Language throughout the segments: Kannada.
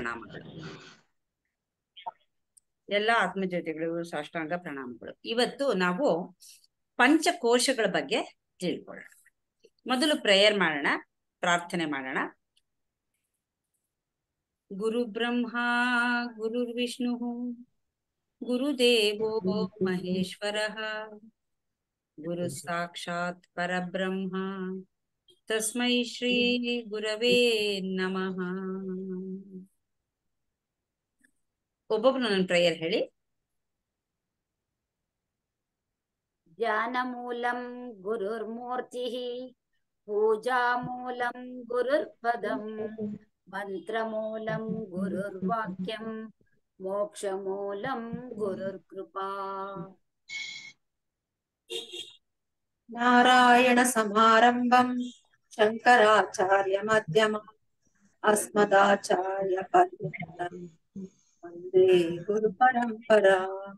ಪ್ರಣಾಮಗಳು ಎಲ್ಲ ಆತ್ಮಜ್ಯೋತಿಗಳಿಗೂ ಸಾಷ್ಟಾಂಗ ಪ್ರಣಾಮಗಳು ಇವತ್ತು ನಾವು ಪಂಚಕೋಶಗಳ ಬಗ್ಗೆ ತಿಳ್ಕೊಳ್ಳೋಣ ಮೊದಲು ಪ್ರೇಯರ್ ಮಾಡೋಣ ಪ್ರಾರ್ಥನೆ ಮಾಡೋಣ ಗುರು ಬ್ರಹ್ಮ ಗುರುರ್ ವಿಷ್ಣು ಗುರುದೇವೋ ಮಹೇಶ್ವರ ಗುರು ಸಾಕ್ಷಾತ್ ಪರಬ್ರಹ್ಮ ತಸ್ಮೈ ಶ್ರೀ ಗುರವೇ ನಮಃ ಒಬ್ಬೊಬ್ರು ನನ್ನ ಪ್ರೇಯರ್ ಹೇಳಿ ಧ್ಯಾನಮೂಲಂ ಗುರುರ್ಮೂರ್ತಿः पूजामूलं गुरुर्पदम् मन्त्रमूलं गुरुर्वाक्यं मोक्षमूलं गुरुर्कृपा नारायणसमारम्भम् शङ्कराचार्यमध्यम अस्मदाचार्यपर्यन्तम् वन्दे गुरुपरम्परा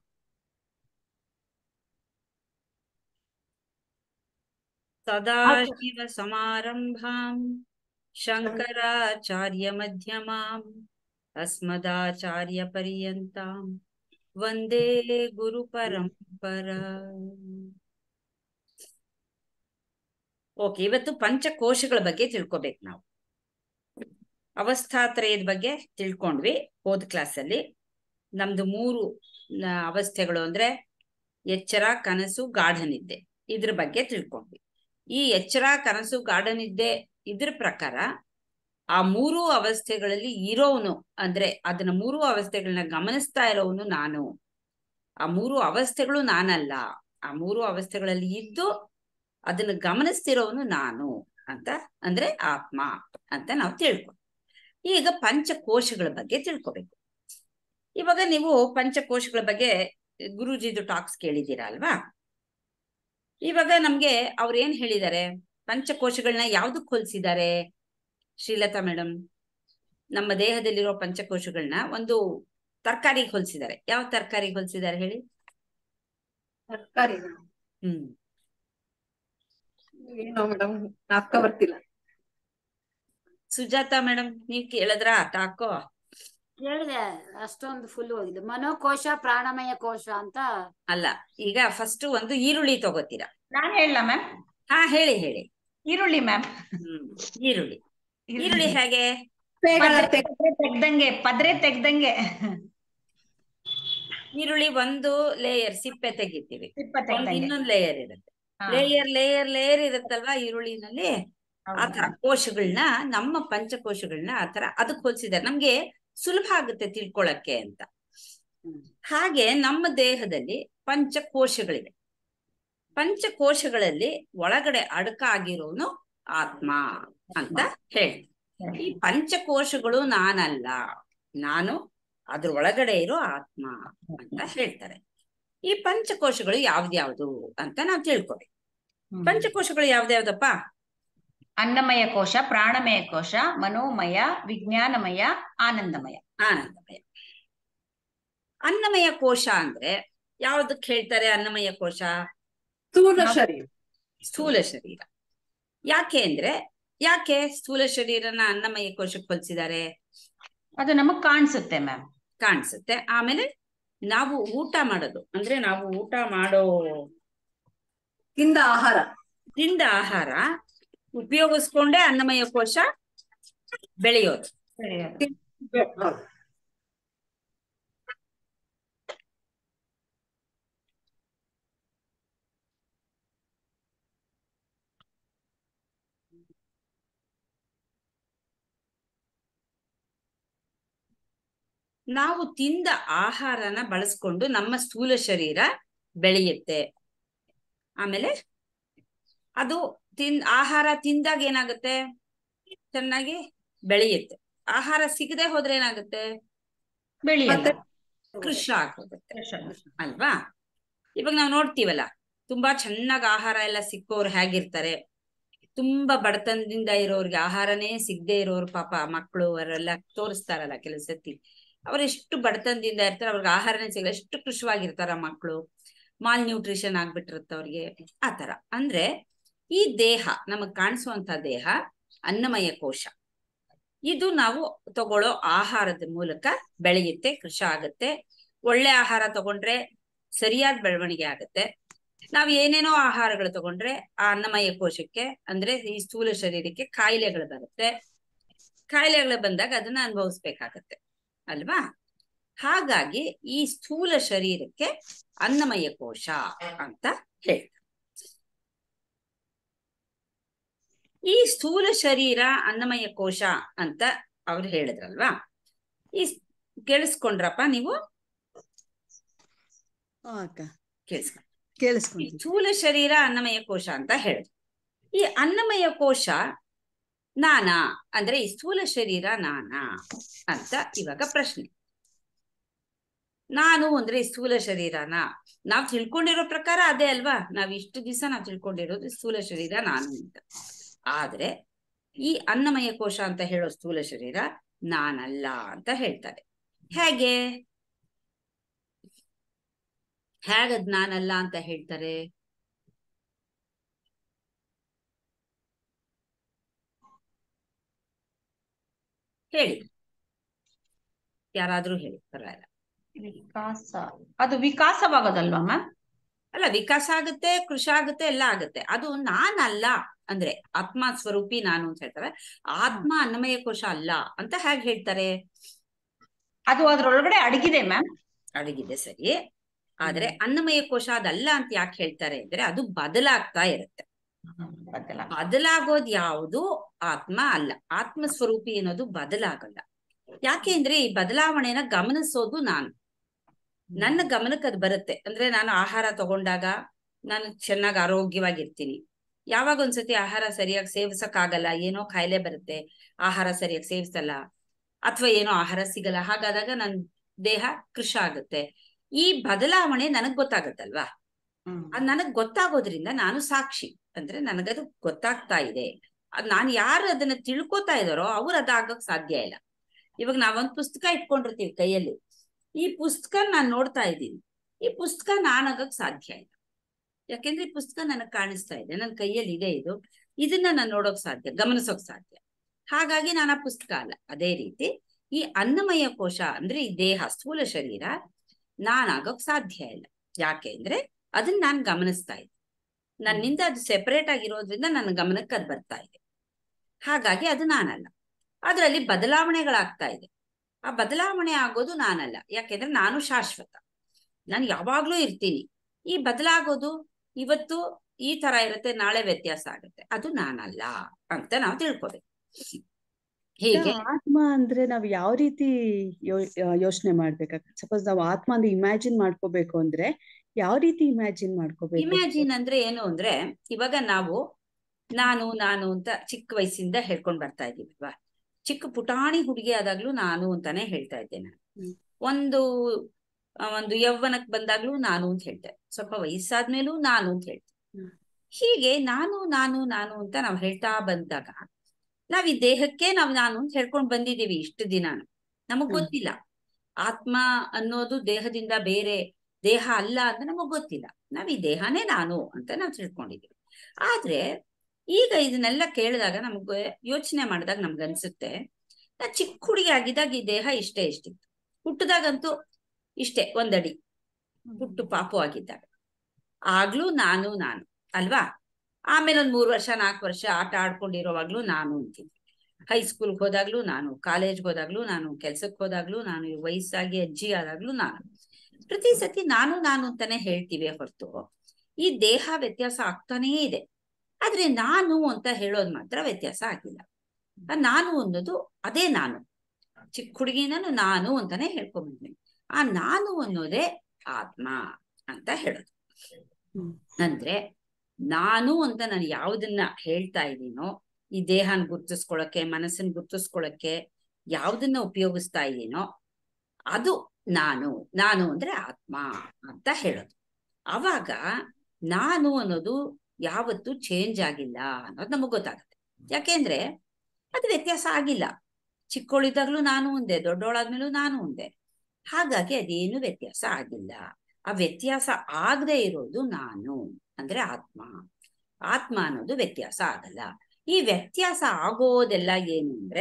ಸದಾಶಿವ ಸಮಾರಂಭಾಂ ಶಂಕರಾಚಾರ್ಯ ಮಧ್ಯಮಾಂ ಅಸ್ಮದಾಚಾರ್ಯ ಪರ್ಯಂತಾಂ ವಂದೇ ಗುರು ಪರಂಪರಾ ಓಕೆ ಇವತ್ತು ಪಂಚಕೋಶಗಳ ಬಗ್ಗೆ ತಿಳ್ಕೊಬೇಕು ನಾವು ಅವಸ್ಥಾತ್ರಯದ ಬಗ್ಗೆ ತಿಳ್ಕೊಂಡ್ವಿ ಹೋದ ಕ್ಲಾಸಲ್ಲಿ ನಮ್ದು ಮೂರು ನ- ಅವಸ್ಥೆಗಳು ಅಂದ್ರೆ ಎಚ್ಚರ ಕನಸು ಗಾಢ ನಿದ್ದೆ ಇದ್ರ ಬಗ್ಗೆ ತಿಳ್ಕೊಂಡ್ವಿ ಈ ಎಚ್ಚರ ಕನಸು ಗಾಢ ನಿದ್ದೆ ಇದ್ರ ಪ್ರಕಾರ ಆ ಮೂರು ಅವಸ್ಥೆಗಳಲ್ಲಿ ಇರೋವನು ಅಂದ್ರೆ ಅದನ್ನ ಮೂರು ಅವಸ್ಥೆಗಳನ್ನ ಗಮನಿಸ್ತಾ ಇರೋವನು ನಾನು ಆ ಮೂರು ಅವಸ್ಥೆಗಳು ನಾನಲ್ಲ ಆ ಮೂರು ಅವಸ್ಥೆಗಳಲ್ಲಿ ಇದ್ದು ಅದನ್ನ ಗಮನಿಸ್ತಿರೋವನು ನಾನು ಅಂತ ಅಂದ್ರೆ ಆತ್ಮ ಅಂತ ನಾವು ತಿಳ್ಕೊ ಈಗ ಪಂಚಕೋಶಗಳ ಬಗ್ಗೆ ತಿಳ್ಕೊಬೇಕು ಇವಾಗ ನೀವು ಪಂಚಕೋಶಗಳ ಬಗ್ಗೆ ಗುರುಜಿದು ಟಾಕ್ಸ್ ಕೇಳಿದ್ದೀರಾ ಅಲ್ವಾ ಇವಾಗ ನಮ್ಗೆ ಅವ್ರು ಏನ್ ಹೇಳಿದ್ದಾರೆ ಪಂಚಕೋಶಗಳನ್ನ ಯಾವ್ದಕ್ ಹೋಲಿಸಿದ್ದಾರೆ ಶ್ರೀಲತಾ ಮೇಡಮ್ ನಮ್ಮ ದೇಹದಲ್ಲಿರೋ ಪಂಚಕೋಶಗಳನ್ನ ಒಂದು ತರಕಾರಿಗೆ ಹೋಲಿಸಿದ್ದಾರೆ ಯಾವ ತರಕಾರಿಗೆ ಹೋಲಿಸಿದ್ದಾರೆ ಹೇಳಿ ತರಕಾರಿ ಹ್ಮ್ ಏನೋ ಮೇಡಮ್ ನಾಪ್ಕ ಬರ್ತಿಲ್ಲ ಸುಜಾತಾ ಮೇಡಮ್ ನೀವ್ ಕೇಳಿದ್ರ ಟಾಕೋ ಹೇಳಿದೆ ಅಷ್ಟೊಂದು ಫುಲ್ ಹೋಗಿದೆ ಮನೋಕೋಶ ಪ್ರಾಣಮಯ ಕೋಶ ಅಂತ ಅಲ್ಲ ಈಗ ಫಸ್ಟ್ ಒಂದು ಈರುಳ್ಳಿ ತಗೋತೀರಾ ನಾನ್ ಹೇಳ ಮ್ಯಾಮ್ ಹಾ ಹೇಳಿ ಹೇಳಿ ಈರುಳ್ಳಿ ಮ್ಯಾಮ್ ಹ್ಮ್ ಈರುಳ್ಳಿ ಈರುಳ್ಳಿ ಹೇಗೆ ಪೇಗಳ ತೆಗ್- ಪದ್ರೆ ತೆಗ್ದಂಗೆ ಪದ್ರೆ ತೆಗ್ದಂಗೆ ಈರುಳ್ಳಿ ಒಂದು ಲೇಯರ್ ಸಿಪ್ಪೆ ತೆಗಿತೀವಿ ಸಿಪ್ಪ ಒಂದು ತೆಗ್ದಂಗೆ ಇನ್ನೊಂದು ಲೇಯರ್ ಇರುತ್ತೆ ಹಾ, ಲೇಯರ್ ಲೇಯರ್ ಲೇಯರ್ ಇರುತ್ತಲ್ವಾ ಈರುಳ್ಳಿನಲ್ಲಿ ಹೌದು. ಆ ತರ ಕೋಶಗಳನ್ನ ನಮ್ಮ ಪಂಚಕೋಶಗಳನ್ನ ಆ ತರ ಅದಕ್ಕೆ ಹೋಲಿಸಿದ್ದಾರೆ ನಮ್ಗೆ ಸುಲಭ ಆಗುತ್ತೆ ತಿಳ್ಕೊಳಕ್ಕೆ ಅಂತ ಹಾಗೆ ನಮ್ಮ ದೇಹದಲ್ಲಿ ಪಂಚಕೋಶಗಳಿವೆ ಪಂಚಕೋಶಗಳಲ್ಲಿ ಒಳಗಡೆ ಅಡಕಾಗಿರೋನು ಆತ್ಮ ಅಂತ ಹೇಳಿ ಈ ಪಂಚಕೋಶಗಳು ನಾನಲ್ಲ ನಾನು ಅದ್ರ ಒಳಗಡೆ ಇರೋ ಆತ್ಮ ಅಂತ ಹೇಳ್ತಾರೆ ಈ ಪಂಚಕೋಶಗಳು ಯಾವ್ದ್ಯಾವ್ದು ಅಂತ ನಾವು ತಿಳ್ಕೊಬೇಕು ಹ್ಮ್. ಪಂಚಕೋಶಗಳು ಯಾವ್ದ್ಯಾವ್ದಪ್ಪ ಅನ್ನಮಯ ಕೋಶ ಪ್ರಾಣಮಯ ಕೋಶ ಮನೋಮಯ ವಿಜ್ಞಾನಮಯ ಆನಂದಮಯ ಆನಂದಮಯ ಅನ್ನಮಯ ಕೋಶ ಅಂದ್ರೆ ಯಾವ್ದಕ್ ಹೇಳ್ತಾರೆ ಅನ್ನಮಯ ಕೋಶ ಸ್ಥೂಲ ಶರೀರ ಸ್ಥೂಲ ಶರೀರ ಯಾಕೆ ಅಂದ್ರೆ ಯಾಕೆ ಸ್ಥೂಲ ಶರೀರನ ಅನ್ನಮಯ ಕೋಶಕ್ಕೆ ಹೋಲಿಸಿದ್ದಾರೆ ಅದು ನಮಗ್ ಕಾಣಿಸುತ್ತೆ ಮ್ಯಾಮ್ ಕಾಣಿಸುತ್ತೆ ಆಮೇಲೆ ನಾವು ಊಟ ಮಾಡೋದು ಅಂದ್ರೆ ನಾವು ಊಟ ಮಾಡೋ ತಿಂದ ಆಹಾರ ತಿಂದ ಆಹಾರ ಉಪಯೋಗಿಸ್ಕೊಂಡೇ ಅನ್ನಮಯ ಕೋಶ ಬೆಳೆಯೋದು ಹೌದು. ನಾವು ತಿಂದ ಆಹಾರನ ಬಳಸ್ಕೊಂಡು ನಮ್ಮ ಸ್ಥೂಲ ಶರೀರ ಬೆಳೆಯುತ್ತೆ ಆಮೇಲೆ ಅದು ತಿನ್ ಆಹಾರ ತಿಂದಾಗ ಏನಾಗುತ್ತೆ ಚೆನ್ನಾಗಿ ಬೆಳೆಯುತ್ತೆ ಆಹಾರ ಸಿಗದೆ ಹೋದ್ರೆ ಏನಾಗುತ್ತೆ ಬೆಳೆಯಲ್ಲ ಮತ್ತೆ ಕೃಷ ಆಗೋಗುತ್ತೆ ಅಲ್ವಾ ಇವಾಗ ನಾವು ನೋಡ್ತೀವಲ್ಲ ತುಂಬಾ ಚೆನ್ನಾಗಿ ಆಹಾರ ಎಲ್ಲ ಸಿಕ್ಕೋರು ಹೇಗಿರ್ತಾರೆ ತುಂಬಾ ಬಡತನದಿಂದ ಇರೋರ್ಗೆ ಆಹಾರನೇ ಸಿಗದೆ ಇರೋರು ಪಾಪ ಮಕ್ಕಳು ಅವರೆಲ್ಲ ತೋರಿಸ್ತಾರಲ್ಲ ಕೆಲವು ಸತಿ ಅವರೆಷ್ಟು ಬಡತನದಿಂದ ಇರ್ತಾರೆ ಅವ್ರಿಗೆ ಆಹಾರನೇ ಸಿಗಲ್ಲ ಎಷ್ಟು ಕೃಷವಾಗಿರ್ತಾರ ಮಕ್ಕಳು ಮಾಲ್ ನ್ಯೂಟ್ರಿಷನ್ ಆಗ್ಬಿಟ್ಟಿರುತ್ತೆ ಅವ್ರಿಗೆ ಆತರ ಅಂದ್ರೆ ಈ ದೇಹ ನಮಗ್ ಕಾಣಿಸುವಂತ ದೇಹ ಅನ್ನಮಯ ಕೋಶ ಇದು ನಾವು ತಗೊಳ್ಳೋ ಆಹಾರದ ಮೂಲಕ ಬೆಳೆಯುತ್ತೆ ಕೃಷಿ ಆಗುತ್ತೆ ಒಳ್ಳೆ ಆಹಾರ ತಗೊಂಡ್ರೆ ಸರಿಯಾದ ಬೆಳವಣಿಗೆ ಆಗುತ್ತೆ ನಾವ್ ಏನೇನೋ ಆಹಾರಗಳು ತಗೊಂಡ್ರೆ ಆ ಅನ್ನಮಯ ಕೋಶಕ್ಕೆ ಅಂದ್ರೆ ಈ ಸ್ಥೂಲ ಶರೀರಕ್ಕೆ ಕಾಯಿಲೆಗಳು ಬರುತ್ತೆ ಕಾಯಿಲೆಗಳು ಬಂದಾಗ ಅದನ್ನ ಅನುಭವಿಸ್ಬೇಕಾಗತ್ತೆ ಅಲ್ವಾ ಹಾಗಾಗಿ ಈ ಸ್ಥೂಲ ಶರೀರಕ್ಕೆ ಅನ್ನಮಯ ಕೋಶ ಅಂತ ಹೇಳ್ತಾರೆ ಈ ಸ್ಥೂಲ ಶರೀರ ಅನ್ನಮಯ ಕೋಶ ಅಂತ ಅವ್ರು ಹೇಳಿದ್ರಲ್ವಾ ಈ ಸ್- ಕೇಳಿಸ್ಕೊಂಡ್ರಪ್ಪ ನೀವು ಹಾ ಅಕ್ಕ ಕೇಳಿಸ್ಕೊಂಡ್ರ ಈ ಕೇಳಿಸ್ಕೊಂತೀನಿ ಸ್ಥೂಲ ಶರೀರ ಅನ್ನಮಯ ಕೋಶ ಅಂತ ಹೇಳಿದ್ರು ಈ ಅನ್ನಮಯ ಕೋಶ ನಾನಾ ಅಂದ್ರೆ ಈ ಸ್ಥೂಲ ಶರೀರ ನಾನಾ ಅಂತ ಇವಾಗ ಪ್ರಶ್ನೆ ನಾನು ಅಂದ್ರೆ ಈ ಸ್ಥೂಲ ಶರೀರನ ನಾವ್ ತಿಳ್ಕೊಂಡಿರೋ ಪ್ರಕಾರ ಅದೇ ಅಲ್ವಾ ನಾವ್ ಇಷ್ಟು ದಿವಸ ನಾವ್ ತಿಳ್ಕೊಂಡಿರೋದು ಸ್ಥೂಲ ಶರೀರ ನಾನು ಅಂತ ಆದ್ರೆ ಈ ಅನ್ನಮಯ ಕೋಶ ಅಂತ ಹೇಳೋ ಸ್ಥೂಲ ಶರೀರ ನಾನಲ್ಲ ಅಂತ ಹೇಳ್ತಾರೆ ಹೇಗೆ ಹೇಗದ್ ನಾನಲ್ಲ ಅಂತ ಹೇಳ್ತಾರೆ ಹೇಳಿ ಯಾರಾದ್ರೂ ಹೇಳಿ ಪರವಾಗಿಲ್ಲ ವಿಕಾಸ ಅದು ವಿಕಾಸವಾಗೋದಲ್ವಾ ಮ್ಯಾಮ್ ಅಲ್ಲ ವಿಕಾಸ ಆಗುತ್ತೆ ಕೃಷಿ ಆಗುತ್ತೆ ಎಲ್ಲ ಆಗುತ್ತೆ ಅದು ನಾನಲ್ಲ ಅಂದ್ರೆ ಆತ್ಮ ಸ್ವರೂಪಿ ನಾನು ಅಂತ ಹೇಳ್ತಾರೆ ಆತ್ಮ ಅನ್ನಮಯ ಕೋಶ ಅಲ್ಲ ಅಂತ ಹೇಗೆ ಹೇಳ್ತಾರೆ ಅದು ಅದ್ರೊಳಗಡೆ ಅಡಗಿದೆ ಮ್ಯಾಮ್ ಅಡಗಿದೆ ಸರಿ ಆದ್ರೆ ಅನ್ನಮಯ ಕೋಶ ಅದಲ್ಲ ಅಂತ ಯಾಕೆ ಹೇಳ್ತಾರೆ ಅಂದ್ರೆ ಅದು ಬದಲಾಗ್ತಾ ಇರುತ್ತೆ ಬದಲ ಬದಲಾಗೋದ್ ಯಾವುದು ಆತ್ಮ ಅಲ್ಲ ಆತ್ಮ ಸ್ವರೂಪಿ ಅನ್ನೋದು ಬದಲಾಗಲ್ಲ ಯಾಕೆ ಅಂದ್ರೆ ಈ ಬದಲಾವಣೆನ ಗಮನಿಸೋದು ನಾನು ನನ್ನ ಗಮನಕ್ಕೆ ಅದು ಬರುತ್ತೆ ಅಂದ್ರೆ ನಾನು ಆಹಾರ ತಗೊಂಡಾಗ ನಾನು ಚೆನ್ನಾಗಿ ಆರೋಗ್ಯವಾಗಿರ್ತೀನಿ ಯಾವಾಗ ಒಂದ್ಸತಿ ಆಹಾರ ಸರಿಯಾಗಿ ಸೇವಿಸಕ್ಕಾಗಲ್ಲ ಏನೋ ಕಾಯಿಲೆ ಬರುತ್ತೆ ಆಹಾರ ಸರಿಯಾಗಿ ಸೇವಿಸಲ್ಲ ಅಥವಾ ಏನೋ ಆಹಾರ ಸಿಗಲ್ಲ ಹಾಗಾದಾಗ ನನ್ ದೇಹ ಕೃಷ ಆಗುತ್ತೆ ಈ ಬದಲಾವಣೆ ನನಗ್ ಗೊತ್ತಾಗತ್ತಲ್ವಾ ಹ್ಮ್ ಅದ್ ನನಗ್ ಗೊತ್ತಾಗೋದ್ರಿಂದ ನಾನು ಸಾಕ್ಷಿ ಅಂದ್ರೆ ನನಗದು ಗೊತ್ತಾಗ್ತಾ ಇದೆ ಅದ್ ನಾನ್ ಯಾರು ಅದನ್ನ ತಿಳ್ಕೊತಾ ಇದಾರೋ ಅವ್ರು ಅದಾಗಕ್ ಸಾಧ್ಯ ಇಲ್ಲ ಇವಾಗ ನಾವೊಂದ್ ಪುಸ್ತಕ ಇಟ್ಕೊಂಡಿರ್ತೀವಿ ಕೈಯಲ್ಲಿ ಈ ಪುಸ್ತಕ ನಾನ್ ನೋಡ್ತಾ ಇದ್ದೀನಿ ಈ ಪುಸ್ತಕ ನಾನಾಗಕ್ ಸಾಧ್ಯ ಇಲ್ಲ ಯಾಕೆಂದ್ರೆ ಈ ಪುಸ್ತಕ ನನಗ್ ಕಾಣಿಸ್ತಾ ಇದೆ ನನ್ನ ಕೈಯಲ್ಲಿ ಇದೆ ಇದು ಇದನ್ನ ನಾನು ನೋಡೋಕ್ ಸಾಧ್ಯ ಗಮನಿಸೋಕ್ ಸಾಧ್ಯ ಹಾಗಾಗಿ ನಾನು ಆ ಪುಸ್ತಕ ಅಲ್ಲ ಅದೇ ರೀತಿ ಈ ಅನ್ನಮಯ ಕೋಶ ಅಂದ್ರೆ ಈ ದೇಹ ಸ್ಥೂಲ ಶರೀರ ನಾನಾಗಕ್ ಸಾಧ್ಯ ಇಲ್ಲ ಯಾಕೆ ಅಂದ್ರೆ ಅದನ್ನ ನಾನ್ ಗಮನಿಸ್ತಾ ಇದ್ದೆ ನನ್ನಿಂದ ಅದು ಸೆಪರೇಟ್ ಆಗಿರೋದ್ರಿಂದ ನನ್ನ ಗಮನಕ್ಕೆ ಅದು ಬರ್ತಾ ಇದೆ ಹಾಗಾಗಿ ಅದು ನಾನಲ್ಲ ಅದರಲ್ಲಿ ಬದಲಾವಣೆಗಳಾಗ್ತಾ ಇದೆ ಆ ಬದಲಾವಣೆ ಆಗೋದು ನಾನಲ್ಲ ಯಾಕೆಂದ್ರೆ ನಾನು ಶಾಶ್ವತ ನಾನು ಯಾವಾಗ್ಲೂ ಇರ್ತೀನಿ ಈ ಬದಲಾಗೋದು ಇವತ್ತು ಈ ತರ ಇರುತ್ತೆ ನಾಳೆ ವ್ಯತ್ಯಾಸ ಆಗುತ್ತೆ ಅದು ನಾನಲ್ಲ ಅಂತ ನಾವು ತಿಳ್ಕೊಬೇಕು ಹೀಗೆ ಆತ್ಮ ಅಂದ್ರೆ ನಾವ್ ಯಾವ ರೀತಿ ಯೋಚನೆ ಮಾಡ್ಬೇಕಾಗ ಸಪೋಸ್ ನಾವು ಆತ್ಮ ಅಂದ್ರೆ ಇಮ್ಯಾಜಿನ್ ಮಾಡ್ಕೋಬೇಕು ಅಂದ್ರೆ ಯಾವ ರೀತಿ ಇಮ್ಯಾಜಿನ್ ಮಾಡ್ಕೋಬೇಕು ಇಮ್ಯಾಜಿನ್ ಅಂದ್ರೆ ಏನು ಅಂದ್ರೆ ಇವಾಗ ನಾವು ನಾನು ನಾನು ಅಂತ ಚಿಕ್ಕ ವಯಸ್ಸಿಂದ ಹೇಳ್ಕೊಂಡ್ ಬರ್ತಾ ಇದೀವಿ ಅಲ್ವಾ ಚಿಕ್ಕ ಪುಟಾಣಿ ಹುಡುಗಿ ಆದಾಗ್ಲೂ ನಾನು ಅಂತಾನೆ ಹೇಳ್ತಾ ಇದ್ದೆ ನಾನು ಹ್ಮ್. ಒಂದು ಆ, ಒಂದು ಯೌವನಕ್ ಬಂದಾಗ್ಲೂ ನಾನು ಅಂತ ಹೇಳ್ತೆ ಸ್ವಲ್ಪ ವಯಸ್ಸಾದ್ಮೇಲೂ ನಾನು ಅಂತ ಹೇಳ್ತೆ ಹ್ಮ್. ಹೀಗೆ ನಾನು ನಾನು ನಾನು ಅಂತ ನಾವ್ ಹೇಳ್ತಾ ಬಂದಾಗ ನಾವ್ ಈ ದೇಹಕ್ಕೆ ನಾವ್ ನಾನು ಅಂತ ಹೇಳ್ಕೊಂಡ್ ಬಂದಿದೀವಿ ಇಷ್ಟು ದಿನಾನು ನಮಗ್ ಹ್ಮ್. ಗೊತ್ತಿಲ್ಲ ಆತ್ಮ ಅನ್ನೋದು ದೇಹದಿಂದ ಬೇರೆ ದೇಹ ಅಲ್ಲ ಅಂತ ನಮಗ್ ಗೊತ್ತಿಲ್ಲ ನಾವ್ ಈ ದೇಹನೇ ನಾನು ಅಂತ ನಾವ್ ತಿಳ್ಕೊಂಡಿದೀವಿ ಆದ್ರೆ ಈಗ ಇದನ್ನೆಲ್ಲ ಕೇಳಿದಾಗ ನಮ್ಗೆ ಯೋಚನೆ ಮಾಡಿದಾಗ ನಮ್ಗೆ ಅನ್ಸುತ್ತೆ ನಾ ಚಿಕ್ಕ ಹುಡುಗಿ ಆಗಿದ್ದಾಗ ಈ ದೇಹ ಇಷ್ಟೇ ಇಷ್ಟಿತ್ತು ಹುಟ್ಟದಾಗಂತೂ ಇಷ್ಟೇ ಒಂದಡಿ ಹುಟ್ಟು ಪಾಪು ಆಗಿದ್ದಾಗ ಆಗ್ಲೂ ನಾನು ನಾನು ಅಲ್ವಾ ಆಮೇಲೆ ಒಂದ್ ಮೂರ್ ವರ್ಷ ನಾಲ್ಕು ವರ್ಷ ಆಟ ಆಡ್ಕೊಂಡಿರೋವಾಗ್ಲೂ ನಾನು ಅಂತೀನಿ ಹೈಸ್ಕೂಲ್ಗೆ ಹೋದಾಗ್ಲೂ ನಾನು ಕಾಲೇಜ್ಗೆ ಹೋದಾಗ್ಲೂ ನಾನು ಕೆಲ್ಸಕ್ಕೆ ಹೋದಾಗ್ಲೂ ನಾನು ಈ ವಯಸ್ಸಾಗಿ ಅಜ್ಜಿ ಆದಾಗ್ಲೂ ನಾನು ಪ್ರತಿ ಸತಿ ನಾನು ನಾನು ಅಂತಾನೆ ಹೇಳ್ತೀವಿ ಹೊರತು ಈ ದೇಹ ವ್ಯತ್ಯಾಸ ಆಗ್ತಾನೇ ಇದೆ ಆದ್ರೆ ನಾನು ಅಂತ ಹೇಳೋದ್ ಮಾತ್ರ ವ್ಯತ್ಯಾಸ ಆಗಿಲ್ಲ ಆ ನಾನು ಅನ್ನೋದು ಅದೇ ನಾನು ಚಿಕ್ಕ ಹುಡುಗಿನೂ ನಾನು ಅಂತಾನೆ ಹೇಳ್ಕೊಂಡ್ಬಂದಿನಿ ಆ ನಾನು ಅನ್ನೋದೇ ಆತ್ಮ ಅಂತ ಹೇಳೋದು ಹ್ಮ್. ಅಂದ್ರೆ ನಾನು ಅಂತ ನಾನು ಯಾವ್ದನ್ನ ಹೇಳ್ತಾ ಇದ್ದೀನೋ ಈ ದೇಹನ ಗುರ್ತಿಸ್ಕೊಳಕ್ಕೆ ಮನಸ್ಸನ್ನ ಗುರ್ತಿಸ್ಕೊಳಕ್ಕೆ ಯಾವ್ದನ್ನ ಉಪಯೋಗಿಸ್ತಾ ಇದ್ದೀನೋ ಅದು ನಾನು ನಾನು ಅಂದ್ರೆ ಆತ್ಮ ಅಂತ ಹೇಳೋದು ಅವಾಗ ನಾನು ಅನ್ನೋದು ಯಾವತ್ತೂ ಚೇಂಜ್ ಆಗಿಲ್ಲ ಅನ್ನೋದು ನಮಗ್ ಗೊತ್ತಾಗುತ್ತೆ ಯಾಕೆಂದ್ರೆ ಅದು ವ್ಯತ್ಯಾಸ ಆಗಿಲ್ಲ ಚಿಕ್ಕವಳಿದ್ದಾಗ್ಲೂ ನಾನು ಒಂದೇ ದೊಡ್ಡವಳಾದ್ಮೇಲೂ ನಾನು ಒಂದೇ ಹಾಗಾಗಿ ಅದೇನು ವ್ಯತ್ಯಾಸ ಆಗಿಲ್ಲ ಆ ವ್ಯತ್ಯಾಸ ಆಗದೆ ಇರೋದು ನಾನು ಅಂದ್ರೆ ಆತ್ಮ ಆತ್ಮ ಅನ್ನೋದು ವ್ಯತ್ಯಾಸ ಆಗಲ್ಲ ಈ ವ್ಯತ್ಯಾಸ ಆಗೋದೆಲ್ಲ ಏನು ಅಂದ್ರೆ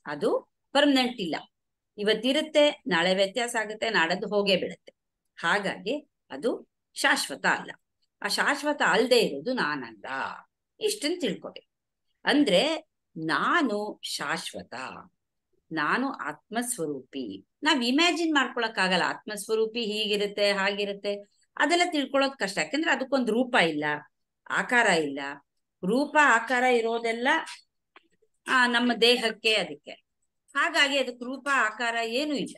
ಅದು ಪರ್ಮನೆಂಟ್ ಇಲ್ಲ ಇವತ್ತಿರುತ್ತೆ ನಾಳೆ ವ್ಯತ್ಯಾಸ ಆಗುತ್ತೆ ನಾಡದ್ದು ಹೋಗೇ ಬಿಡುತ್ತೆ ಹಾಗಾಗಿ ಅದು ಶಾಶ್ವತ ಅಲ್ಲ ಆ ಶಾಶ್ವತ ಅಲ್ಲದೆ ಇರೋದು ನಾನಲ್ಲ ಇಷ್ಟನ್ನು ತಿಳ್ಕೊಬೇಕು ಅಂದ್ರೆ ನಾನು ಶಾಶ್ವತ ನಾನು ಆತ್ಮಸ್ವರೂಪಿ ನಾವ್ ಇಮ್ಯಾಜಿನ್ ಮಾಡ್ಕೊಳಕ್ಕಾಗಲ್ಲ ಆತ್ಮಸ್ವರೂಪಿ ಹೀಗಿರುತ್ತೆ ಹಾಗಿರುತ್ತೆ ಅದೆಲ್ಲ ತಿಳ್ಕೊಳ್ಳೋದ್ ಕಷ್ಟ ಯಾಕಂದ್ರೆ ಅದಕ್ಕೊಂದು ರೂಪ ಇಲ್ಲ ಆಕಾರ ಇಲ್ಲ ರೂಪ ಆಕಾರ ಇರೋದೆಲ್ಲ ಆ ನಮ್ಮ ದೇಹಕ್ಕೆ ಅದಕ್ಕೆ ಹಾಗಾಗಿ ಅದಕ್ಕೆ ರೂಪ ಆಕಾರ ಏನೂ ಇಲ್ಲ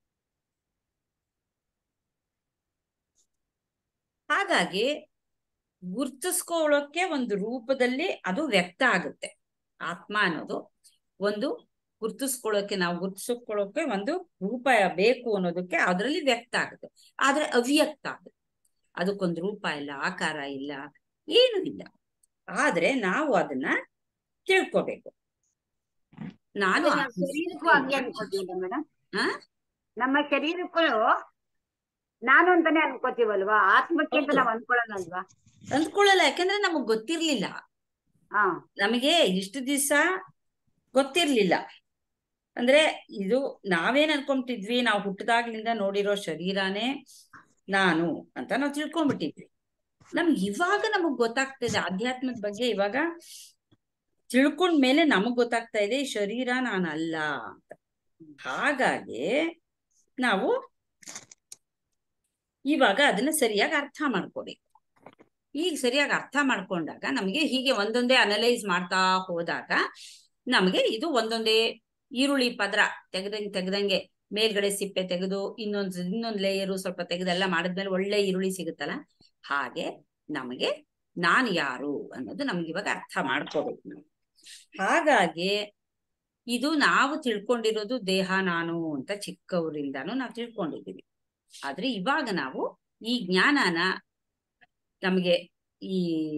ಹಾಗಾಗಿ ಗುರ್ತಿಸ್ಕೊಳ್ಳೋಕೆ ಒಂದು ರೂಪದಲ್ಲಿ ಅದು ವ್ಯಕ್ತ ಆಗುತ್ತೆ ಆತ್ಮ ಅನ್ನೋದು ಒಂದು ಗುರ್ತಿಸ್ಕೊಳ್ಳೋಕೆ ನಾವು ಗುರ್ತಿಸ್ಕೊಳ್ಳೋಕೆ ಒಂದು ರೂಪ ಬೇಕು ಅನ್ನೋದಕ್ಕೆ ಅದರಲ್ಲಿ ವ್ಯಕ್ತ ಆಗುತ್ತೆ ಆದ್ರೆ ಅವ್ಯಕ್ತ ಆಗುತ್ತೆ ಅದಕ್ಕೊಂದು ರೂಪ ಇಲ್ಲ ಆಕಾರ ಇಲ್ಲ ಏನು ಇಲ್ಲ ಆದ್ರೆ ನಾವು ಅದನ್ನ ತಿಳ್ಕೊಬೇಕು ನಾನು ನಮ್ಮ ಆತ್ಮ ಶರೀರಕ್ಕೂ ಹಂಗೆ ಅನ್ಕೋತೀವಿ ಮೇಡಮ್ ಹಾ? ನಮ್ಮ ಶರೀರಕ್ಕೂ ನಾನು ಅಂತಾನೆ ಅನ್ಕೋತೀವಲ್ವಾ ಆತ್ಮಕ್ಕೆ ಅಂತ ನಾವ್ ಅನ್ಕೊಳ್ಳೋಣಲ್ವಾ ಅಂದ್ಕೊಳ್ಳಲ್ಲ ಯಾಕಂದ್ರೆ ನಮಗ್ ಗೊತ್ತಿರ್ಲಿಲ್ಲ ಹಾ ನಮಗೆ ಇಷ್ಟು ದಿವಸ ಗೊತ್ತಿರ್ಲಿಲ್ಲ ಅಂದ್ರೆ ಇದು ನಾವೇನ್ ಅನ್ಕೊಂಬಿಟ್ಟಿದ್ವಿ ನಾವು ಹುಟ್ಟದಾಗ್ಲಿಂದ ನೋಡಿರೋ ಶರೀರಾನೇ ನಾನು ಅಂತ ನಾವು ತಿಳ್ಕೊಂಡ್ಬಿಟ್ಟಿದ್ವಿ ನಮ್ಗೆ ಇವಾಗ ನಮಗ್ ಗೊತ್ತಾಗ್ತಿದೆ ಆಧ್ಯಾತ್ಮದ ಬಗ್ಗೆ ಇವಾಗ ತಿಳ್ಕೊಂಡ್ ಮೇಲೆ ನಮಗ್ ಗೊತ್ತಾಗ್ತಾ ಇದೆ ಈ ಶರೀರ ನಾನಲ್ಲ ಅಂತ ಹಾಗಾಗಿ ನಾವು ಇವಾಗ ಅದನ್ನ ಸರಿಯಾಗಿ ಅರ್ಥ ಮಾಡ್ಕೋಬೇಕು ಈಗ ಸರಿಯಾಗಿ ಅರ್ಥ ಮಾಡ್ಕೊಂಡಾಗ ನಮಗೆ ಹೀಗೆ ಒಂದೊಂದೇ ಅನಲೈಸ್ ಮಾಡ್ತಾ ಹೋದಾಗ ನಮಗೆ ಇದು ಒಂದೊಂದೇ ಈರುಳ್ಳಿ ಪದ್ರ ತೆಗ್ದಂಗೆ ತೆಗ್ದಂಗೆ ಮೇಲ್ಗಡೆ ಸಿಪ್ಪೆ ತೆಗೆದು ಇನ್ನೊಂದ್ ಇನ್ನೊಂದ್ ಲೇಯರು ಸ್ವಲ್ಪ ತೆಗೆದೆಲ್ಲ ಮಾಡಿದ್ಮೇಲೆ ಒಳ್ಳೆ ಈರುಳ್ಳಿ ಸಿಗುತ್ತಲ್ಲ ಹಾಗೆ ನಮಗೆ ನಾನು ಯಾರು ಅನ್ನೋದು ನಮ್ಗೆ ಇವಾಗ ಅರ್ಥ ಮಾಡ್ಕೋಬೇಕು ನಾವು ಹಾಗಾಗಿ ಇದು ನಾವು ತಿಳ್ಕೊಂಡಿರೋದು ದೇಹ ನಾನು ಅಂತ ಚಿಕ್ಕವರಿಂದಾನು ನಾವು ತಿಳ್ಕೊಂಡಿದ್ದೀವಿ ಆದ್ರೆ ಇವಾಗ ನಾವು ಈ ಜ್ಞಾನನ ನಮಗೆ ಈ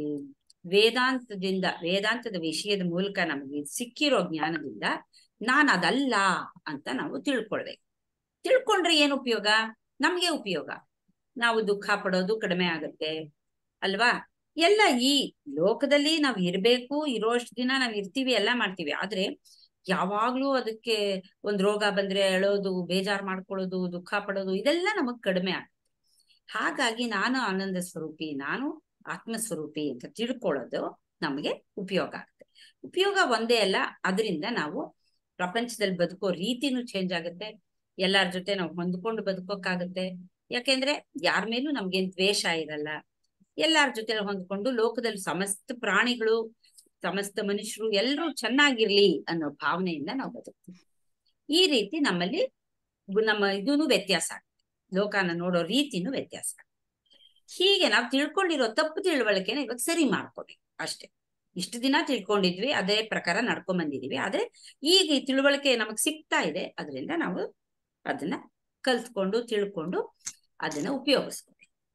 ವೇದಾಂತದಿಂದ ವೇದಾಂತದ ವಿಷಯದ ಮೂಲಕ ನಮಗೆ ಸಿಕ್ಕಿರೋ ಜ್ಞಾನದಿಂದ ನಾನು ಅದಲ್ಲ ಅಂತ ನಾವು ತಿಳ್ಕೊಳ್ಬೇಕು ತಿಳ್ಕೊಂಡ್ರೆ ಏನು ಉಪಯೋಗ ನಮ್ಗೆ ಉಪಯೋಗ ನಾವು ದುಃಖ ಪಡೋದು ಕಡಿಮೆ ಆಗುತ್ತೆ ಅಲ್ವಾ ಎಲ್ಲ ಈ ಲೋಕದಲ್ಲಿ ನಾವ್ ಇರ್ಬೇಕು ಇರೋಷ್ಟು ದಿನ ನಾವ್ ಇರ್ತೀವಿ ಎಲ್ಲ ಮಾಡ್ತೀವಿ ಆದ್ರೆ ಯಾವಾಗ್ಲೂ ಅದಕ್ಕೆ ಒಂದ್ ರೋಗ ಬಂದ್ರೆ ಅಳೋದು ಬೇಜಾರ್ ಮಾಡ್ಕೊಳ್ಳೋದು ದುಃಖ ಪಡೋದು ಇದೆಲ್ಲ ನಮಗ್ ಕಡಿಮೆ ಆಗುತ್ತೆ ಹಾಗಾಗಿ ನಾನು ಆನಂದ ಸ್ವರೂಪಿ ನಾನು ಆತ್ಮ ಸ್ವರೂಪಿ ಅಂತ ತಿಳ್ಕೊಳ್ಳೋದು ನಮಗೆ ಉಪಯೋಗ ಆಗುತ್ತೆ ಉಪಯೋಗ ಒಂದೇ ಅಲ್ಲ ಅದರಿಂದ ನಾವು ಪ್ರಪಂಚದಲ್ಲಿ ಬದುಕೋ ರೀತಿನೂ ಚೇಂಜ್ ಆಗುತ್ತೆ ಎಲ್ಲಾರ ಜೊತೆ ನಾವು ಹೊಂದ್ಕೊಂಡು ಬದುಕೋಕ್ಕಾಗುತ್ತೆ ಯಾಕೆಂದ್ರೆ ಯಾರ ಮೇಲೂ ನಮ್ಗೇನ್ ದ್ವೇಷ ಇರಲ್ಲ ಎಲ್ಲಾರ ಜೊತೆ ಹೊಂದ್ಕೊಂಡು ಲೋಕದಲ್ಲಿ ಸಮಸ್ತ ಪ್ರಾಣಿಗಳು ಸಮಸ್ತ ಮನುಷ್ಯರು ಎಲ್ಲರೂ ಚೆನ್ನಾಗಿರ್ಲಿ ಅನ್ನೋ ಭಾವನೆಯಿಂದ ನಾವು ಬದುಕ್ತೀವಿ ಈ ರೀತಿ ನಮ್ಮಲ್ಲಿ ಗು- ನಮ್ಮ ಇದೂನು ವ್ಯತ್ಯಾಸ ಆಗುತ್ತೆ ಲೋಕನ ನೋಡೋ ರೀತಿನೂ ವ್ಯತ್ಯಾಸ ಆಗುತ್ತೆ. ಹೀಗೆ ನಾವು ತಿಳ್ಕೊಂಡಿರೋ ತಪ್ಪು ತಿಳುವಳಿಕೆನ ಇವಾಗ ಸರಿ ಮಾಡ್ಕೋಬೇಕು ಅಷ್ಟೇ ಇಷ್ಟು ದಿನ ತಿಳ್ಕೊಂಡಿದ್ವಿ ಅದೇ ಪ್ರಕಾರ ನಡ್ಕೊಂಡ್ ಬಂದಿದೀವಿ ಆದ್ರೆ ಈಗ ಈ ತಿಳುವಳಿಕೆ ನಮಗ್ ಸಿಗ್ತಾ ಇದೆ ಅದರಿಂದ ನಾವು ಅದನ್ನ ಕಲ್ತ್ಕೊಂಡು ತಿಳ್ಕೊಂಡು ಅದನ್ನ ಉಪಯೋಗಿಸ್ಕೋಬೇಕು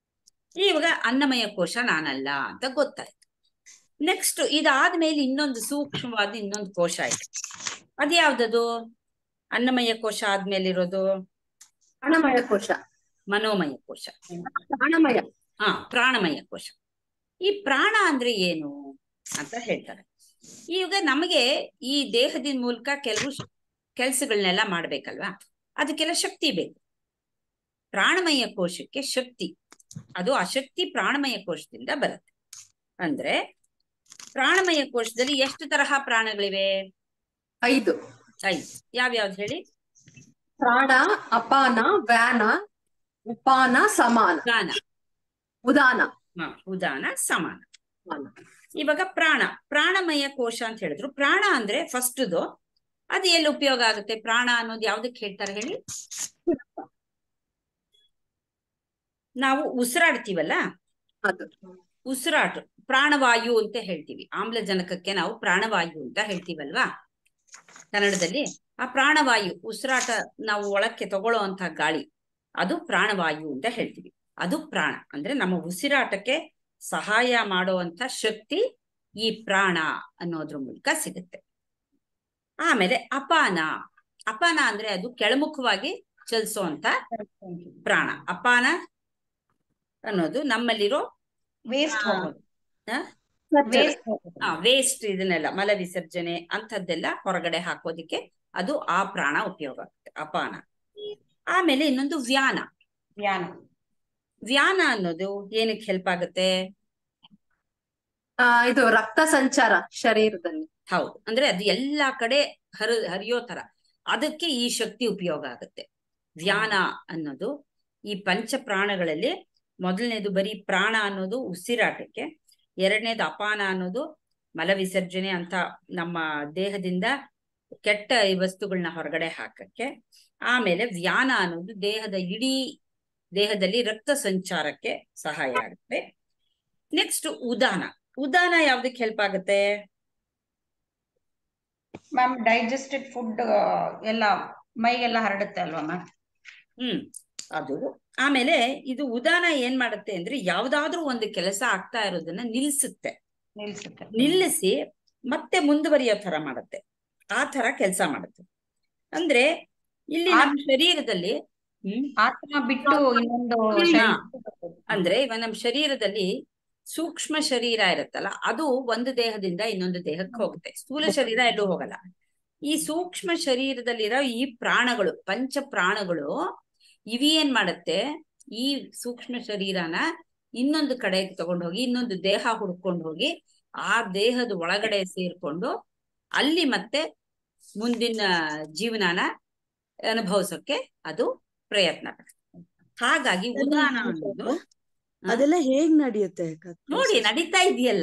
ಇವಾಗ ಅನ್ನಮಯ ಕೋಶ ನಾನಲ್ಲ ಅಂತ ಗೊತ್ತಾಯ್ತು ನೆಕ್ಸ್ಟ್ ಇದಾದ್ಮೇಲೆ ಇನ್ನೊಂದು ಸೂಕ್ಷ್ಮವಾದ ಇನ್ನೊಂದು ಕೋಶ ಇದೆ ಅದ್ಯಾವ್ದದು ಅನ್ನಮಯ ಕೋಶ ಆದ್ಮೇಲೆ ಇರೋದು ಪ್ರಾಣಮಯ ಕೋಶ ಮನೋಮಯ ಕೋಶ ಪ್ರಾಣಮಯ ಹಾ ಪ್ರಾಣಮಯ ಕೋಶ ಈ ಪ್ರಾಣ ಅಂದ್ರೆ ಏನು ಅಂತ ಹೇಳ್ತಾರೆ ಈಗ ನಮಗೆ ಈ ದೇಹದ ಮೂಲಕ ಕೆಲವು ಕೆಲಸಗಳನ್ನೆಲ್ಲ ಮಾಡ್ಬೇಕಲ್ವಾ ಅದಕ್ಕೆಲ್ಲ ಶಕ್ತಿ ಬೇಕು ಪ್ರಾಣಮಯ ಕೋಶಕ್ಕೆ ಶಕ್ತಿ ಅದು ಆ ಶಕ್ತಿ ಪ್ರಾಣಮಯ ಕೋಶದಿಂದ ಬರುತ್ತೆ ಅಂದ್ರೆ ಪ್ರಾಣಮಯ ಕೋಶದಲ್ಲಿ ಎಷ್ಟು ತರಹ ಪ್ರಾಣಗಳಿವೆ ಐದು ಐದು ಯಾವ್ಯಾವ್ದು ಹೇಳಿ ಪ್ರಾಣ ಅಪಾನ ವ್ಯಾನ ಉಪಾನ ಸಮಾನ ಗಾನ ಉದಾನ ಹ, ಉದಾನ ಸಮಾನ ಸಮಾನ. ಇವಾಗ ಪ್ರಾಣ ಪ್ರಾಣಮಯ ಕೋಶ ಅಂತ ಹೇಳಿದ್ರು ಪ್ರಾಣ ಅಂದ್ರೆ ಫಸ್ಟ್ದು ಅದು ಎಲ್ಲಿ ಉಪಯೋಗ ಆಗುತ್ತೆ ಪ್ರಾಣ ಅನ್ನೋದು ಯಾವ್ದಕ್ಕೆ ಹೇಳ್ತಾರೆ ಹೇಳಿ ನಾವು ಉಸಿರಾಡ್ತೀವಲ್ಲ ಅದು ಉಸಿರಾಟ ಪ್ರಾಣವಾಯು ಅಂತ ಹೇಳ್ತೀವಿ ಆಮ್ಲಜನಕಕ್ಕೆ ನಾವು ಪ್ರಾಣವಾಯು ಅಂತ ಹೇಳ್ತೀವಲ್ವಾ ಕನ್ನಡದಲ್ಲಿ ಆ ಪ್ರಾಣವಾಯು ಉಸಿರಾಟ ನಾವು ಒಳಕ್ಕೆ ತಗೊಳ್ಳೋ ಅಂತ ಗಾಳಿ ಅದು ಪ್ರಾಣವಾಯು ಅಂತ ಹೇಳ್ತೀವಿ ಅದು ಪ್ರಾಣ ಅಂದ್ರೆ ನಮ್ಮ ಉಸಿರಾಟಕ್ಕೆ ಸಹಾಯ ಮಾಡುವಂತ ಶಕ್ತಿ ಈ ಪ್ರಾಣ ಅನ್ನೋದ್ರ ಮೂಲಕ ಸಿಗುತ್ತೆ ಆಮೇಲೆ ಅಪಾನ ಅಪಾನ ಅಂದ್ರೆ ಅದು ಕೆಳಮುಖವಾಗಿ ಚಲಿಸುವಂತ ಪ್ರಾಣ ಅಪಾನ ಅನ್ನೋದು ನಮ್ಮಲ್ಲಿರೋ ವೇಸ್ಟ್ ಆ, ಹೋಗೋದು ಆ? ವೇಸ್ಟ್ ಹೋಗೋದು ಆ ವೇಸ್ಟ್ ಇದನ್ನೆಲ್ಲ ಮಲ ವಿಸರ್ಜನೆ ಅಂಥದ್ದೆಲ್ಲ ಹೊರಗಡೆ ಹಾಕೋದಿಕ್ಕೆ ಅದು ಆ ಪ್ರಾಣ ಉಪಯೋಗ ಆಗುತ್ತೆ ಅಪಾನ ಆಮೇಲೆ ಇನ್ನೊಂದು ವ್ಯಾನ ಧ್ಯಾನ ವ್ಯಾನ ಅನ್ನೋದು ಏನಕ್ಕೆ ಹೆಲ್ಪ್ ಆಗುತ್ತೆ ಆ, ಇದು ರಕ್ತ ಸಂಚಾರ ಶರೀರದಲ್ಲಿ ಹೌದು ಅಂದ್ರೆ ಅದು ಎಲ್ಲಾ ಕಡೆ ಹರ ಹರಿಯೋ ತರ ಅದಕ್ಕೆ ಈ ಶಕ್ತಿ ಉಪಯೋಗ ಆಗುತ್ತೆ ಧ್ಯಾನ ಅನ್ನೋದು ಈ ಪಂಚ ಪ್ರಾಣಗಳಲ್ಲಿ ಮೊದಲನೇದು ಬರೀ ಪ್ರಾಣ ಅನ್ನೋದು ಉಸಿರಾಟಕ್ಕೆ ಎರಡನೇದು ಅಪಾನ ಅನ್ನೋದು ಮಲ ವಿಸರ್ಜನೆ ಅಂತ ನಮ್ಮ ದೇಹದಿಂದ ಕೆಟ್ಟ ಈ ವಸ್ತುಗಳನ್ನ ಹೊರಗಡೆ ಹಾಕಕ್ಕೆ ಆಮೇಲೆ ವ್ಯಾನ ಅನ್ನೋದು ದೇಹದ ಇಡೀ ದೇಹದಲ್ಲಿ ರಕ್ತ ಸಂಚಾರಕ್ಕೆ ಸಹಾಯ ಆಗುತ್ತೆ ನೆಕ್ಸ್ಟ್ ಉದಾನ ಉದಾನ ಯಾವ್ದಕ್ಕೆ ಹೆಲ್ಪ್ ಆಗುತ್ತೆ ಮ್ಯಾಮ್ ಡೈಜೆಸ್ಟೆಡ್ ಫುಡ್ ಎಲ್ಲ ಮೈಗೆಲ್ಲ ಹರಡುತ್ತೆ ಅಲ್ವಾ ಮ್ಯಾಮ್ ಹ್ಮ್ ಅದು ಆಮೇಲೆ ಇದು ಉದಾನ ಏನ್ ಮಾಡುತ್ತೆ ಅಂದ್ರೆ ಯಾವ್ದಾದ್ರೂ ಒಂದು ಕೆಲಸ ಆಗ್ತಾ ಇರೋದನ್ನ ನಿಲ್ಸುತ್ತೆ ನಿಲ್ಸುತ್ತೆ ನಿಲ್ಲಿಸಿ ಮತ್ತೆ ಮುಂದುವರಿಯೋ ತರ ಮಾಡುತ್ತೆ ಆ ತರ ಕೆಲಸ ಮಾಡುತ್ತೆ ಅಂದ್ರೆ ಇಲ್ಲಿ ನಮ್ಮ ಶರೀರದಲ್ಲಿ ಹ್ಮ್ ಆತ್ಮ ಬಿಟ್ಟು ಇನ್ನೊಂದು ಹಾ. ಶರೀರ- ಅಂದ್ರೆ ಇವಾಗ ನಮ್ಮ ಶರೀರದಲ್ಲಿ ಸೂಕ್ಷ್ಮ ಶರೀರ ಇರುತ್ತಲ್ಲ ಅದು ಒಂದು ದೇಹದಿಂದ ಇನ್ನೊಂದು ದೇಹಕ್ಕೆ ಹೋಗುತ್ತೆ ಸ್ಥೂಲ ಶರೀರ ಎಲ್ಲೂ ಹೋಗಲ್ಲ ಈ ಸೂಕ್ಷ್ಮ ಶರೀರದಲ್ಲಿರೋ ಈ ಪ್ರಾಣಗಳು ಪಂಚ ಪ್ರಾಣಗಳು ಇವಿ ಏನ್ ಮಾಡುತ್ತೆ ಈ ಸೂಕ್ಷ್ಮ ಶರೀರನ ಇನ್ನೊಂದು ಕಡೆಗೆ ತಗೊಂಡು ಹೋಗಿ ಇನ್ನೊಂದು ದೇಹ ಹುಡ್ಕೊಂಡು ಹೋಗಿ ಆ ದೇಹದ ಒಳಗಡೆ ಸೇರ್ಕೊಂಡು ಅಲ್ಲಿ ಮತ್ತೆ ಮುಂದಿನ ಜೀವನಾನ ಅನುಭವಿಸೋಕೆ ಅದು ಪ್ರಯತ್ನ ಪಡುತ್ತೆ ಹಾಗಾಗಿ ಉದಾನ ಅನ್ನೋದು ಹಾ? ಅದೆಲ್ಲ ಹೇಗ್ ನಡೆಯುತ್ತೆ ಅಕ್ಕ? ನೋಡಿ ನಡೀತಾ ಇದೆಯಲ್ಲ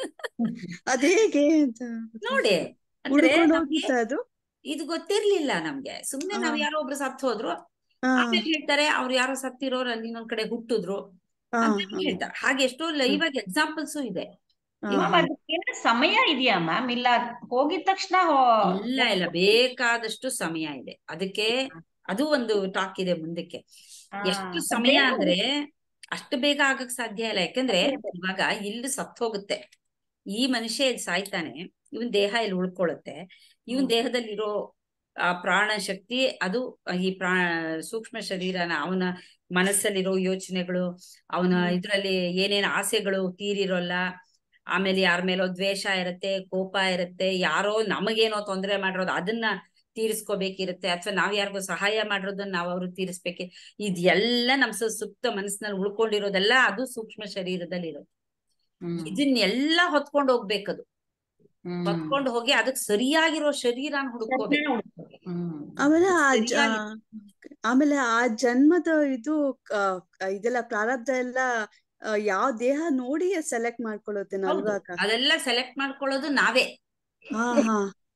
ಅದ್ ಹೇಗೆ ಅಂತ ನೋಡಿ ಅಂದ್ರೆ ಉಳ್ಕೊಂಡು ನಮ್ಗೆ ಹೋಗುತ್ತಾ ಅದು ಇದು ಗೊತ್ತಿರ್ಲಿಲ್ಲ ನಮ್ಗೆ ಸುಮ್ನೆ ನಾವ್ ಹಾ. ಯಾರೋ ಒಬ್ರು ಸತ್ತು ಹೋದ್ರು ಹಾ, ಆಮೇಲೆ ಹೇಳ್ತಾರೆ ಅವ್ರು ಯಾರೋ ಸತ್ತಿರೋರು ಅಲ್ಲಿ ಇನ್ನೊಂದ್ ಕಡೆ ಹುಟ್ಟಿದ್ರು ಹಾ, ಅಂತ ಹಾ, ಹೇಳ್ತಾರೆ ಹಾಗೆ ಎಷ್ಟೋ ಲೈವ್ ಆಗಿ ಎಕ್ಸಾಂಪಲ್ಸ್ ಇದೆ ಹಾ, ಮ್ಯಾಮ್ ಹಾ. ಅದಕ್ಕೇನು ಸಮಯ ಇದೆಯಾ ಮ್ಯಾಮ್ ಇಲ್ಲ ಹೋಗಿದ ತಕ್ಷಣ ಹೋ- ಇಲ್ಲ ಇಲ್ಲ ಬೇಕಾದಷ್ಟು ಸಮಯ ಇದೆ ಅದಕ್ಕೆ ಅದು ಒಂದು ಟಾಕ್ ಇದೆ ಮುಂದಕ್ಕೆ ಹಾ. ಎಷ್ಟು ಸಮಯ ಅಂದ್ರೆ ಅಷ್ಟು ಬೇಗ ಆಗಕ್ ಸಾಧ್ಯ ಇಲ್ಲ ಯಾಕಂದ್ರೆ ಇವಾಗ ಇಲ್ಲಿ ಸತ್ ಹೋಗುತ್ತೆ ಈ ಮನುಷ್ಯ ಇಲ್ಲಿ ಸಾಯ್ತಾನೆ ಇವನ್ ದೇಹ ಇಲ್ಲಿ ಉಳ್ಕೊಳ್ಳುತ್ತೆ ಇವನ್ ದೇಹದಲ್ಲಿರೋ ಆ ಪ್ರಾಣ ಶಕ್ತಿ ಅದು ಈ ಪ್ರಾ ಸೂಕ್ಷ್ಮ ಶರೀರನ ಅವನ ಮನಸ್ಸಲ್ಲಿರೋ ಯೋಚನೆಗಳು ಅವನ ಇದ್ರಲ್ಲಿ ಏನೇನ್ ಆಸೆಗಳು ತೀರಿರೋಲ್ಲ ಆಮೇಲೆ ಯಾರ ಮೇಲೋ ದ್ವೇಷ ಇರುತ್ತೆ ಕೋಪ ಇರುತ್ತೆ ಯಾರೋ ನಮಗೇನೋ ತೊಂದರೆ ಮಾಡಿರೋದು ಅದನ್ನ ತೀರಿಸ್ಕೋಬೇಕಿರುತ್ತೆ ಅಥವಾ ನಾವ್ ಯಾರಿಗೋ ಸಹಾಯ ಮಾಡಿರೋದನ್ನ ನಾವ್ ಅವ್ರಿಗೆ ತೀರಿಸ್ಬೇಕಿ ಇದೆಲ್ಲ ನಮ್ ಸು- ಸುಪ್ತ ಮನಸ್ಸಿನಲ್ಲಿ ಉಳ್ಕೊಂಡಿರೋದೆಲ್ಲ ಅದು ಸೂಕ್ಷ್ಮ ಶರೀರದಲ್ಲಿ ಇರುತ್ತೆ ಹ್ಮ್. ಇದನ್ನೆಲ್ಲ ಹೊತ್ಕೊಂಡು ಹೋಗ್ಬೇಕದು ಹ್ಮ್. ಹೊತ್ಕೊಂಡು ಹೋಗಿ ಅದಕ್ ಸರಿಯಾಗಿರೋ ಶರೀರನ ಹುಡ್ಕೋಬೇಕು ಹ್ಮ್. ಆಮೇಲೆ ಆ ಜ- ಸರಿಯಾಗಿ- ಆಮೇಲೆ ಆ ಜನ್ಮದ ಇದು ಆ, ಇದೆಲ್ಲ ಪ್ರಾರಬ್ಧ ಎಲ್ಲ ಆ, ಯಾವ ದೇಹ ನೋಡಿ ಸೆಲೆಕ್ಟ್ ಮಾಡ್ಕೊಳ್ಳುತ್ತೇನೆ ಹೌದು. ಅಲ್ವಾ ಅಕ್ಕ ಅದೆಲ್ಲ ಸೆಲೆಕ್ಟ್ ಮಾಡ್ಕೊಳ್ಳೋದು ನಾವೇ ಹಾ ಹಾ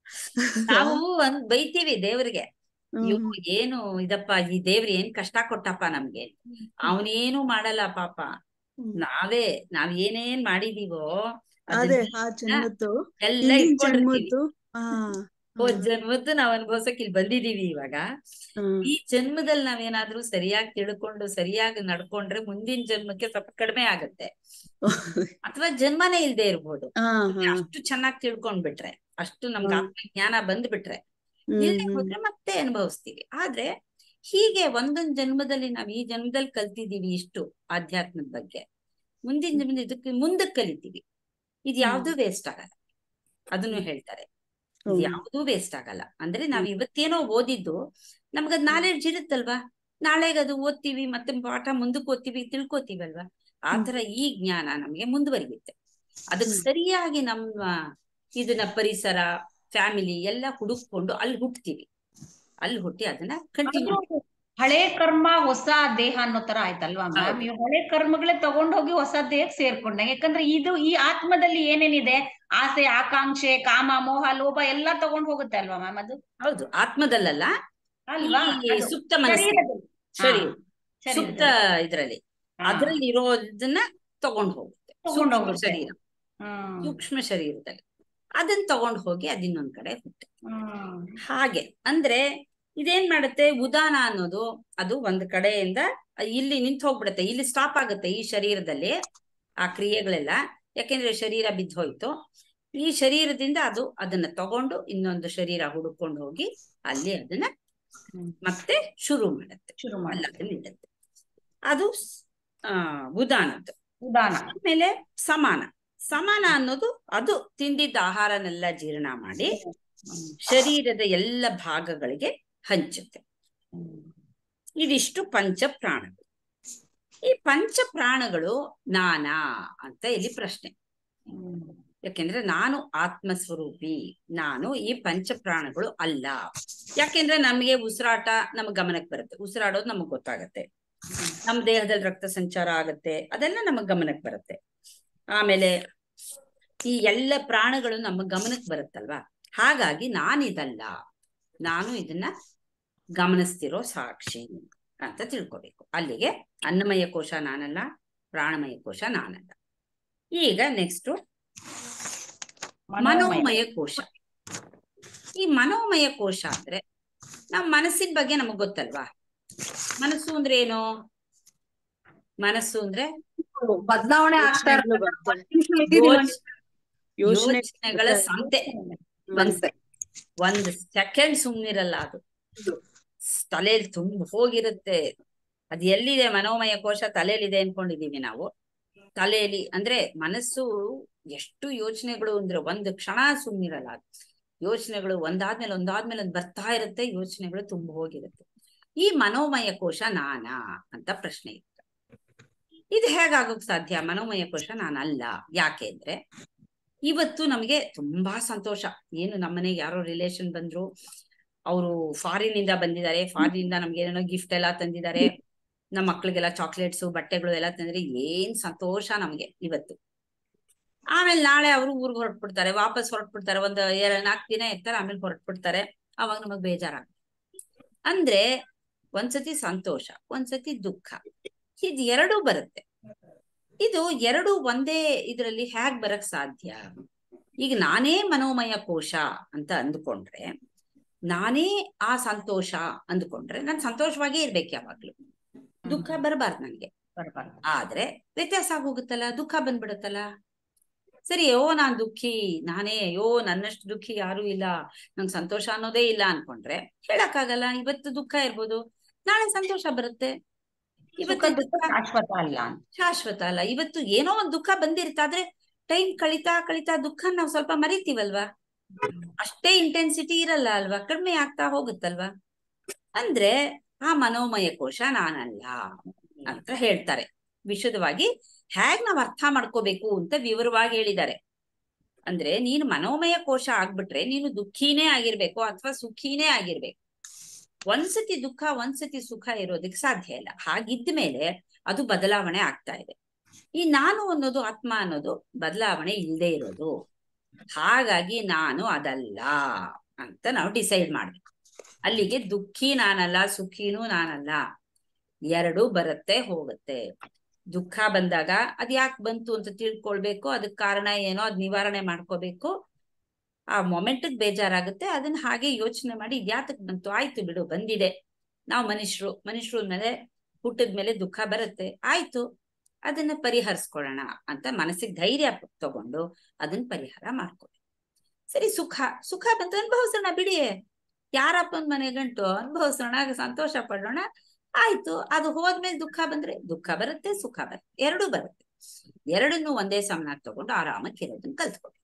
ನಾವು ಒಂದ್ ಬೈತೀವಿ ದೇವ್ರಿಗೆ ಹ್ಮ್, ಇವ್ ಏನು ಇದಪ್ಪ ಈ ದೇವ್ರ ಏನ್ ಕಷ್ಟ ಕೊಟ್ಟಪ್ಪ ನಮ್ಗೆ ಅವನೇನು ಮಾಡಲ್ಲ ಪಾಪ ಹ್ಮ್. ನಾವೇ ನಾವ್ ಏನೇನ್ ಮಾಡಿದೀವೋ ಅದೇ ಅದನ್ನೆಲ್ಲ ಆ ಜನ್ಮದ್ದು ಎಲ್ಲ ಹಿಂದಿನ ಇಟ್ಕೊಂಡಿರ್ತೀವಿ ಜನ್ಮದ್ದು ಹಾ ಹೋದ್ ಜನ್ಮದ್ದು ನಾವ್ ಅನ್ಭವ್ಸಕ್ ಇಲ್ಲಿ ಬಂದಿದೀವಿ ಇವಾಗ ಹ್ಮ್. ಈ ಜನ್ಮದಲ್ಲಿ ನಾವೇನಾದ್ರೂ ಸರಿಯಾಗಿ ತಿಳ್ಕೊಂಡು ಸರಿಯಾಗಿ ನಡ್ಕೊಂಡ್ರೆ ಮುಂದಿನ ಜನ್ಮಕ್ಕೆ ಸ್ವಲ್ಪ ಕಡಿಮೆ ಆಗತ್ತೆ ಅಥವಾ ಜನ್ಮನೇ ಇಲ್ದೇ ಇರ್ಬೋದು ಹಾ ಹಾ ಅಷ್ಟು ಚೆನ್ನಾಗಿ ತಿಳ್ಕೊಂಡ್ಬಿಟ್ರೆ ಅಷ್ಟು ನಮ್ಗೆ ಹ್ಮ್. ಆತ್ಮಜ್ಞಾನ ಬಂದ್ಬಿಟ್ರೆ ಹ್ಮ್ ಇಲ್ಲದೆ ಹ್ಮ್ ಹೋದ್ರೆ ಮತ್ತೆ ಅನುಭವಿಸ್ತೀವಿ ಆದ್ರೆ ಹೀಗೆ ಒಂದೊಂದ್ ಜನ್ಮದಲ್ಲಿ ನಾವ್ ಈ ಜನ್ಮದಲ್ಲಿ ಕಲ್ತಿದೀವಿ ಇಷ್ಟು ಆಧ್ಯಾತ್ಮದ ಬಗ್ಗೆ ಮುಂದಿನ ಜನ್ಮದ ಇದಕ್ಕೆ ಮುಂದಕ್ಕೆ ಕಲಿತೀವಿ ಇದು ಯಾವ್ದು ವೇಸ್ಟ್ ಆಗಲ್ಲ ಅದನ್ನು ಹೇಳ್ತಾರೆ ಇದು ಹ್ಮ್. ಯಾವ್ದು ವೇಸ್ಟ್ ಆಗಲ್ಲ ಅಂದ್ರೆ ನಾವ್ ಇವತ್ತೇನೋ ಓದಿದ್ದು ನಮ್ಗದ್ ನಾಲೆಡ್ಜ್ ಇರುತ್ತಲ್ವಾ ನಾಳೆಗ್ ಅದು ಓದ್ತೀವಿ ಮತ್ತೆ ಪಾಠ ಮುಂದಕ್ಕೆ ಓದ್ತೀವಿ ತಿಳ್ಕೊತೀವಲ್ವಾ ಆತರ ಈ ಜ್ಞಾನ ನಮ್ಗೆ ಮುಂದುವರಿಯುತ್ತೆ ಅದಕ್ಕೆ ಸರಿಯಾಗಿ ನಮ್ಮ ಇದನ್ನ ಪರಿಸರ ಫ್ಯಾಮಿಲಿ ಎಲ್ಲ ಹುಡುಕೊಂಡು ಅಲ್ಲಿ ಹುಟ್ತೀವಿ ಅಲ್ಲಿ ಹುಟ್ಟಿ ಅದನ್ನ ಕಂಟಿನ್ಯೂ ಅದು ಹಳೆ ಕರ್ಮ ಹೊಸ ದೇಹ ಅನ್ನೋ ತರ ಆಯ್ತಲ್ವಾ ಮ್ಯಾಮ್ ಹೌದು. ಇವ್ ಹಳೆ ಕರ್ಮಗಳೇ ತಗೊಂಡೋಗಿ ಹೊಸ ದೇಹಕ್ಕೆ ಸೇರ್ಕೊಂಡಂಗೆ ಯಾಕಂದ್ರೆ ಇದು ಈ ಆತ್ಮದಲ್ಲಿ ಏನೇನಿದೆ ಆಸೆ ಆಕಾಂಕ್ಷೆ ಕಾಮ ಮೋಹ ಲೋಭ ಎಲ್ಲಾ ತಗೊಂಡ್ ಹೋಗುತ್ತೆ ಅಲ್ವಾ ಮ್ಯಾಮ್ ಅದು ಹೌದು ಆತ್ಮದಲ್ಲಲ್ಲ ಅಲ್ವಾ ಈ ಅದು ಸುಪ್ತ ಮನಸ್ಸು ಶರೀರದಲ್ಲಿ. ಸರಿ ಹಾ, ಸುಪ್ತ ಶರೀರದಲ್ಲಿ. ಇದ್ರಲ್ಲಿ ಹಾ. ಅದ್ರಲ್ಲಿ ಇರೋದನ್ನ ತಗೊಂಡ್ ಹೋಗುತ್ತೆ ತಗೊಂಡ್ ಸೂಕ್ಷ್ಮ ಹೋಗುತ್ತೆ. ಶರೀರ ಹ್ಮ್. ಸೂಕ್ಷ್ಮ ಶರೀರದಲ್ಲಿ ಅದನ್ನ ತಗೊಂಡ್ ಹೋಗಿ ಅದಿನ್ನೊಂದ್ ಕಡೆ ಹುಟ್ಟೆ ಹ್ಮ್. ಹಾಗೆ ಅಂದ್ರೆ ಇದೇನ್ ಮಾಡುತ್ತೆ ಉದಾನ ಅನ್ನೋದು ಅದು ಒಂದ್ ಕಡೆಯಿಂದ ಇಲ್ಲಿ ನಿಂತ್ ಹೋಗ್ಬಿಡುತ್ತೆ ಇಲ್ಲಿ ಸ್ಟಾಪ್ ಆಗುತ್ತೆ ಈ ಶರೀರದಲ್ಲಿ ಆ ಕ್ರಿಯೆಗಳೆಲ್ಲ ಯಾಕೆಂದ್ರೆ ಶರೀರ ಬಿದ್ದು ಹೋಯ್ತು ಈ ಶರೀರದಿಂದ ಅದು ಅದನ್ನ ತಗೊಂಡು ಇನ್ನೊಂದು ಶರೀರ ಹುಡುಕೊಂಡು ಹೋಗಿ ಅಲ್ಲಿ ಅದನ್ನ ಹ್ಮ್. ಮತ್ತೆ ಶುರು ಮಾಡುತ್ತೆ ಶುರು ಅಲ್ಲಿ ಮಾಡಿ ಅದನ್ನ ಇಡುತ್ತೆ ಅದು ಆ ಉದಾನದ್ದು ಉದಾನ ಆಮೇಲೆ ಸಮಾನ ಸಮಾನ ಅನ್ನೋದು ಅದು ತಿಂದಿದ್ದ ಆಹಾರನೆಲ್ಲ ಜೀರ್ಣ ಮಾಡಿ ಶರೀರದ ಎಲ್ಲ ಭಾಗಗಳಿಗೆ ಹಂಚುತ್ತೆ ಇದಿಷ್ಟು ಪಂಚ ಪ್ರಾಣಗಳು ಈ ಪಂಚ ಪ್ರಾಣಗಳು ನಾನಾ ಅಂತ ಇಲ್ಲಿ ಪ್ರಶ್ನೆ ಯಾಕೆಂದ್ರೆ ನಾನು ಆತ್ಮ ಸ್ವರೂಪಿ ನಾನು ಈ ಪಂಚ ಪ್ರಾಣಗಳು ಅಲ್ಲ ಯಾಕೆಂದ್ರೆ ನಮಗೆ ಉಸಿರಾಟ ನಮಗ್ ಗಮನಕ್ಕೆ ಬರುತ್ತೆ ಉಸಿರಾಡೋದು ನಮಗ್ ಗೊತ್ತಾಗತ್ತೆ ನಮ್ ದೇಹದಲ್ಲಿ ರಕ್ತ ಸಂಚಾರ ಆಗತ್ತೆ ಅದೆಲ್ಲ ನಮಗ್ ಗಮನಕ್ಕೆ ಬರುತ್ತೆ ಆಮೇಲೆ ಈ ಎಲ್ಲ ಪ್ರಾಣಗಳು ನಮ್ಮ ಗಮನಕ್ಕೆ ಬರುತ್ತಲ್ವಾ ಹಾಗಾಗಿ ನಾನಿದಲ್ಲ ನಾನು ಇದನ್ನ ಗಮನಿಸ್ತಿರೋ ಸಾಕ್ಷಿ ಅಂತ ತಿಳ್ಕೊಬೇಕು ಅಲ್ಲಿಗೆ ಅನ್ನಮಯ ಕೋಶ ನಾನಲ್ಲ ಪ್ರಾಣಮಯ ಕೋಶ ನಾನಲ್ಲ ಈಗ ನೆಕ್ಸ್ಟ್ ಮನೋಮಯ ಕೋಶ ಈ ಮನೋಮಯ ಕೋಶ ಅಂದ್ರೆ ನಮ್ ಮನಸ್ಸಿನ ಬಗ್ಗೆ ನಮಗ್ ಗೊತ್ತಲ್ವಾ ಮನಸ್ಸು ಅಂದ್ರೆ ಏನು ಮನಸ್ಸು ಅಂದ್ರೆ ಬದಲಾವಣೆ ಆಗ್ತಾ ಯೋಚ್- ಯೋಚನೆ ಯೋಚನೆಗಳ ಸಂತೆ ಮನಸ್ಸೆ ಒಂದ್ ಸೆಕೆಂಡ್ ಸುಮ್ನಿರಲ್ಲ ಅದು ತಲೆಯಲ್ಲಿ ತುಂಬ ಹೋಗಿರುತ್ತೆ ಅದ್ ಎಲ್ಲಿದೆ ಮನೋಮಯ ಕೋಶ ತಲೆಯಲ್ಲಿದೆ ಅನ್ಕೊಂಡಿದೀವಿ ನಾವು ತಲೆಯಲ್ಲಿ ಅಂದ್ರೆ ಮನಸ್ಸು ಎಷ್ಟು ಯೋಚನೆಗಳು ಅಂದ್ರೆ ಒಂದು ಕ್ಷಣ ಸುಮ್ನಿರಲ್ಲ ಅದು ಯೋಚನೆಗಳು ಒಂದಾದ್ಮೇಲೆ ಒಂದಾದ್ಮೇಲೆ ಒಂದ್ ಬರ್ತಾ ಇರುತ್ತೆ ಯೋಚನೆಗಳು ತುಂಬ ಹೋಗಿರುತ್ತೆ ಈ ಮನೋಮಯ ಕೋಶ ನಾನಾ ಅಂತ ಪ್ರಶ್ನೆ ಇತ್ತು ಇದು ಹೇಗಾಗೋಕ್ ಸಾಧ್ಯ ಮನೋಮಯ ಕೋಶ ನಾನಲ್ಲ ಯಾಕೆ ಅಂದ್ರೆ ಇವತ್ತು ನಮಗೆ ತುಂಬಾ ಸಂತೋಷ ಏನು ನಮ್ಮನೆಗೆ ಯಾರೋ ರಿಲೇಷನ್ ಬಂದ್ರು ಅವರು ಫಾರಿನ್ ಇಂದ ಬಂದಿದ್ದಾರೆ ಫಾರಿನ್ ಇಂದ ನಮ್ಗೆ ಏನೇನೋ ಗಿಫ್ಟ್ ಎಲ್ಲ ತಂದಿದ್ದಾರೆ ನಮ್ಮ ಮಕ್ಳಿಗೆಲ್ಲ ಚಾಕ್ಲೇಟ್ಸ್ ಬಟ್ಟೆಗಳು ಎಲ್ಲ ತಂದ್ರೆ ಏನ್ ಸಂತೋಷ ನಮ್ಗೆ ಇವತ್ತು ಆಮೇಲೆ ನಾಳೆ ಅವರು ಊರ್ಗ್ ಹೊರಟ್ಬಿಡ್ತಾರೆ ವಾಪಸ್ ಹೊರಟ್ಬಿಡ್ತಾರೆ ಒಂದ್ ಎರಡ್ ನಾಲ್ಕು ದಿನ ಇರ್ತಾರೆ ಆಮೇಲೆ ಹೊರಟ್ಬಿಡ್ತಾರೆ ಅವಾಗ ನಮಗ್ ಬೇಜಾರಾಗ ಅಂದ್ರೆ ಒಂದ್ಸತಿ ಸಂತೋಷ ಒಂದ್ಸತಿ ದುಃಖ ಇದ್ ಎರಡೂ ಬರುತ್ತೆ ಇದು ಎರಡು ಒಂದೇ ಇದ್ರಲ್ಲಿ ಹೇಗ್ ಬರಕ್ ಸಾಧ್ಯ ಈಗ ನಾನೇ ಮನೋಮಯ ಕೋಶ ಅಂತ ಅಂದ್ಕೊಂಡ್ರೆ ನಾನೇ ಆ ಸಂತೋಷ ಅಂದ್ಕೊಂಡ್ರೆ ನಾನ್ ಸಂತೋಷವಾಗೇ ಇರ್ಬೇಕು ಯಾವಾಗ್ಲೂ ದುಃಖ ಬರಬಾರ್ದು ನನ್ಗೆ ಬರ್ಬಾರ್ದು ಆದ್ರೆ ವ್ಯತ್ಯಾಸ ಆಗೋಗುತ್ತಲ್ಲ ದುಃಖ ಬಂದ್ಬಿಡುತ್ತಲ್ಲ ಸರಿ ಓ ನಾನ್ ದುಃಖಿ ನಾನೇ ಅಯ್ಯೋ ನನ್ನಷ್ಟು ದುಃಖಿ ಯಾರು ಇಲ್ಲ ನಂಗ್ ಸಂತೋಷ ಅನ್ನೋದೇ ಇಲ್ಲ ಅನ್ಕೊಂಡ್ರೆ ಹೇಳಕ್ಕಾಗಲ್ಲ ಇವತ್ತು ದುಃಖ ಇರ್ಬೋದು ನಾಳೆ ಸಂತೋಷ ಬರುತ್ತೆ ಇವತ್ತು ಸುಖ ದುಃಖ ದುಃಖ ಶಾಶ್ವತ ಅಲ್ಲ ಅಂತ ಶಾಶ್ವತ ಅಲ್ಲ ಇವತ್ತು ಏನೋ ಒಂದ್ ದುಃಖ ಬಂದಿರ್ತಾದ್ರೆ ಟೈಮ್ ಕಳಿತಾ ಕಳಿತಾ ದುಃಖ ನಾವ್ ಸ್ವಲ್ಪ ಮರಿತೀವಲ್ವಾ ಅಷ್ಟೇ ಇಂಟೆನ್ಸಿಟಿ ಇರಲ್ಲ ಅಲ್ವಾ ಕಡಿಮೆ ಆಗ್ತಾ ಹೋಗುತ್ತಲ್ವಾ ಅಂದ್ರೆ ಆ ಮನೋಮಯ ಕೋಶ ನಾನಲ್ಲ ಅಂತ ಹೇಳ್ತಾರೆ ವಿಶದವಾಗಿ ಹೇಗ್ ನಾವ್ ಅರ್ಥ ಮಾಡ್ಕೋಬೇಕು ಅಂತ ವಿವರವಾಗಿ ಹೇಳಿದ್ದಾರೆ ಅಂದ್ರೆ ನೀನು ಮನೋಮಯ ಕೋಶ ಆಗ್ಬಿಟ್ರೆ ನೀನು ದುಃಖಿನೇ ಆಗಿರ್ಬೇಕು ಅಥವಾ ಸುಖಿನೇ ಆಗಿರ್ಬೇಕು ಒಂದ್ಸತಿ ದುಃಖ ಒಂದ್ಸತಿ ಸುಖ ಇರೋದಕ್ಕೆ ಸಾಧ್ಯ ಇಲ್ಲ ಹಾಗಿದ್ದ ಮೇಲೆ ಅದು ಬದಲಾವಣೆ ಆಗ್ತಾ ಇದೆ ಈ ನಾನು ಅನ್ನೋದು ಆತ್ಮ ಅನ್ನೋದು ಬದಲಾವಣೆ ಇಲ್ಲದೆ ಇರೋದು ಹಾಗಾಗಿ ನಾನು ಅದಲ್ಲ ಅಂತ ನಾವು ಡಿಸೈಡ್ ಮಾಡ್ಬೇಕು ಅಲ್ಲಿಗೆ ದುಃಖಿ ನಾನಲ್ಲ ಸುಖಿನೂ ನಾನಲ್ಲ ಎರಡು ಬರುತ್ತೆ ಹೋಗುತ್ತೆ ದುಃಖ ಬಂದಾಗ ಅದ್ ಯಾಕೆ ಬಂತು ಅಂತ ತಿಳ್ಕೊಳ್ಬೇಕು ಅದಕ್ ಕಾರಣ ಏನೋ ಅದ್ ನಿವಾರಣೆ ಮಾಡ್ಕೋಬೇಕು ಆ ಮೊಮೆಂಟ್ ಬೇಜಾರಾಗುತ್ತೆ ಅದನ್ನ ಹಾಗೆ ಯೋಚನೆ ಮಾಡಿ ಇದ್ಯಾತಕ್ ಬಂತು ಆಯ್ತು ಬಿಡು ಬಂದಿದೆ ನಾವು ಮನುಷ್ಯರು ಮನುಷ್ಯರು ಮೇಲೆ ಹುಟ್ಟಿದ ಮೇಲೆ ದುಃಖ ಬರುತ್ತೆ ಆಯ್ತು ಅದನ್ನ ಪರಿಹರಿಸ್ಕೊಳ್ಳೋಣ ಅಂತ ಮನಸ್ಸಿಗೆ ಧೈರ್ಯ ತಗೊಂಡು ಅದನ್ನ ಪರಿಹಾರ ಮಾಡ್ಕೊಳ್ಳಿ ಸರಿ ಸುಖ ಸುಖ ಬಂತು ಅನುಭವಿಸೋಣ ಬಿಡಿ ಯಾರಪ್ಪನ ಮನೆ ಗಂಟು ಅನುಭವಿಸೋಣ ಸಂತೋಷ ಪಡೋಣ ಆಯ್ತು ಅದು ಹೋದ್ಮೇಲೆ ದುಃಖ ಬಂದ್ರೆ ದುಃಖ ಬರುತ್ತೆ ಸುಖ ಬರುತ್ತೆ ಎರಡೂ ಬರುತ್ತೆ ಎರಡನ್ನು ಒಂದೇ ಸಮನಾಗಿ ತಗೊಂಡು ಆರಾಮಾಗಿ ಇರೋದನ್ನ ಕಲ್ತ್ಕೊಳ್ಳಿ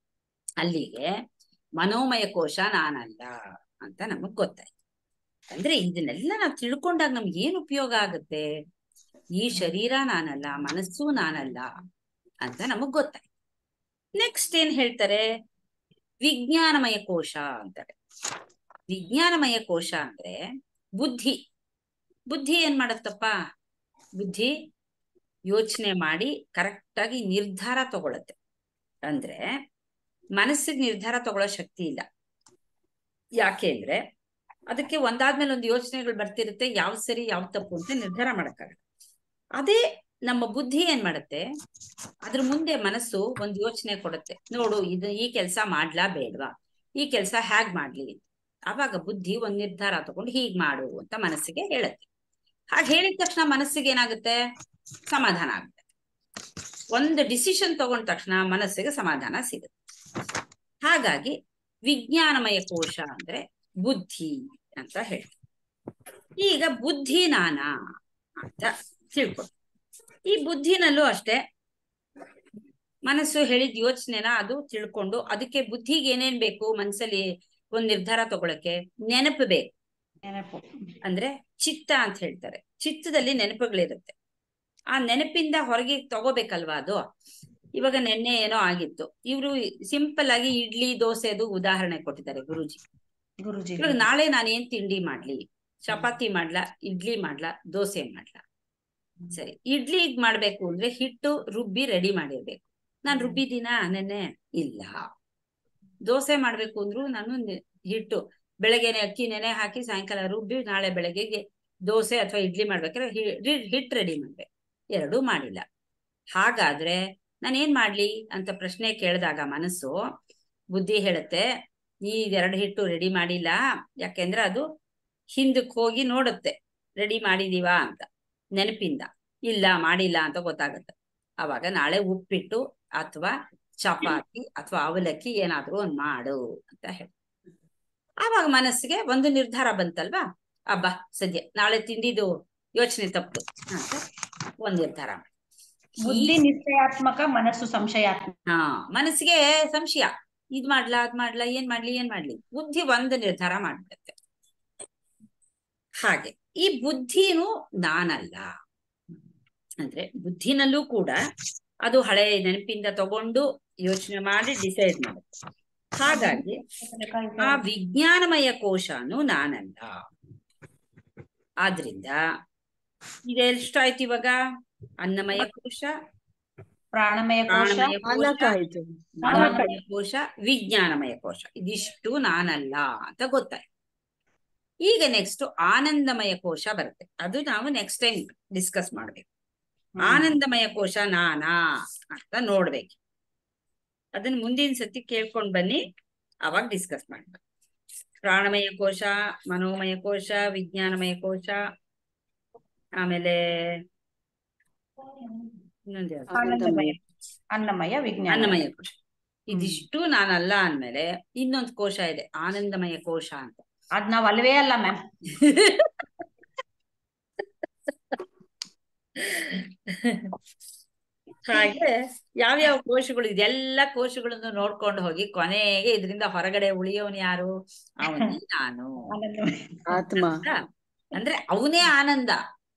ಅಲ್ಲಿಗೆ ಮನೋಮಯ ಕೋಶ ನಾನಲ್ಲ ಅಂತ ನಮಗ್ ಗೊತ್ತಾಯ್ತು ಅಂದ್ರೆ ಇದನ್ನೆಲ್ಲ ನಾವು ತಿಳ್ಕೊಂಡಾಗ ನಮ್ಗೆ ಏನ್ ಉಪಯೋಗ ಆಗುತ್ತೆ ಈ ಶರೀರ ನಾನಲ್ಲ ಮನಸ್ಸು ನಾನಲ್ಲ ಅಂತ ನಮಗ್ ಗೊತ್ತಾಯ್ತು ನೆಕ್ಸ್ಟ್ ಏನ್ ಹೇಳ್ತಾರೆ ವಿಜ್ಞಾನಮಯ ಕೋಶ ಅಂತಾರೆ ವಿಜ್ಞಾನಮಯ ಕೋಶ ಅಂದ್ರೆ ಬುದ್ಧಿ ಬುದ್ಧಿ ಏನ್ ಮಾಡತ್ತಪ್ಪ ಬುದ್ಧಿ ಯೋಚನೆ ಮಾಡಿ ಕರೆಕ್ಟ್ ಆಗಿ ನಿರ್ಧಾರ ತಗೊಳತ್ತೆ ಅಂದ್ರೆ ಮನಸ್ಸಿಗೆ ನಿರ್ಧಾರ ತಗೊಳ್ಳೋ ಶಕ್ತಿ ಇಲ್ಲ ಯಾಕೆ ಅಂದ್ರೆ ಅದಕ್ಕೆ ಒಂದಾದ್ಮೇಲೆ ಒಂದು ಯೋಚನೆಗಳು ಬರ್ತಿರುತ್ತೆ ಯಾವ ಸರಿ ಯಾವ ತಪ್ಪು ಅಂತ ನಿರ್ಧಾರ ಮಾಡಕ್ಕಾಗಲ್ಲ ಅದೇ ನಮ್ಮ ಬುದ್ಧಿ ಏನ್ ಮಾಡತ್ತೆ ಅದ್ರ ಮುಂದೆ ಮನಸ್ಸು ಒಂದ್ ಯೋಚನೆ ಕೊಡುತ್ತೆ ನೋಡು ಇದು ಈ ಕೆಲಸ ಮಾಡ್ಲಾ ಬೇಡ್ವಾ ಈ ಕೆಲಸ ಹ್ಯಾಗ್ ಮಾಡ್ಲಿ ಅವಾಗ ಬುದ್ಧಿ ಒಂದ್ ನಿರ್ಧಾರ ತಗೊಂಡು ಹೀಗ್ ಮಾಡು ಅಂತ ಮನಸ್ಸಿಗೆ ಹೇಳುತ್ತೆ ಹಾಗೆ ಹೇಳಿದ ತಕ್ಷಣ ಮನಸ್ಸಿಗೆ ಏನಾಗುತ್ತೆ ಸಮಾಧಾನ ಆಗುತ್ತೆ ಒಂದು ಡಿಸಿಷನ್ ತಗೊಂಡ ತಕ್ಷಣ ಮನಸ್ಸಿಗೆ ಸಮಾಧಾನ ಸಿಗುತ್ತೆ ಹಾಗಾಗಿ ವಿಜ್ಞಾನಮಯ ಕೋಶ ಅಂದ್ರೆ ಬುದ್ಧಿ ಅಂತ ಹೇಳ್ತಾರೆ ಈಗ ಬುದ್ಧಿ ನಾನಾ ಅಂತ ತಿಳ್ಕೊಂಡು ಈ ಬುದ್ಧಿನಲ್ಲೂ ಅಷ್ಟೇ ಮನಸ್ಸು ಹೇಳಿದ ಯೋಚನೆನ ಅದು ತಿಳ್ಕೊಂಡು ಅದಕ್ಕೆ ಬುದ್ಧಿಗೆ ಏನೇನ್ ಬೇಕು ಮನ್ಸಲ್ಲಿ ಒಂದ್ ನಿರ್ಧಾರ ತಗೊಳಕ್ಕೆ ನೆನಪು ಬೇಕು ನೆನಪು ಅಂದ್ರೆ ಚಿತ್ತ ಅಂತ ಹೇಳ್ತಾರೆ ಚಿತ್ತದಲ್ಲಿ ನೆನಪುಗಳಿರುತ್ತೆ ಆ ನೆನಪಿಂದ ಹೊರಗೆ ತಗೋಬೇಕಲ್ವಾ ಅದು ಇವಾಗ ನೆನ್ನೆ ಏನೋ ಆಗಿತ್ತು ಇವ್ರು ಸಿಂಪಲ್ ಆಗಿ ಇಡ್ಲಿ ದೋಸೆದು ಉದಾಹರಣೆ ಕೊಟ್ಟಿದ್ದಾರೆ ಗುರುಜಿ ಗುರುಜಿ ಇವಾಗ ನಾಳೆ ನಾನು ಏನ್ ತಿಂಡಿ ಮಾಡ್ಲಿ ಚಪಾತಿ ಮಾಡ್ಲಾ ಇಡ್ಲಿ ಮಾಡ್ಲಾ ದೋಸೆ ಮಾಡ್ಲಾ ಸರಿ ಇಡ್ಲಿ ಮಾಡ್ಬೇಕು ಅಂದ್ರೆ ಹಿಟ್ಟು ರುಬ್ಬಿ ರೆಡಿ ಮಾಡಿರ್ಬೇಕು ನಾನ್ ರುಬ್ಬಿದ್ದೀನಾ ನೆನ್ನೆ ಇಲ್ಲ ದೋಸೆ ಮಾಡ್ಬೇಕು ಅಂದ್ರು ನಾನು ನೆ- ಹಿಟ್ಟು ಬೆಳಗ್ಗೆನೆ ಅಕ್ಕಿ ನೆನೆ ಹಾಕಿ ಸಾಯಂಕಾಲ ರುಬ್ಬಿ ನಾಳೆ ಬೆಳಗ್ಗೆಗೆ ದೋಸೆ ಅಥವಾ ಇಡ್ಲಿ ಮಾಡ್ಬೇಕಾದ್ರೆ ಹಿಟ್ಟು ರೆಡಿ ಮಾಡ್ಬೇಕು ಎರಡೂ ಮಾಡಿಲ್ಲ ಹಾಗಾದ್ರೆ ನಾನು ಏನ್ ಮಾಡ್ಲಿ ಅಂತ ಪ್ರಶ್ನೆ ಕೇಳಿದಾಗ ಮನಸ್ಸು ಬುದ್ಧಿ ಹೇಳುತ್ತೆ ನೀ ಎರಡು ಹಿಟ್ಟು ರೆಡಿ ಮಾಡಿಲ್ಲ ಯಾಕೆಂದ್ರೆ ಅದು ಹಿಂದಕ್ ಹೋಗಿ ನೋಡುತ್ತೆ ರೆಡಿ ಮಾಡಿದೀವಾ ಅಂತ ನೆನಪಿಂದ ಇಲ್ಲ ಮಾಡಿಲ್ಲ ಅಂತ ಗೊತ್ತಾಗುತ್ತೆ ಅವಾಗ ನಾಳೆ ಉಪ್ಪಿಟ್ಟು ಅಥವಾ ಚಪಾತಿ ಅಥವಾ ಅವಲಕ್ಕಿ ಏನಾದ್ರೂ ಒಂದ್ ಮಾಡು ಅಂತ ಹೇಳಿ ಆವಾಗ ಮನಸ್ಸಿಗೆ ಒಂದು ನಿರ್ಧಾರ ಬಂತಲ್ವಾ ಅಬ್ಬಾ ಸದ್ಯ ನಾಳೆ ತಿಂದಿದ್ದು ಯೋಚನೆ ತಪ್ಪು ಅಂತ ಒಂದ್ ನಿರ್ಧಾರ ಮಾಡಿ ಬುದ್ಧಿ ನಿಶ್ಚಯಾತ್ಮಕ ಮನಸ್ಸು ಸಂಶಯಾತ್ಮಕ ಹಾ ಮನಸ್ಸಿಗೆ ಸಂಶಯ ಇದ್ ಮಾಡ್ಲಾ ಅದ್ ಮಾಡ್ಲಾ ಏನ್ ಮಾಡ್ಲಿ ಏನ್ ಮಾಡ್ಲಿ ಬುದ್ಧಿ ಒಂದು ನಿರ್ಧಾರ ಮಾಡ್ಬಿಡುತ್ತೆ ಹಾಗೆ ಈ ಬುದ್ಧಿನೂ ನಾನಲ್ಲ ಅಂದ್ರೆ ಬುದ್ಧಿನಲ್ಲೂ ಕೂಡ ಅದು ಹಳೆ ನೆನಪಿಂದ ತಗೊಂಡು ಯೋಚನೆ ಮಾಡಿ ಡಿಸೈಡ್ ಮಾಡುತ್ತೆ ಹಾಗಾಗಿ ಆ ವಿಜ್ಞಾನಮಯ ಕೋಶನು ನಾನಲ್ಲ ಆದ್ರಿಂದ ಇದೆಷ್ಟಾಯ್ತು ಇವಾಗ ಅನ್ನಮಯ ಕೋಶ ಪ್ರಾಣಮಯ ಕೋಶ ಪ್ರಾಣಮಯ ನಾಲ್ಕು ಕೋಶ ಆಯ್ತು ಮನೋಮಯ ಕೋಶ ವಿಜ್ಞಾನಮಯ ಕೋಶ ಇದಿಷ್ಟು ನಾನಲ್ಲ ಅಂತ ಗೊತ್ತಾಯ್ತು ಈಗ ನೆಕ್ಸ್ಟ್ ಆನಂದಮಯ ಕೋಶ ಬರುತ್ತೆ ಅದು ನಾವು ನೆಕ್ಸ್ಟ್ ಟೈಮ್ ಡಿಸ್ಕಸ್ ಮಾಡ್ಬೇಕು ಆನಂದಮಯ ಕೋಶ ನಾನಾ ಅಂತ ನೋಡ್ಬೇಕು ಅದನ್ನ ಮುಂದಿನ ಸತಿ ಕೇಳ್ಕೊಂಡ್ ಬನ್ನಿ ಅವಾಗ ಡಿಸ್ಕಸ್ ಮಾಡ್ಬೇಕು ಪ್ರಾಣಮಯ ಕೋಶ ಮನೋಮಯ ಕೋಶ ವಿಜ್ಞಾನಮಯ ಕೋಶ ಆಮೇಲೆ ಇನ್ನೊಂದ್ ಯಾವ್ದು? ಆನಂದಮಯ ಅನ್ನಮಯ ವಿಜ್ಞಾನ ಅನ್ನಮಯ ಕೋಶ ಇದಿಷ್ಟು ನಾನಲ್ಲ ಅಂದ್ಮೇಲೆ ಇನ್ನೊಂದು ಕೋಶ ಇದೆ ಆನಂದಮಯ ಕೋಶ ಅಂತ ಅದ್ ನಾವ್ ಅಲ್ವೇ ಅಲ್ಲ ಮ್ಯಾಮ್ ಹಾಗೆ ಯಾವ್ಯಾವ ಕೋಶಗಳು ಇದೆಲ್ಲ ಕೋಶಗಳನ್ನು ನೋಡ್ಕೊಂಡು ಹೋಗಿ ಕೊನೆಗೆ ಇದರಿಂದ ಹೊರಗಡೆ ಉಳಿಯೋನು ಯಾರು ಅವನೇ ನಾನು ಆತ್ಮ ಅಂತ. ಅಂದ್ರೆ ಅವನೇ ಆನಂದ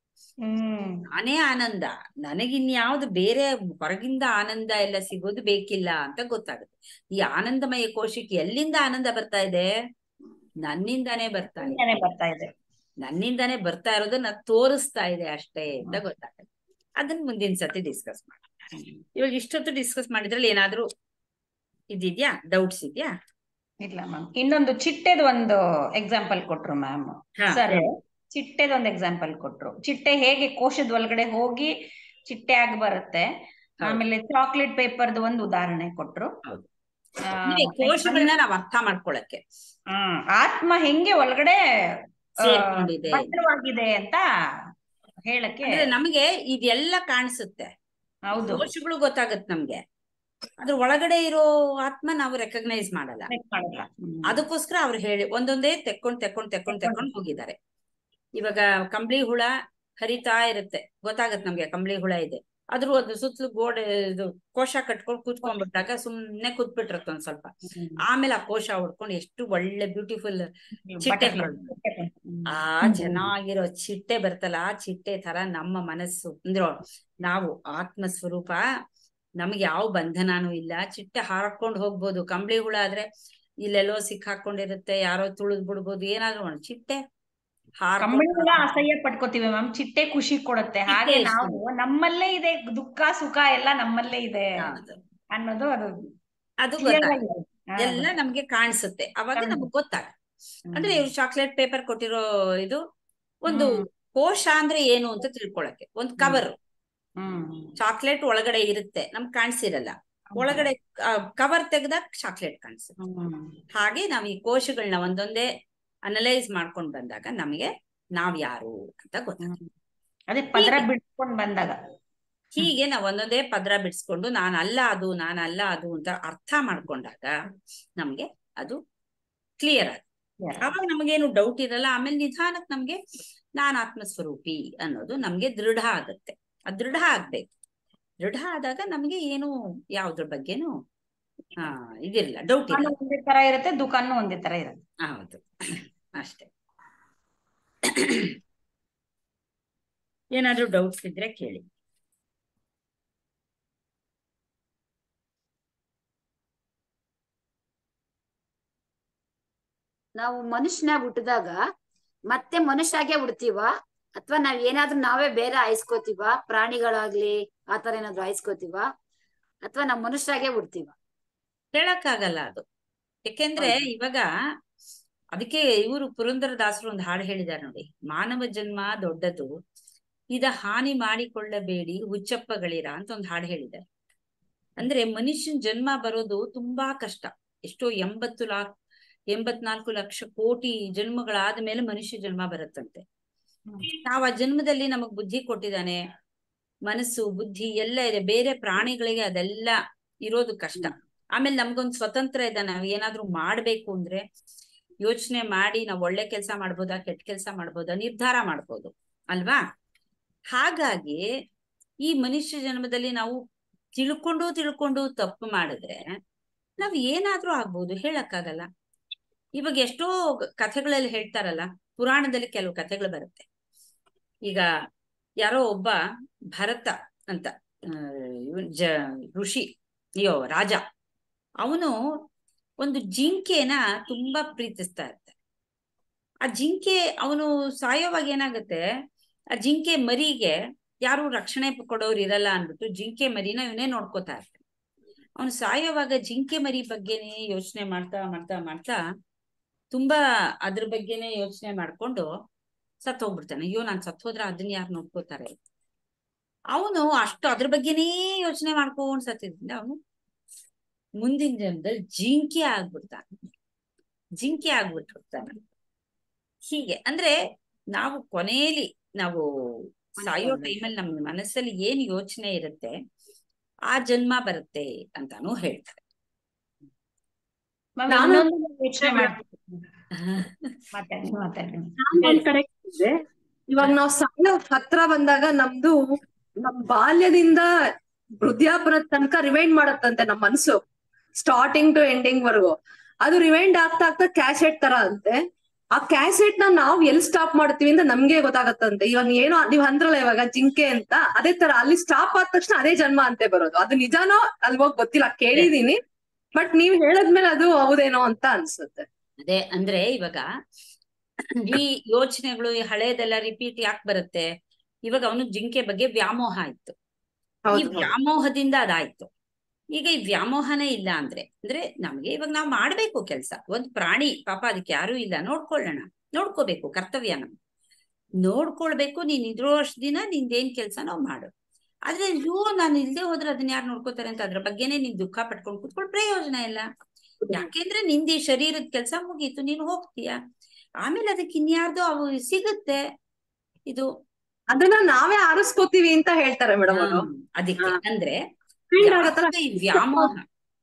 ಹ್ಮ್ ನಾನೇ ಆನಂದ ನನಗಿನ್ಯಾವ್ದು ಬೇರೆ ಹೊರಗಿಂದ ಆನಂದ ಎಲ್ಲ ಸಿಗೋದು ಬೇಕಿಲ್ಲ ಅಂತ ಗೊತ್ತಾಗುತ್ತೆ ಈ ಆನಂದಮಯ ಕೋಶಕ್ಕೆ ಎಲ್ಲಿಂದ ಆನಂದ ಬರ್ತಾ ಇದೆ ನನ್ನಿಂದಾನೇ ಬರ್ತಾ ಇದೆ ವಿಜ್ಞಾನ ಬರ್ತಾ ಇದೆ ನನ್ನಿಂದಾನೇ ಬರ್ತಾ ಇರೋದನ್ನ ತೋರಿಸ್ತಾ ಇದೆ ಅಷ್ಟೇ ಅಂತ ಗೊತ್ತಾಗುತ್ತೆ ಅದನ್ನ ಮುಂದಿನ ಸತಿ ಡಿಸ್ಕಸ್ ಮಾಡಿ ಇವಾಗ ಇಷ್ಟೊತ್ತು ಡಿಸ್ಕಸ್ ಮಾಡಿದ್ರಲ್ಲಿ ಏನಾದ್ರೂ ಇದಿದ್ಯಾ ಡೌಟ್ಸ್ ಇದ್ಯಾ ಇಲ್ಲ ಮ್ಯಾಮ್ ಇನ್ನೊಂದು ಚಿಟ್ಟೆದು ಒಂದು ಎಕ್ಸಾಂಪಲ್ ಕೊಟ್ರು ಮ್ಯಾಮ್ ಹಾ, ಸರ್ ಹೇಳಿ. ಚಿಟ್ಟೆದ ಒಂದು ಎಕ್ಸಾಂಪಲ್ ಕೊಟ್ರು ಚಿಟ್ಟೆ ಹೇಗೆ ಕೋಶದ ಒಳಗಡೆ ಹೋಗಿ ಚಿಟ್ಟೆ ಆಗಿ ಬರುತ್ತೆ ಹೌದು. ಆಮೇಲೆ ಚಾಕ್ಲೇಟ್ ಪೇಪರ್ದು ಒಂದು ಉದಾಹರಣೆ ಕೊಟ್ರು ಹೌದು. ಆ, ಅಂದ್ರೆ ಕೋಶಗಳನ್ನ ನಾವ್ ಅರ್ಥ ಮಾಡ್ಕೊಳಕ್ಕೆ ಹ್ಮ್, ಆತ್ಮ ಹೆಂಗೆ ಒಳಗಡೆ ಆ, ಸೇರ್ಕೊಂಡಿದೆ ಭದ್ರವಾಗಿದೆ ಅಂತ ಹೇಳಕ್ಕೆ ಅಂದ್ರೆ ನಮಗೆ ಇದೆಲ್ಲ ಕಾಣಿಸುತ್ತೆ ಹೌದು ಕೋಶಗಳು ಗೊತ್ತಾಗತ್ತೆ ನಮ್ಗೆ ಅದ್ರ ಒಳಗಡೆ ಇರೋ ಆತ್ಮ ನಾವು ರೆಕಗ್ನೈಸ್ ಮಾಡಲ್ಲ ಮಾಡಲ್ಲ. ಹ್ಮ್. ಅದಕ್ಕೋಸ್ಕರ ಅವ್ರು ಹೇಳಿ ಒಂದೊಂದೇ ತೆಕ್ಕೊಂಡ್ ತೆಕ್ಕೊಂಡ್ ತೆಕ್ಕೊಂಡ್ ತೆಕ್ಕೊಂಡ್ ಹೋಗಿದ್ದಾರೆ ಇವಾಗ ಕಂಬಳಿ ಹುಳ ಹರಿತಾ ಇರುತ್ತೆ ಗೊತ್ತಾಗತ್ತೆ ನಮ್ಗೆ ಕಂಬಳಿ ಹುಳ ಇದೆ ಆದ್ರೂ ಅದ್ರ ಸುತ್ತಲೂ ಗೋಡೆ ಇದು ಕೋಶ ಕಟ್ಕೊಂಡು ಕೂತ್ಕೊಂಡ್ಬಿಟ್ಟಾಗ ಸುಮ್ನೆ ಕೂತ್ಬಿಟ್ಟಿರತ್ತೆ ಒಂದ್ ಸ್ವಲ್ಪ ಹ್ಮ್. ಆಮೇಲೆ ಆ ಕೋಶ ಹೊಡ್ಕೊಂಡು ಎಷ್ಟು ಒಳ್ಳೆ ಬ್ಯೂಟಿಫುಲ್ ಚಿಟ್ಟೆ Butterfly. ಹೊರಡ್ತು. ಹ್ಮ್. ಆ ಚೆನ್ನಾಗಿರೋ ಚಿಟ್ಟೆ ಬರ್ತಲ್ಲ ಆ ಚಿಟ್ಟೆ ತರ ನಮ್ಮ ಮನಸ್ಸು ಅಂದ್ರೆ ನಾವು ಆತ್ಮ ಸ್ವರೂಪ ನಮ್ಗೆ ಯಾವ ಬಂಧನಾನು ಇಲ್ಲ ಚಿಟ್ಟೆ ಹಾರಾಡ್ಕೊಂಡು ಹೋಗ್ಬೋದು ಕಂಬಳಿ ಹುಳ ಆದ್ರೆ ಇಲ್ಲೆಲ್ಲೋ ಸಿಕ್ಕಾಕೊಂಡಿರುತ್ತೆ ಯಾರೋ ತುಳಿದ್ ಬಿಡ್ಬೋದು ಏನಾದ್ರು ಒಂದು ಚಿಟ್ಟೆ ಕಂಬಳಿ ಹುಳ ಹಾರ್ಕೊಂಡು ಅಸಹ್ಯ ಪಡ್ಕೋತೀವಿ ಮ್ಯಾಮ್ ಚಿಟ್ಟೆ ಖುಷಿ ಕೊಡುತ್ತೆ ಹಾಗೆ ಇಷ್ಟ. ನಾವು ನಮ್ಮಲ್ಲೇ ಇದೆ ದುಃಖ ಸುಖ ಎಲ್ಲ ನಮ್ಮಲ್ಲೇ ಇದೆ ಹೌದು. ಅನ್ನೋದು ಅದು ಅದು clear ಗೊತ್ತಾಗುತ್ತೆ ಆಗಿದೆ. ಹಾ, ಎಲ್ಲ ನಮ್ಗೆ ಕಾಣಿಸುತ್ತೆ ಅವಾಗ ಹೌದು. ನಮ್ಗೆ ಗೊತ್ತಾಗುತ್ತೆ ಹ್ಮ್. ಅಂದ್ರೆ ಇವ್ರು ಚಾಕ್ಲೇಟ್ ಪೇಪರ್ ಕೊಟ್ಟಿರೋ ಇದು ಒಂದು ಹ್ಮ್. ಕೋಶ ಅಂದ್ರೆ ಏನು ಅಂತ ತಿಳ್ಕೊಳಕ್ಕೆ ಒಂದು ಕವರ್ ಹ್ಮ್ ಚಾಕ್ಲೇಟ್ ಒಳಗಡೆ ಇರುತ್ತೆ ನಮ್ಗೆ ಕಾಣಿಸಿರಲ್ಲ ಒಳಗಡೆ ಕವರ್ ತೆಗ್ದಾಗ ಚಾಕ್ಲೇಟ್ ಕಾಣಿಸುತ್ತೆ ಹ್ಮ್. ಹಾಗೆ ನಾವು ಈ ಕೋಶಗಳನ್ನ ಒಂದೊಂದೇ ಅನಲೈಸ್ ಮಾಡ್ಕೊಂಡ್ ಬಂದಾಗ ನಮಗೆ ನಾವ್ ಯಾರು ಅಂತ ಗೊತ್ತಾಗುತ್ತೆ ಅದೇ ಪದರ ಹೀಗೆ. ಬಿಡ್ಕೊಂಡ್ ಬಂದಾಗ ಹೀಗೆ ನಾವು ಒಂದೊಂದೇ ಪದ್ರ ಬಿಡಿಸ್ಕೊಂಡು ನಾನಲ್ಲ ಅದು ನಾನಲ್ಲ ಅದು ಅಂತ ಅರ್ಥ ಮಾಡ್ಕೊಂಡಾಗ ನಮ್ಗೆ ಅದು ಕ್ಲಿಯರ್ ಆಗುತ್ತೆ ಅವಾಗ ನಮಗೇನು ಡೌಟ್ ಇರಲ್ಲ ಆಮೇಲೆ ನಿಧಾನಕ್ಕೆ ನಮ್ಗೆ ನಾನ್ ಆತ್ಮ ಸ್ವರೂಪಿ ಅನ್ನೋದು ನಮ್ಗೆ ದೃಢ ಆಗುತ್ತೆ ಅದ್ ದೃಢ ಆಗ್ಬೇಕು ದೃಢ ಆದಾಗ ನಮ್ಗೆ ಏನು ಯಾವ್ದ್ರ ಬಗ್ಗೆನೂ ಹಾ ಇದಿಲ್ಲ ಡೌಟ್ ಇಲ್ಲ ದುಕಾನು ಒಂದೇ ತರ ಇರುತ್ತೆ ದುಕಾನು ಒಂದೇ ತರ ಇರುತ್ತೆ ಹೌದು ಅಷ್ಟೇ ಏನಾದ್ರೂ ಡೌಟ್ಸ್ ಇದ್ರೆ ಕೇಳಿ ನಾವು ಮನುಷ್ಯನಾಗ್ ಹುಟ್ಟಿದಾಗ ಮತ್ತೆ ಮನುಷ್ಯಾಗೆ ಹುಡ್ತೀವ ಅಥವಾ ನಾವ್ ಏನಾದ್ರೂ ನಾವೇ ಬೇರೆ ಆಯ್ಸ್ಕೋತೀವ ಪ್ರಾಣಿಗಳಾಗ್ಲಿ ಆತರ ಏನಾದ್ರು ಆಯ್ಸ್ಕೋತೀವ ಅಥವಾ ನಾವ್ ಮನುಷ್ಯರಾಗೆ ಹುಡ್ತೀವ ಹೇಳಕ್ಕಾಗಲ್ಲ ಅದು ಯಾಕೆಂದ್ರೆ ಇವಾಗ ಅದಕ್ಕೆ ಇವರು ಪುರಂದರದಾಸರು ಒಂದು ಹಾಡು ಹೇಳಿದ್ದಾರೆ ನೋಡಿ ಮಾನವ ಜನ್ಮ ದೊಡ್ಡದು ಇದ ಹಾನಿ ಮಾಡಿಕೊಳ್ಳಬೇಡಿ ಹುಚ್ಚಪ್ಪಗಳಿರ ಅಂತ ಒಂದು ಹಾಡು ಹೇಳಿದ್ದಾರೆ ಅಂದ್ರೆ ಮನುಷ್ಯನ ಜನ್ಮ ಬರೋದು ತುಂಬಾ ಕಷ್ಟ ಎಷ್ಟೋ ಎಂಬತ್ತು ಲಾ ಎಂಬತ್ನಾಲ್ಕು ಲಕ್ಷ ಕೋಟಿ ಜನ್ಮಗಳಾದ ಮೇಲೆ ಮನುಷ್ಯ ಜನ್ಮ ಬರುತ್ತಂತೆ ನಾವ್ ಆ ಜನ್ಮದಲ್ಲಿ ನಮಗ್ ಬುದ್ಧಿ ಕೊಟ್ಟಿದ್ದಾನೆ ಮನಸ್ಸು ಬುದ್ಧಿ ಎಲ್ಲ ಇದೆ ಬೇರೆ ಪ್ರಾಣಿಗಳಿಗೆ ಅದೆಲ್ಲ ಇರೋದು ಕಷ್ಟ ಆಮೇಲೆ ನಮ್ಗೊಂದ್ ಸ್ವತಂತ್ರ ಇದೆ ನಾವ್ ಏನಾದ್ರೂ ಮಾಡ್ಬೇಕು ಅಂದ್ರೆ ಯೋಚನೆ ಮಾಡಿ ನಾವ್ ಒಳ್ಳೆ ಕೆಲ್ಸ ಮಾಡ್ಬೋದಾ ಕೆಟ್ಟ ಕೆಲ್ಸ ಮಾಡ್ಬೋದಾ ನಿರ್ಧಾರ ಮಾಡ್ಬೋದು ಅಲ್ವಾ ಹಾಗಾಗಿ ಈ ಮನುಷ್ಯ ಜನ್ಮದಲ್ಲಿ ನಾವು ತಿಳ್ಕೊಂಡು ತಿಳ್ಕೊಂಡು ತಪ್ಪು ಮಾಡಿದ್ರೆ ನಾವ್ ಏನಾದ್ರೂ ಆಗ್ಬೋದು ಹೇಳಕ್ಕಾಗಲ್ಲ ಇವಾಗ ಎಷ್ಟೋ ಕಥೆಗಳಲ್ಲಿ ಹೇಳ್ತಾರಲ್ಲ ಪುರಾಣದಲ್ಲಿ ಕೆಲವು ಕಥೆಗಳು ಬರುತ್ತೆ ಈಗ ಯಾರೋ ಒಬ್ಬ ಭರತ ಅಂತ ಆ, ಇವ್ನ್ ಜ ಋಷಿ ಅಯ್ಯೋ ರಾಜ ಅವನು ಒಂದು ಜಿಂಕೆನ ತುಂಬಾ ಪ್ರೀತಿಸ್ತಾ ಇರ್ತಾನೆ ಆ ಜಿಂಕೆ ಅವನು ಸಾಯೋವಾಗ ಏನಾಗುತ್ತೆ ಆ ಜಿಂಕೆ ಮರಿಗೆ ಯಾರು ರಕ್ಷಣೆ ಕೊಡೋರು ಇರಲ್ಲ ಅಂದ್ಬಿಟ್ಟು ಜಿಂಕೆ ಮರಿನ ಇವನೇ ನೋಡ್ಕೋತಾ ಇರ್ತಾನೆ ಅವನು ಸಾಯೋವಾಗ ಜಿಂಕೆ ಮರಿ ಬಗ್ಗೆನೇ ಯೋಚನೆ ಮಾಡ್ತಾ ಮಾಡ್ತಾ ಮಾಡ್ತಾ ತುಂಬಾ ಅದ್ರ ಬಗ್ಗೆನೇ ಯೋಚನೆ ಮಾಡ್ಕೊಂಡು ಸತ್ ಹೋಗ್ಬಿಡ್ತಾನೆ ಅಯ್ಯೋ ನಾನ್ ಸತ್ ಹೋದ್ರೆ ಅದನ್ನ ಯಾರು ನೋಡ್ಕೋತಾರೆ ಅವನು ಅಷ್ಟು ಅದ್ರ ಬಗ್ಗೆನೇ ಯೋಚನೆ ಮಾಡ್ಕೊಂಡ್ ಸತ್ತಿದ್ರಿಂದ ಅವನು ಮುಂದಿನ ಜನ್ಮದಲ್ಲಿ ಜಿಂಕೆ ಆಗ್ಬಿಡ್ತಾನೆ ಜಿಂಕೆ ಆಗ್ಬಿಟ್ಟಿರ್ತಾನೆ ಹೀಗೆ ಅಂದ್ರೆ ನಾವು ಕೊನೆಯಲ್ಲಿ ನಾವು ಸಾಯೋ ಟೈಮಲ್ಲಿ ನಮ್ಮ ಮನಸ್ಸಲ್ಲಿ ಏನ್ ಯೋಚನೆ ಇರುತ್ತೆ ಆ ಜನ್ಮ ಬರುತ್ತೆ ಅಂತಾನು ಹೇಳ್ತಾರೆ ಮ್ಯಾಮ್ ನಾನು- ಇನ್ನೊಂದು ಯೋಚನೆ ಮಾಡ್ತೀನಿ ಮಾತಾಡಿ ಮಾತಾಡಿ ನಾನ್ ಒಂದ್ ಕಡೆ ಕೇಳ್ದೆ, ಇವಾಗ ನಾವ್ ಸಾಯೋ ಹತ್ರ ಬಂದಾಗ ನಮ್ದು ನಮ್ ಬಾಲ್ಯದಿಂದ ವೃದ್ಧಾಪನ ತನಕ ರಿವೈಂಡ್ ಮಾಡತ್ತಂತೆ ನಮ್ ಮನ್ಸು ಸ್ಟಾರ್ಟಿಂಗ್ ಟು ಎಂಡಿಂಗ್ ವರ್ಗು ಅದು ರಿವೈಂಡ್ ಆಗ್ತಾ ಆಗ್ತಾ ಕ್ಯಾಸೆಟ್ ತರ ಅಂತೆ ಆ ಕ್ಯಾಸೆಟ್ ನ ನಾವ್ ಎಲ್ ಸ್ಟಾಪ್ ಮಾಡ್ತೀವಿ ಅಂತ ನಮ್ಗೆ ಗೊತ್ತಾಗತ್ತಂತೆ ಇವಾಗ ಏನೋ ನೀವ್ ಅಂದ್ರಲ್ಲ ಇವಾಗ ಜಿಂಕೆ ಅಂತ ಅದೇ ತರ ಅಲ್ಲಿ ಸ್ಟಾಪ್ ಆದ ತಕ್ಷಣ ಅದೇ ಜನ್ಮ ಅಂತೆ ಬರೋದು ಅದು ನಿಜಾನೋ ಅಲ್ವೋ ಗೊತ್ತಿಲ್ಲ ಕೇಳಿದೀನಿ ಬಟ್ ನೀವ್ ಹೇಳದ್ಮೇಲೆ ಅದು ಹೌದೇನೋ ಅಂತ ಅನ್ಸುತ್ತೆ ಅದೇ ಅಂದ್ರೆ ಇವಾಗ ಈ ಯೋಚನೆಗಳು ಈ ಹಳೇದೆಲ್ಲ ರಿಪೀಟ್ ಯಾಕೆ ಬರುತ್ತೆ ಇವಾಗ ಅವನು ಜಿಂಕೆ ಬಗ್ಗೆ ವ್ಯಾಮೋಹ ಆಯ್ತು ಈ ಹೌದು ವ್ಯಾಮೋಹದಿಂದ ಅದಾಯ್ತು ಈಗ ಈ ವ್ಯಾಮೋಹನೇ ಇಲ್ಲ ಅಂದ್ರೆ ಅಂದ್ರೆ ನಮ್ಗೆ ಇವಾಗ ನಾವು ಮಾಡ್ಬೇಕು ಕೆಲ್ಸ ಒಂದ್ ಪ್ರಾಣಿ ಪಾಪ ಅದಕ್ಕೆ ಯಾರು ಇಲ್ಲ ನೋಡ್ಕೊಳ್ಳೋಣ ನೋಡ್ಕೋಬೇಕು ಕರ್ತವ್ಯ ನಮ್ ನೋಡ್ಕೊಳ್ಬೇಕು ನೀನ್ ಇದ್ರೋ ಅಷ್ಟ್ ದಿನ ನಿಂದೇನ್ ಕೆಲ್ಸ ನಾವು ಮಾಡು ಆದ್ರೆ ಅಯ್ಯೋ ನಾನು ಇಲ್ದೆ ಹೋದ್ರೆ ಅದನ್ನ ಯಾರು ನೋಡ್ಕೋತಾರೆ ಅಂತ ಅದ್ರ ಬಗ್ಗೆನೇ ನೀನ್ ದುಃಖ ಪಟ್ಕೊಂಡ್ ಕುತ್ಕೊಳ್ಳೋ ಪ್ರಯೋಜನ ಇಲ್ಲ ಯಾಕೆಂದ್ರೆ ನಿಂದಿ ಶರೀರದ ಕೆಲ್ಸ ಮುಗೀತು ನೀನು ಹೋಗ್ತೀಯ ಆಮೇಲೆ ಅದಕ್ಕೆ ಇನ್ಯಾರ್ದೋ ಅವು ಸಿಗುತ್ತೆ ಇದು ಅದನ್ನ ನಾವೇ ಆರಿಸ್ಕೋತೀವಿ ಅಂತ ಹೇಳ್ತಾರೆ ಮೇಡಮ್ ಅವರು ಹ್ಮ್, ಅದಕ್ಕೆ ಹಾ. ಅಂದ್ರೆ Feel ಆಗತ್ತಲ್ಲ, ಯಾವಾಗ ಈ ವ್ಯಾಮೋಹ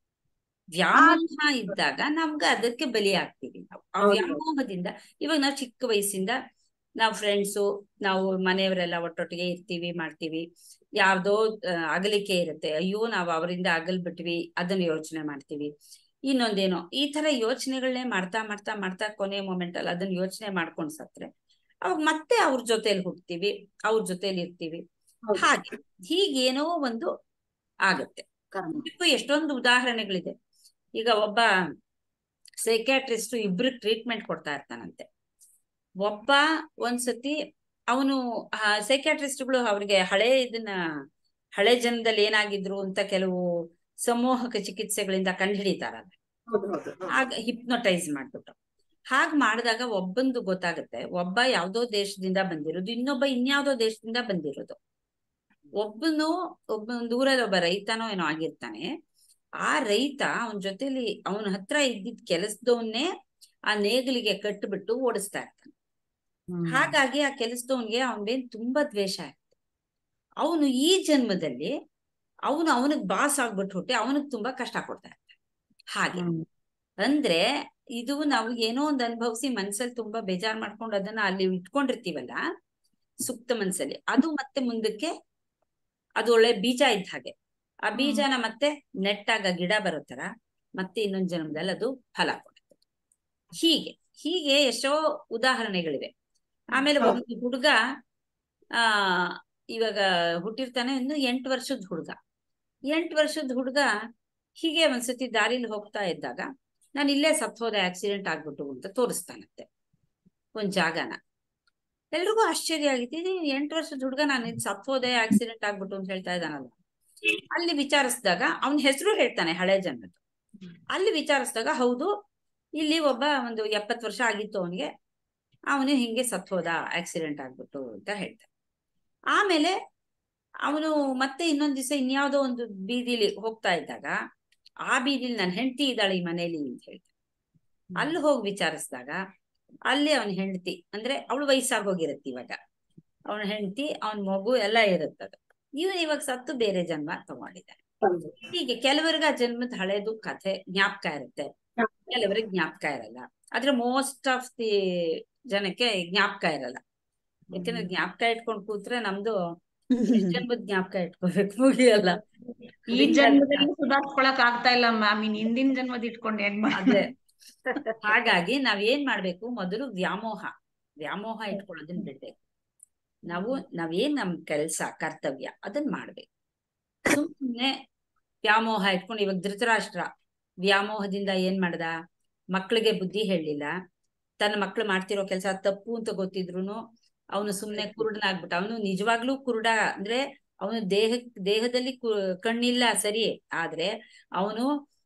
ವ್ಯಾಮೋಹ ಇದ್ದಾಗ ನಮ್ಗ ಅದಕ್ಕೆ ಬಲಿ ಆಗ್ತೀವಿ ನಾವು ಆ ಹೌದು. ವ್ಯಾಮೋಹದಿಂದ ಇವಾಗ ನಾವು ಚಿಕ್ಕ ವಯಸ್ಸಿಂದ ನಾವು ಫ್ರೆಂಡ್ಸು ನಾವು ಮನೆಯವರೆಲ್ಲ ಒಟ್ಟೊಟ್ಟಿಗೆ ಇರ್ತೀವಿ ಮಾಡ್ತೀವಿ ಯಾವ್ದೋ ಆ, ಅಗಲಿಕೆ ಇರುತ್ತೆ ಅಯ್ಯೋ ನಾವು ಅವರಿಂದ ಅಗಲ್ ಬಿಟ್ವಿ ಅದನ್ನ ಯೋಚನೆ ಮಾಡ್ತೀವಿ ಇನ್ನೊಂದೇನೋ ಈ ತರ ಯೋಚನೆಗಳನ್ನೇ ಮಾಡ್ತಾ ಮಾಡ್ತಾ ಮಾಡ್ತಾ ಕೊನೆ ಮೂಮೆಂಟ್ ಅಲ್ಲಿ ಅದನ್ನ ಯೋಚನೆ ಮಾಡ್ಕೊಂಡ್ ಸತ್ರೆ ಅವಾಗ ಮತ್ತೆ ಅವ್ರ ಜೊತೆಲಿ ಹುಟ್ತೀವಿ ಅವ್ರ ಜೊತೆಲಿ ಇರ್ತೀವಿ ಹೌದು. ಹಾಗೆ ಹೀಗೇನೋ ಒಂದು ಆಗತ್ತೆ ಕರ್ಮ ಇದಕ್ಕೂ ಎಷ್ಟೊಂದು ಉದಾಹರಣೆಗಳಿದೆ ಈಗ ಒಬ್ಬ ಸೈಕ್ಯಾಟ್ರಿಸ್ಟ್ ಇಬ್ರು ಟ್ರೀಟ್ಮೆಂಟ್ ಕೊಡ್ತಾ ಇರ್ತಾನಂತೆ ಒಬ್ಬ ಒಂದ್ಸತಿ ಅವನು ಸೈಕ್ಯಾಟ್ರಿಸ್ಟ್ಗಳು ಅವ್ರಿಗೆ ಹಳೆ ಇದನ್ನ ಹಳೆ ಜನದಲ್ಲಿ ಏನಾಗಿದ್ರು ಅಂತ ಕೆಲವು ಸಮೂಹಕ ಚಿಕಿತ್ಸೆಗಳಿಂದ ಕಂಡುಹಿಡಿತಾರಲ್ಲ ಹೌದು, ಹೌದು, ಹೌದು. ಆಗ ಹಿಪ್ನೋಟೈಸ್ ಮಾಡ್ಬಿಟ್ಟು ಹಾಗ್ ಮಾಡಿದಾಗ ಒಬ್ಬಂದು ಗೊತ್ತಾಗುತ್ತೆ ಒಬ್ಬ ಯಾವ್ದೋ ದೇಶದಿಂದ ಬಂದಿರೋದು ಇನ್ನೊಬ್ಬ ಇನ್ಯಾವ್ದೋ ದೇಶದಿಂದ ಬಂದಿರೋದು ಒಬ್ಬನು ಒಬ್ಬ ದೂರದ ಒಬ್ಬ ರೈತನೋ ಏನೋ ಆಗಿರ್ತಾನೆ ಆ ರೈತ ಅವನ ಜೊತೆಲಿ ಅವನ ಹತ್ರ ಇದ್ದಿದ್ ಕೆಲಸದವನ್ನೇ ಆ ನೇಗಿಲಿಗೆ ಕಟ್ಬಿಟ್ಟು ಓಡಿಸ್ತಾ ಇರ್ತಾನೆ ಹಾಗಾಗಿ ಆ ಕೆಲಸದವನ್ಗೆ ಅವನ್ಮೇಲ್ ತುಂಬಾ ದ್ವೇಷ ಇರುತ್ತೆ ಅವನು ಈ ಜನ್ಮದಲ್ಲಿ ಅವನು ಅವನಿಗೆ ಬಾಸ್ ಆಗ್ಬಿಟ್ಟು ಹುಟ್ಟಿ ಅವನಿಗೆ ತುಂಬಾ ಕಷ್ಟ ಕೊಡ್ತಾ ಇರ್ತಾನೆ ಹಾಗೆ ಅಂದ್ರೆ ಇದು ನಾವು ಏನೋ ಒಂದು ಅನುಭವಿಸಿ ಮನ್ಸಲ್ಲಿ ತುಂಬಾ ಬೇಜಾರ್ ಮಾಡ್ಕೊಂಡು ಅದನ್ನ ಅಲ್ಲಿ ಇಟ್ಕೊಂಡಿರ್ತೀವಲ್ಲ ಸುಪ್ತ ಮನ್ಸಲ್ಲಿ ಅದು ಮತ್ತೆ ಮುಂದಕ್ಕೆ ಅದು ಒಳ್ಳೆ ಬೀಜ ಇದ್ದ ಹಾಗೆ ಆ ಬೀಜನ ಮತ್ತೆ ನೆಟ್ಟಾಗ ಗಿಡ ಬರೋ ತರ ಮತ್ತೆ ಇನ್ನೊಂದು ಜನ್ಮದಲ್ಲಿ ಅದು ಫಲ ಕೊಡುತ್ತೆ ಹೀಗೆ ಹೀಗೆ ಎಷ್ಟೋ ಉದಾಹರಣೆಗಳಿವೆ ಆಮೇಲೆ ಹೌದು. ಒಂದು ಹುಡುಗ ಆ ಇವಾಗ ಹುಟ್ಟಿರ್ತಾನೆ ಇನ್ನು ಎಂಟು ವರ್ಷದ ಹುಡುಗ ಎಂಟು ವರ್ಷದ ಹುಡುಗ ಹೀಗೆ ಒಂದ್ಸತಿ ದಾರಿಲಿ ಹೋಗ್ತಾ ಇದ್ದಾಗ ನಾನು ಇಲ್ಲೇ ಸತ್ತೋದೆ ಆಕ್ಸಿಡೆಂಟ್ ಆಗ್ಬಿಟ್ಟು ಅಂತ ತೋರಿಸ್ತಾನಂತೆ ಒಂದ್ ಜಾಗನ ಎಲ್ರಿಗೂ ಆಶ್ಚರ್ಯ ಆಗಿತ್ತು ಇದು ಎಂಟು ವರ್ಷದ ಹುಡುಗ ನಾನು ಇದು ಸತ್ತೋದೆ ಆಕ್ಸಿಡೆಂಟ್ ಆಗ್ಬಿಟ್ಟು ಅಂತ ಹೇಳ್ತಾ ಇದ್ದಾನಲ್ಲ ಅಲ್ಲಿ ವಿಚಾರಿಸಿದಾಗ ಅವನ ಹೆಸರು ಹೇಳ್ತಾನೆ ಹಳೆ ಜನ್ಮದ್ದು ಅಲ್ಲಿ ವಿಚಾರಿಸಿದಾಗ ಹೌದು ಇಲ್ಲಿ ಒಬ್ಬ ಒಂದು ಎಪ್ಪತ್ತು ವರ್ಷ ಆಗಿತ್ತು ಅವನಿಗೆ ಅವನು ಹಿಂಗೆ ಸತ್ ಹೋದ ಆಕ್ಸಿಡೆಂಟ್ ಆಗ್ಬಿಟ್ಟು ಅಂತ ಹೇಳ್ತಾನೆ ಆಮೇಲೆ ಅವನು ಮತ್ತೆ ಇನ್ನೊಂದ್ ದಿವಸ ಇನ್ಯಾವುದೋ ಒಂದು ಬೀದಿಲಿ ಹೋಗ್ತಾ ಇದ್ದಾಗ ಆ ಬೀದಿಲಿ ನನ್ನ ಹೆಂಡತಿ ಇದ್ದಾಳೆ ಈ ಮನೇಲಿ ಅಂತ ಹೇಳ್ತಾನೆ ಅಲ್ಲಿ ಹೋಗಿ ವಿಚಾರಿಸಿದಾಗ ಅಲ್ಲಿ ಅವನ ಹೆಂಡತಿ ಅಂದ್ರೆ ಅವಳು ವಯಸ್ಸಾಗಿ ಹೋಗಿರತ್ತೆ ಇವಾಗ ಅವನ ಹೆಂಡತಿ ಅವನ ಮಗು ಎಲ್ಲ ಇರುತ್ತದ ಇವನು ಇವಾಗ ಸತ್ತು ಬೇರೆ ಜನ್ಮ ತಗೊಂಡಿದ್ದಾನೆ ಹೌದು. ಹೀಗೆ ಕೆಲವರಿಗೆ ಆ ಜನ್ಮದ ಹಳೇದು ಕಥೆ ಜ್ಞಾಪಕ ಇರುತ್ತೆ ಕೆಲವರಿಗೆ ಜ್ಞಾಪಕ ಇರಲ್ಲ ಆದ್ರೆ ಮೋಸ್ಟ್ ಆಫ್ ದಿ ಜನಕ್ಕೆ ಜ್ಞಾಪಕ ಇರಲ್ಲ ಯಾಕಂದ್ರೆ ಜ್ಞಾಪಕ ಇಟ್ಕೊಂಡ್ ಕೂತ್ರೆ ನಮ್ದು ಎಷ್ಟ್ ಜನ್ಮದ್ ಜ್ಞಾಪಕ ಇಟ್ಕೋಬೇಕು ಮುಗಿಯಲ್ಲ ಈ ಜನ್ಮದಲ್ಲಿ ಸುಧಾರ್ಸ್ಕೊಳಕ್ ಆಗ್ತಾ ಇಲ್ಲ ಮ್ಯಾಮ್ ಇನ್ ಹಿಂದಿನ ಜನ್ಮದ ಇಟ್ಕೊಂಡು ಏನ್ ಅದೇ ಮಾಡಿ ಹಾಗಾಗಿ ನಾವ್ ಏನ್ ಮಾಡ್ಬೇಕು ಮೊದಲು ವ್ಯಾಮೋಹ ವ್ಯಾಮೋಹ ಇಟ್ಕೊಳ್ಳೋದನ್ನ ಬಿಡ್ಬೇಕು ನಾವು ನಾವೇನ್ ನಮ್ ಕೆಲ್ಸ ಕರ್ತವ್ಯ ಅದನ್ನ ಮಾಡ್ಬೇಕು ಸುಮ್ಮನೆ ವ್ಯಾಮೋಹ ಇಟ್ಕೊಂಡು ಇವಾಗ ಧೃತರಾಷ್ಟ್ರ ವ್ಯಾಮೋಹದಿಂದ ಏನ್ ಮಾಡ್ದ ಮಕ್ಳಿಗೆ ಬುದ್ಧಿ ಹೇಳಲಿಲ್ಲ ತನ್ನ ಮಕ್ಳು ಮಾಡ್ತಿರೋ ಕೆಲಸ ತಪ್ಪು ಅಂತ ಗೊತ್ತಿದ್ರುನು ಅವನು ಸುಮ್ನೆ ಕುರುಡನಾಗ್ಬಿಟ್ಟ ಅವನು ನಿಜವಾಗ್ಲೂ ಕುರುಡ ಅಂದ್ರೆ ಅವನು ದೇಹ ದೇಹದಲ್ಲಿ ಕು- ಕಣ್ಣಿಲ್ಲ ಸರಿ ಆದ್ರೆ ಅವನು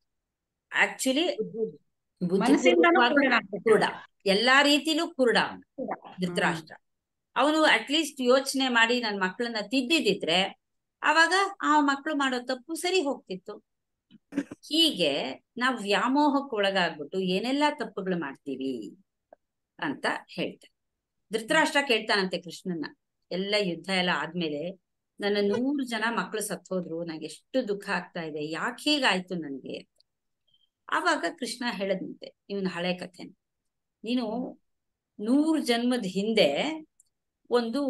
ಆಕ್ಚುಲಿ ಮನಸ್ಸಿಂದನೂ ಬುದ್ಧಿಪೂರ್ವಕವಾಗಿ ಕುರುಡನಾಗ್ಬಿಟ್ಟ. ಕುರುಡ ಎಲ್ಲಾ ರೀತಿಲೂ ಕುರುಡ ಅವನು ಧೃತರಾಷ್ಟ್ರ ಅವನು ಅಟ್ಲೀಸ್ಟ್ ಯೋಚನೆ ಮಾಡಿ ನನ್ ಮಕ್ಕಳನ್ನ ತಿದ್ದಿದಿದ್ರೆ ಅವಾಗ ಆ ಮಕ್ಕಳು ಮಾಡೋ ತಪ್ಪು ಸರಿ ಹೋಗ್ತಿತ್ತು ಹೀಗೆ ನಾವ್ ವ್ಯಾಮೋಹಕ್ಕೆ ಒಳಗಾಗ್ಬಿಟ್ಟು ಏನೆಲ್ಲಾ ತಪ್ಪುಗಳು ಮಾಡ್ತೀವಿ ಅಂತ ಹೇಳ್ತಾರೆ ಧೃತರಾಷ್ಟ್ರ ಕೇಳ್ತಾನಂತೆ ಕೃಷ್ಣನ್ನ ಎಲ್ಲ ಯುದ್ಧ ಎಲ್ಲ ಆದ್ಮೇಲೆ ನನ್ನ ನೂರು ಜನ ಮಕ್ಕಳು ಸತ್ ಹೋದ್ರು ನಂಗೆ ಎಷ್ಟು ದುಃಖ ಆಗ್ತಾ ಇದೆ ಯಾಕೆ ಹೀಗಾಯ್ತು ನನ್ಗೆ ಆವಾಗ ಕೃಷ್ಣ ಹೇಳದಂತೆ ಇವನ್ ಹಳೆ ಕಥೆ ನೀನು ನೂರು ಜನ್ಮದ ಹಿಂದೆ ಒಂದು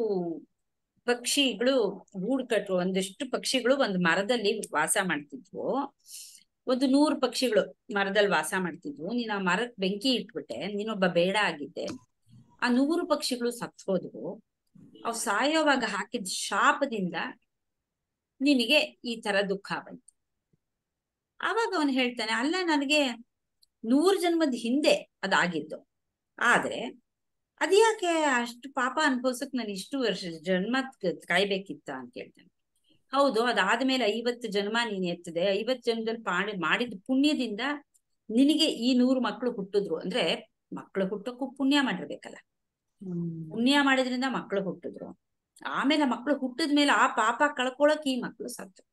ಪಕ್ಷಿಗಳು ಗೂಡು ಕಟ್ಟುವ ಒಂದಿಷ್ಟು ಪಕ್ಷಿಗಳು ಒಂದು ಮರದಲ್ಲಿ ವಾಸ ಮಾಡ್ತಿದ್ವು ಒಂದು ನೂರು ಪಕ್ಷಿಗಳು ಮರದಲ್ಲಿ ವಾಸ ಮಾಡ್ತಿದ್ವು ನೀನ್ ಆ ಮರಕ್ ಬೆಂಕಿ ಇಟ್ಬಿಟ್ಟೆ ನೀನೊಬ್ಬ ಬೇಡ ಆಗಿದ್ದೆ ಆ ನೂರು ಪಕ್ಷಿಗಳು ಸತ್ ಹೋದ್ವು ಅವ್ ಸಾಯೋವಾಗ ಹಾಕಿದ ಶಾಪದಿಂದ ನಿನಗೆ ಈ ತರ ದುಃಖ ಬಂತು ಆವಾಗ ಅವನು ಹೇಳ್ತಾನೆ ಅಲ್ಲ ನನಗೆ ನೂರು ಜನ್ಮದ ಹಿಂದೆ ಅದಾಗಿದ್ದು ಆದ್ರೆ ಅದ್ಯಾಕೆ ಅಷ್ಟು ಪಾಪ ಅನ್ಭವ್ಸಕ್ ನಾನು ಇಷ್ಟು ವರ್ಷ ಜನ್ಮ ಕಾಯ್ಬೇಕಿತ್ತ ಅಂತ ಹೇಳ್ತಾನೆ ಹೌದು ಅದಾದ್ಮೇಲೆ ಐವತ್ತು ಜನ್ಮ ನೀನ್ ಎತ್ತದೆ ಐವತ್ತು ಜನ್ಮದಲ್ಲಿ ಪಾಡಿ ಮಾಡಿದ ಪುಣ್ಯದಿಂದ ನಿನಗೆ ಈ ನೂರು ಮಕ್ಕಳು ಹುಟ್ಟಿದ್ರು ಅಂದ್ರೆ ಮಕ್ಕಳು ಹುಟ್ಟಕ್ಕೂ ಪುಣ್ಯ ಮಾಡಿರ್ಬೇಕಲ್ಲ ಪುಣ್ಯ ಮಾಡಿದ್ರಿಂದ ಮಕ್ಕಳು ಹುಟ್ಟಿದ್ರು ಆಮೇಲೆ ಮಕ್ಕಳು ಹುಟ್ಟಿದ್ಮೇಲೆ ಆ ಪಾಪ ಕಳ್ಕೊಳಕ್ ಈ ಮಕ್ಕಳು ಸತ್ತು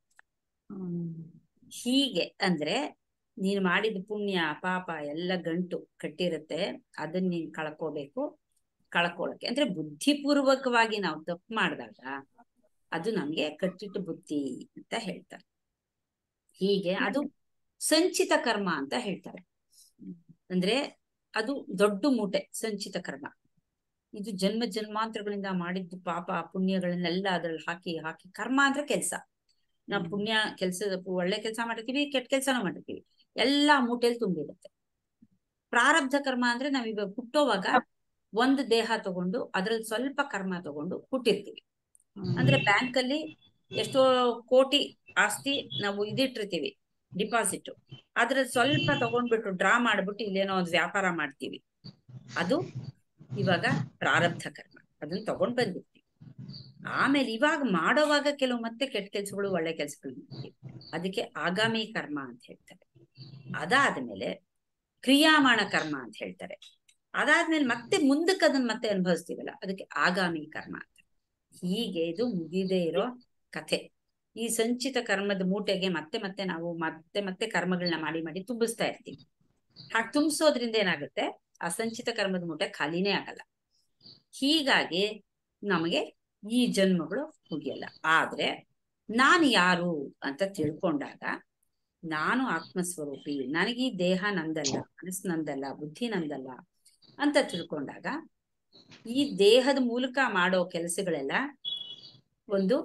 ಹೀಗೆ ಅಂದ್ರೆ ನೀನ್ ಮಾಡಿದ ಪುಣ್ಯ ಪಾಪ ಎಲ್ಲ ಗಂಟು ಕಟ್ಟಿರುತ್ತೆ ಅದನ್ನ ನೀನ್ ಕಳ್ಕೋಬೇಕು ಕಳ್ಕೊಳಕ್ಕೆ ಅಂದ್ರೆ ಬುದ್ಧಿಪೂರ್ವಕವಾಗಿ ನಾವು ತಪ್ಪು ಮಾಡಿದಾಗ ಅದು ನಮ್ಗೆ ಕಟ್ಟಿಟ್ಟು ಬುದ್ಧಿ ಅಂತ ಹೇಳ್ತಾರೆ ಹೀಗೆ ಅದು ಸಂಚಿತ ಕರ್ಮ ಅಂತ ಹೇಳ್ತಾರೆ ಅಂದ್ರೆ ಅದು ದೊಡ್ಡ ಮೂಟೆ ಸಂಚಿತ ಕರ್ಮ ಇದು ಜನ್ಮ ಜನ್ಮಾಂತರಗಳಿಂದ ಮಾಡಿದ್ದು ಪಾಪ ಪುಣ್ಯಗಳನ್ನೆಲ್ಲ ಅದ್ರಲ್ಲಿ ಹಾಕಿ ಹಾಕಿ ಕರ್ಮ ಅಂದ್ರೆ ಕೆಲ್ಸ ನಾವು ಪುಣ್ಯ ಕೆಲ್ಸ ಒಳ್ಳೆ ಕೆಲಸ ಮಾಡಿರ್ತೀವಿ ಕೆಟ್ಟ ಕೆಲ್ಸನೂ ಮಾಡಿರ್ತೀವಿ ಎಲ್ಲಾ ಮೂಟೆಯಲ್ಲಿ ತುಂಬಿರುತ್ತೆ ಪ್ರಾರಬ್ಧ ಕರ್ಮ ಅಂದ್ರೆ ನಾವ್ ಇವಾಗ ಹುಟ್ಟೋವಾಗ ಒಂದು ದೇಹ ತಗೊಂಡು ಅದ್ರಲ್ಲಿ ಸ್ವಲ್ಪ ಕರ್ಮ ತಗೊಂಡು ಹುಟ್ಟಿರ್ತೀವಿ ಅಂದ್ರೆ ಬ್ಯಾಂಕ್ ಅಲ್ಲಿ ಎಷ್ಟೋ ಕೋಟಿ ಆಸ್ತಿ ನಾವು ಇದಿಟ್ಟಿರ್ತೀವಿ ಡಿಪಾಸಿಟ್ ಅದ್ರಲ್ಲಿ ಸ್ವಲ್ಪ ತಗೊಂಡ್ಬಿಟ್ಟು ಡ್ರಾ ಮಾಡ್ಬಿಟ್ಟು ಇಲ್ಲೇನೋ ಒಂದು ವ್ಯಾಪಾರ ಮಾಡ್ತೀವಿ ಅದು ಇವಾಗ ಪ್ರಾರಬ್ಧ ಕರ್ಮ ಅದನ್ನ ತಗೊಂಡ್ ಬಂದಿರ್ತೀವಿ ಆಮೇಲೆ ಇವಾಗ ಮಾಡೋವಾಗ ಕೆಲವು ಮತ್ತೆ ಕೆಟ್ಟ ಕೆಲ್ಸಗಳು ಒಳ್ಳೆ ಕೆಲ್ಸಗಳು ಮಾಡ್ತೀವಿ ಅದಕ್ಕೆ ಆಗಾಮಿ ಕರ್ಮ ಅಂತ ಹೇಳ್ತಾರೆ ಅದಾದ್ಮೇಲೆ ಕ್ರಿಯಾಮಾಣ ಕರ್ಮ ಅಂತ ಹೇಳ್ತಾರೆ ಅದಾದ್ಮೇಲೆ ಮತ್ತೆ ಮುಂದಕ್ಕೆ ಅದನ್ನ ಮತ್ತೆ ಅನುಭವಿಸ್ತೀವಲ್ಲ ಅದಕ್ಕೆ ಆಗಾಮಿ ಕರ್ಮ ಅಂತ ಹೀಗೆ ಇದು ಮುಗಿದೇ ಇರೋ ಕಥೆ ಈ ಸಂಚಿತ ಕರ್ಮದ ಮೂಟೆಗೆ ಮತ್ತೆ ಮತ್ತೆ ನಾವು ಮತ್ತೆ ಮತ್ತೆ ಕರ್ಮಗಳನ್ನ ಮಾಡಿ ಮಾಡಿ ತುಂಬಿಸ್ತಾ ಇರ್ತೀವಿ ಹಾಗೆ ತುಂಬಿಸೋದ್ರಿಂದ ಏನಾಗುತ್ತೆ ಆ ಸಂಚಿತ ಕರ್ಮದ ಮೂಟೆ ಖಾಲಿನೇ ಆಗಲ್ಲ ಹೀಗಾಗಿ ನಮಗೆ ಈ ಜನ್ಮಗಳು ಮುಗಿಯಲ್ಲ ಆದ್ರೆ ನಾನು ಯಾರು ಅಂತ ತಿಳ್ಕೊಂಡಾಗ ನಾನು ಆತ್ಮಸ್ವರೂಪಿ ನನಗೆ ಈ ದೇಹ ನಂದಲ್ಲ ಮನಸ್ಸು ನಂದಲ್ಲ ಬುದ್ಧಿ ನಂದಲ್ಲ ಅಂತ ತಿಳ್ಕೊಂಡಾಗ ಈ ದೇಹದ ಮೂಲಕ ಮಾಡೋ ಕೆಲಸಗಳೆಲ್ಲ ಒಂದು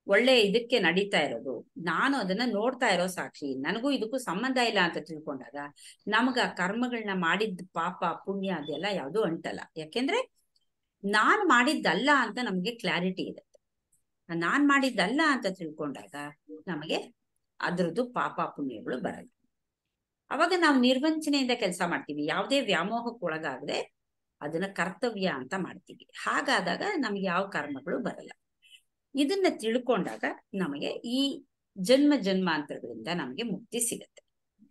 ಒಳ್ಳೆ ಇದಕ್ಕೆ ನಡೀತಾ ಇರೋದು ನಾನು ಅದನ್ನ ನೋಡ್ತಾ ಇರೋ ಸಾಕ್ಷಿ ನನಗೂ ಇದಕ್ಕೂ ಸಂಬಂಧ ಇಲ್ಲ ಅಂತ ತಿಳ್ಕೊಂಡಾಗ ನಮಗ ಆ ಕರ್ಮಗಳನ್ನ ಮಾಡಿದ ಪಾಪ ಪುಣ್ಯ ಅದೆಲ್ಲ ಯಾವುದು ಅಂಟಲ್ಲ ಯಾಕೆಂದ್ರೆ ನಾನ್ ಮಾಡಿದ್ದಲ್ಲ ಅಂತ ನಮ್ಗೆ ಕ್ಲಾರಿಟಿ ಇರುತ್ತೆ ನಾನ್ ಮಾಡಿದ್ದಲ್ಲ ಅಂತ ತಿಳ್ಕೊಂಡಾಗ ನಮಗೆ ಅದ್ರದ್ದು ಪಾಪ ಪುಣ್ಯಗಳು ಬರಲ್ಲ ಅವಾಗ ನಾವು ನಿರ್ವಂಚನೆಯಿಂದ ಕೆಲಸ ಮಾಡ್ತೀವಿ ಯಾವುದೇ ವ್ಯಾಮೋಹಕ್ಕೆ ಒಳಗಾಗದೆ ಅದನ್ನ ಕರ್ತವ್ಯ ಅಂತ ಮಾಡ್ತೀವಿ ಹಾಗಾದಾಗ ನಮ್ಗೆ ಯಾವ ಕರ್ಮಗಳು ಬರಲ್ಲ ಇದನ್ನ ತಿಳ್ಕೊಂಡಾಗ ನಮಗೆ ಈ ಜನ್ಮ ಜನ್ಮಾಂತರಗಳಿಂದ ನಮಗೆ ಮುಕ್ತಿ ಸಿಗತ್ತೆ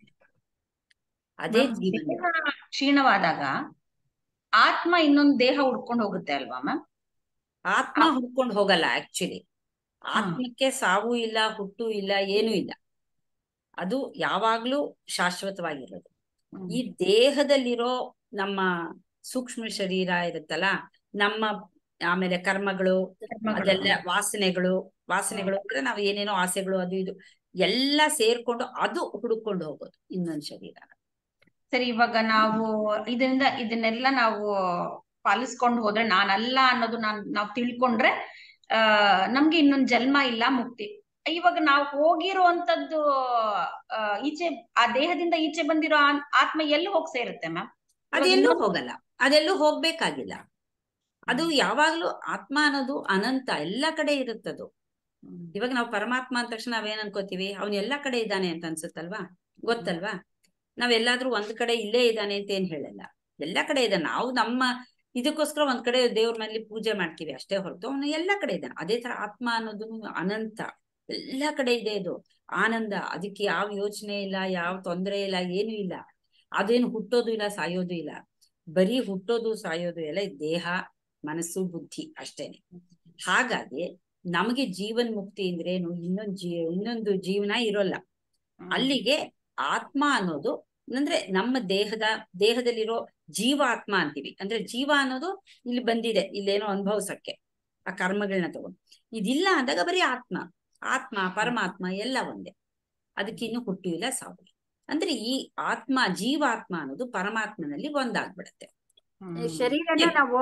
ಅದೇ ಮ್ಯಾಮ್, ಜೀವನ ದೇಹ ಕ್ಷೀಣವಾದಾಗ ಆತ್ಮ ಇನ್ನೊಂದು ದೇಹ ಉಡ್ಕೊಂಡು ಹೋಗುತ್ತೆ ಅಲ್ವಾ ಮ್ಯಾಮ್ ಆತ್ಮ ಹುಡ್ಕೊಂಡು ಹೋಗಲ್ಲ ಆಕ್ಚುಲಿ ಆತ್ಮಕ್ಕೆ ಸಾವು ಇಲ್ಲ ಹುಟ್ಟು ಇಲ್ಲ ಏನೂ ಇಲ್ಲ ಅದು ಯಾವಾಗ್ಲೂ ಶಾಶ್ವತವಾಗಿರೋದು ಈ ದೇಹದಲ್ಲಿರೋ ನಮ್ಮ ಸೂಕ್ಷ್ಮ ಶರೀರ ಇರುತ್ತಲ್ಲ ನಮ್ಮ ಆಮೇಲೆ ಕರ್ಮಗಳು ಅದೆಲ್ಲ ವಾಸನೆಗಳು ವಾಸನೆಗಳು ಅಂದ್ರೆ ನಾವು ಏನೇನೋ ಆಸೆಗಳು ಅದು ಇದು ಎಲ್ಲ ಸೇರ್ಕೊಂಡು ಅದು ಹುಡುಕೊಂಡು ಹೋಗೋದು ಇನ್ನೊಂದ್ ಶರೀರ ಸರಿ ಇವಾಗ ನಾವು ಇದರಿಂದ ಇದನ್ನೆಲ್ಲ ನಾವು ಪಾಲಿಸ್ಕೊಂಡು ಹೋದ್ರೆ ನಾನಲ್ಲ ಅನ್ನೋದು ನಾನ್ ನಾವು ತಿಳ್ಕೊಂಡ್ರೆ ಆ ನಮ್ಗೆ ಇನ್ನೊಂದ್ ಜನ್ಮ ಇಲ್ಲ ಮುಕ್ತಿ ಇವಾಗ ನಾವು ಹೋಗಿರುವಂತದ್ದು ಆ, ಈಚೆ ಆ ದೇಹದಿಂದ ಈಚೆ ಬಂದಿರೋ ಆ- ಆತ್ಮ ಎಲ್ಲಿ ಹೋಗಿ ಸೇರುತ್ತೆ ಮ್ಯಾಮ್ ಅದೆಲ್ಲೂ ಹೋಗಲ್ಲ ಅದೆಲ್ಲೂ ಹೋಗ್ಬೇಕಾಗಿಲ್ಲ ಅದು ಯಾವಾಗ್ಲೂ ಆತ್ಮ ಅನ್ನೋದು ಅನಂತ ಎಲ್ಲ ಕಡೆ ಇರುತ್ತದು ಇವಾಗ ನಾವು ಪರಮಾತ್ಮ ಅಂದ ತಕ್ಷಣ ನಾವೇನ್ ಅನ್ಕೋತೀವಿ ಅವ್ನ್ ಎಲ್ಲಾ ಕಡೆ ಇದ್ದಾನೆ ಅಂತ ಅನ್ಸುತ್ತಲ್ವಾ ಗೊತ್ತಲ್ವಾ ನಾವೆಲ್ಲಾದ್ರೂ ಒಂದ್ ಕಡೆ ಇಲ್ಲೇ ಇದ್ದಾನೆ ಅಂತ ಏನ್ ಹೇಳಲ್ಲ ಎಲ್ಲಾ ಕಡೆ ಇದ್ದಾನೆ ನಾವು ನಮ್ಮ ಇದಕ್ಕೋಸ್ಕರ ಒಂದ್ ಕಡೆ ದೇವ್ರ ಮನೇಲಿ ಪೂಜೆ ಮಾಡ್ತೀವಿ ಅಷ್ಟೇ ಹೊರತು ಅವನು ಎಲ್ಲಾ ಕಡೆ ಇದ್ದಾನೆ ಅದೇ ತರ ಆತ್ಮ ಅನ್ನೋದು ಅನಂತ ಎಲ್ಲಾ ಕಡೆ ಇದೆ ಇದು ಆನಂದ ಅದಕ್ಕೆ ಯಾವ ಯೋಚನೆ ಇಲ್ಲ ಯಾವ ತೊಂದರೆ ಇಲ್ಲ ಏನು ಇಲ್ಲ ಅದೇನು ಹುಟ್ಟೋದು ಇಲ್ಲ ಸಾಯೋದು ಇಲ್ಲ ಬರೀ ಹುಟ್ಟೋದು ಸಾಯೋದು ಎಲ್ಲ ಈ ದೇಹ ಮನಸ್ಸು ಬುದ್ಧಿ ಅಷ್ಟೇನೆ ಹಾಗಾಗಿ ನಮಗೆ ಜೀವನ್ ಮುಕ್ತಿ ಅಂದ್ರೇನು ಇನ್ನೊಂದು ಜೀ ಇನ್ನೊಂದು ಜೀವನ ಇರೋಲ್ಲ ಅಲ್ಲಿಗೆ ಆತ್ಮ ಅನ್ನೋದು ಅಂದ್ರೆ ನಮ್ಮ ದೇಹದ ದೇಹದಲ್ಲಿರೋ ಜೀವಾತ್ಮ ಅಂತೀವಿ ಅಂದ್ರೆ ಜೀವ ಅನ್ನೋದು ಇಲ್ಲಿ ಬಂದಿದೆ ಇಲ್ಲೇನೋ ಅನುಭವಿಸಕ್ಕೆ ಆ ಕರ್ಮಗಳನ್ನ ತಗೊಂಡು ಇದಿಲ್ಲ ಅಂದಾಗ ಬರೀ ಆತ್ಮ ಆತ್ಮ ಪರಮಾತ್ಮ ಎಲ್ಲ ಒಂದೇ ಅದಕ್ಕೆ ಇನ್ನು ಹುಟ್ಟು ಇಲ್ಲ ಸಾವು ಇಲ್ಲ. ಅಂದ್ರೆ ಈ ಆತ್ಮ ಜೀವಾತ್ಮ ಅನ್ನೋದು ಪರಮಾತ್ಮನಲ್ಲಿ ಒಂದಾಗ್ಬಿಡತ್ತೆ ಈ ಶರೀರನ ನಾವು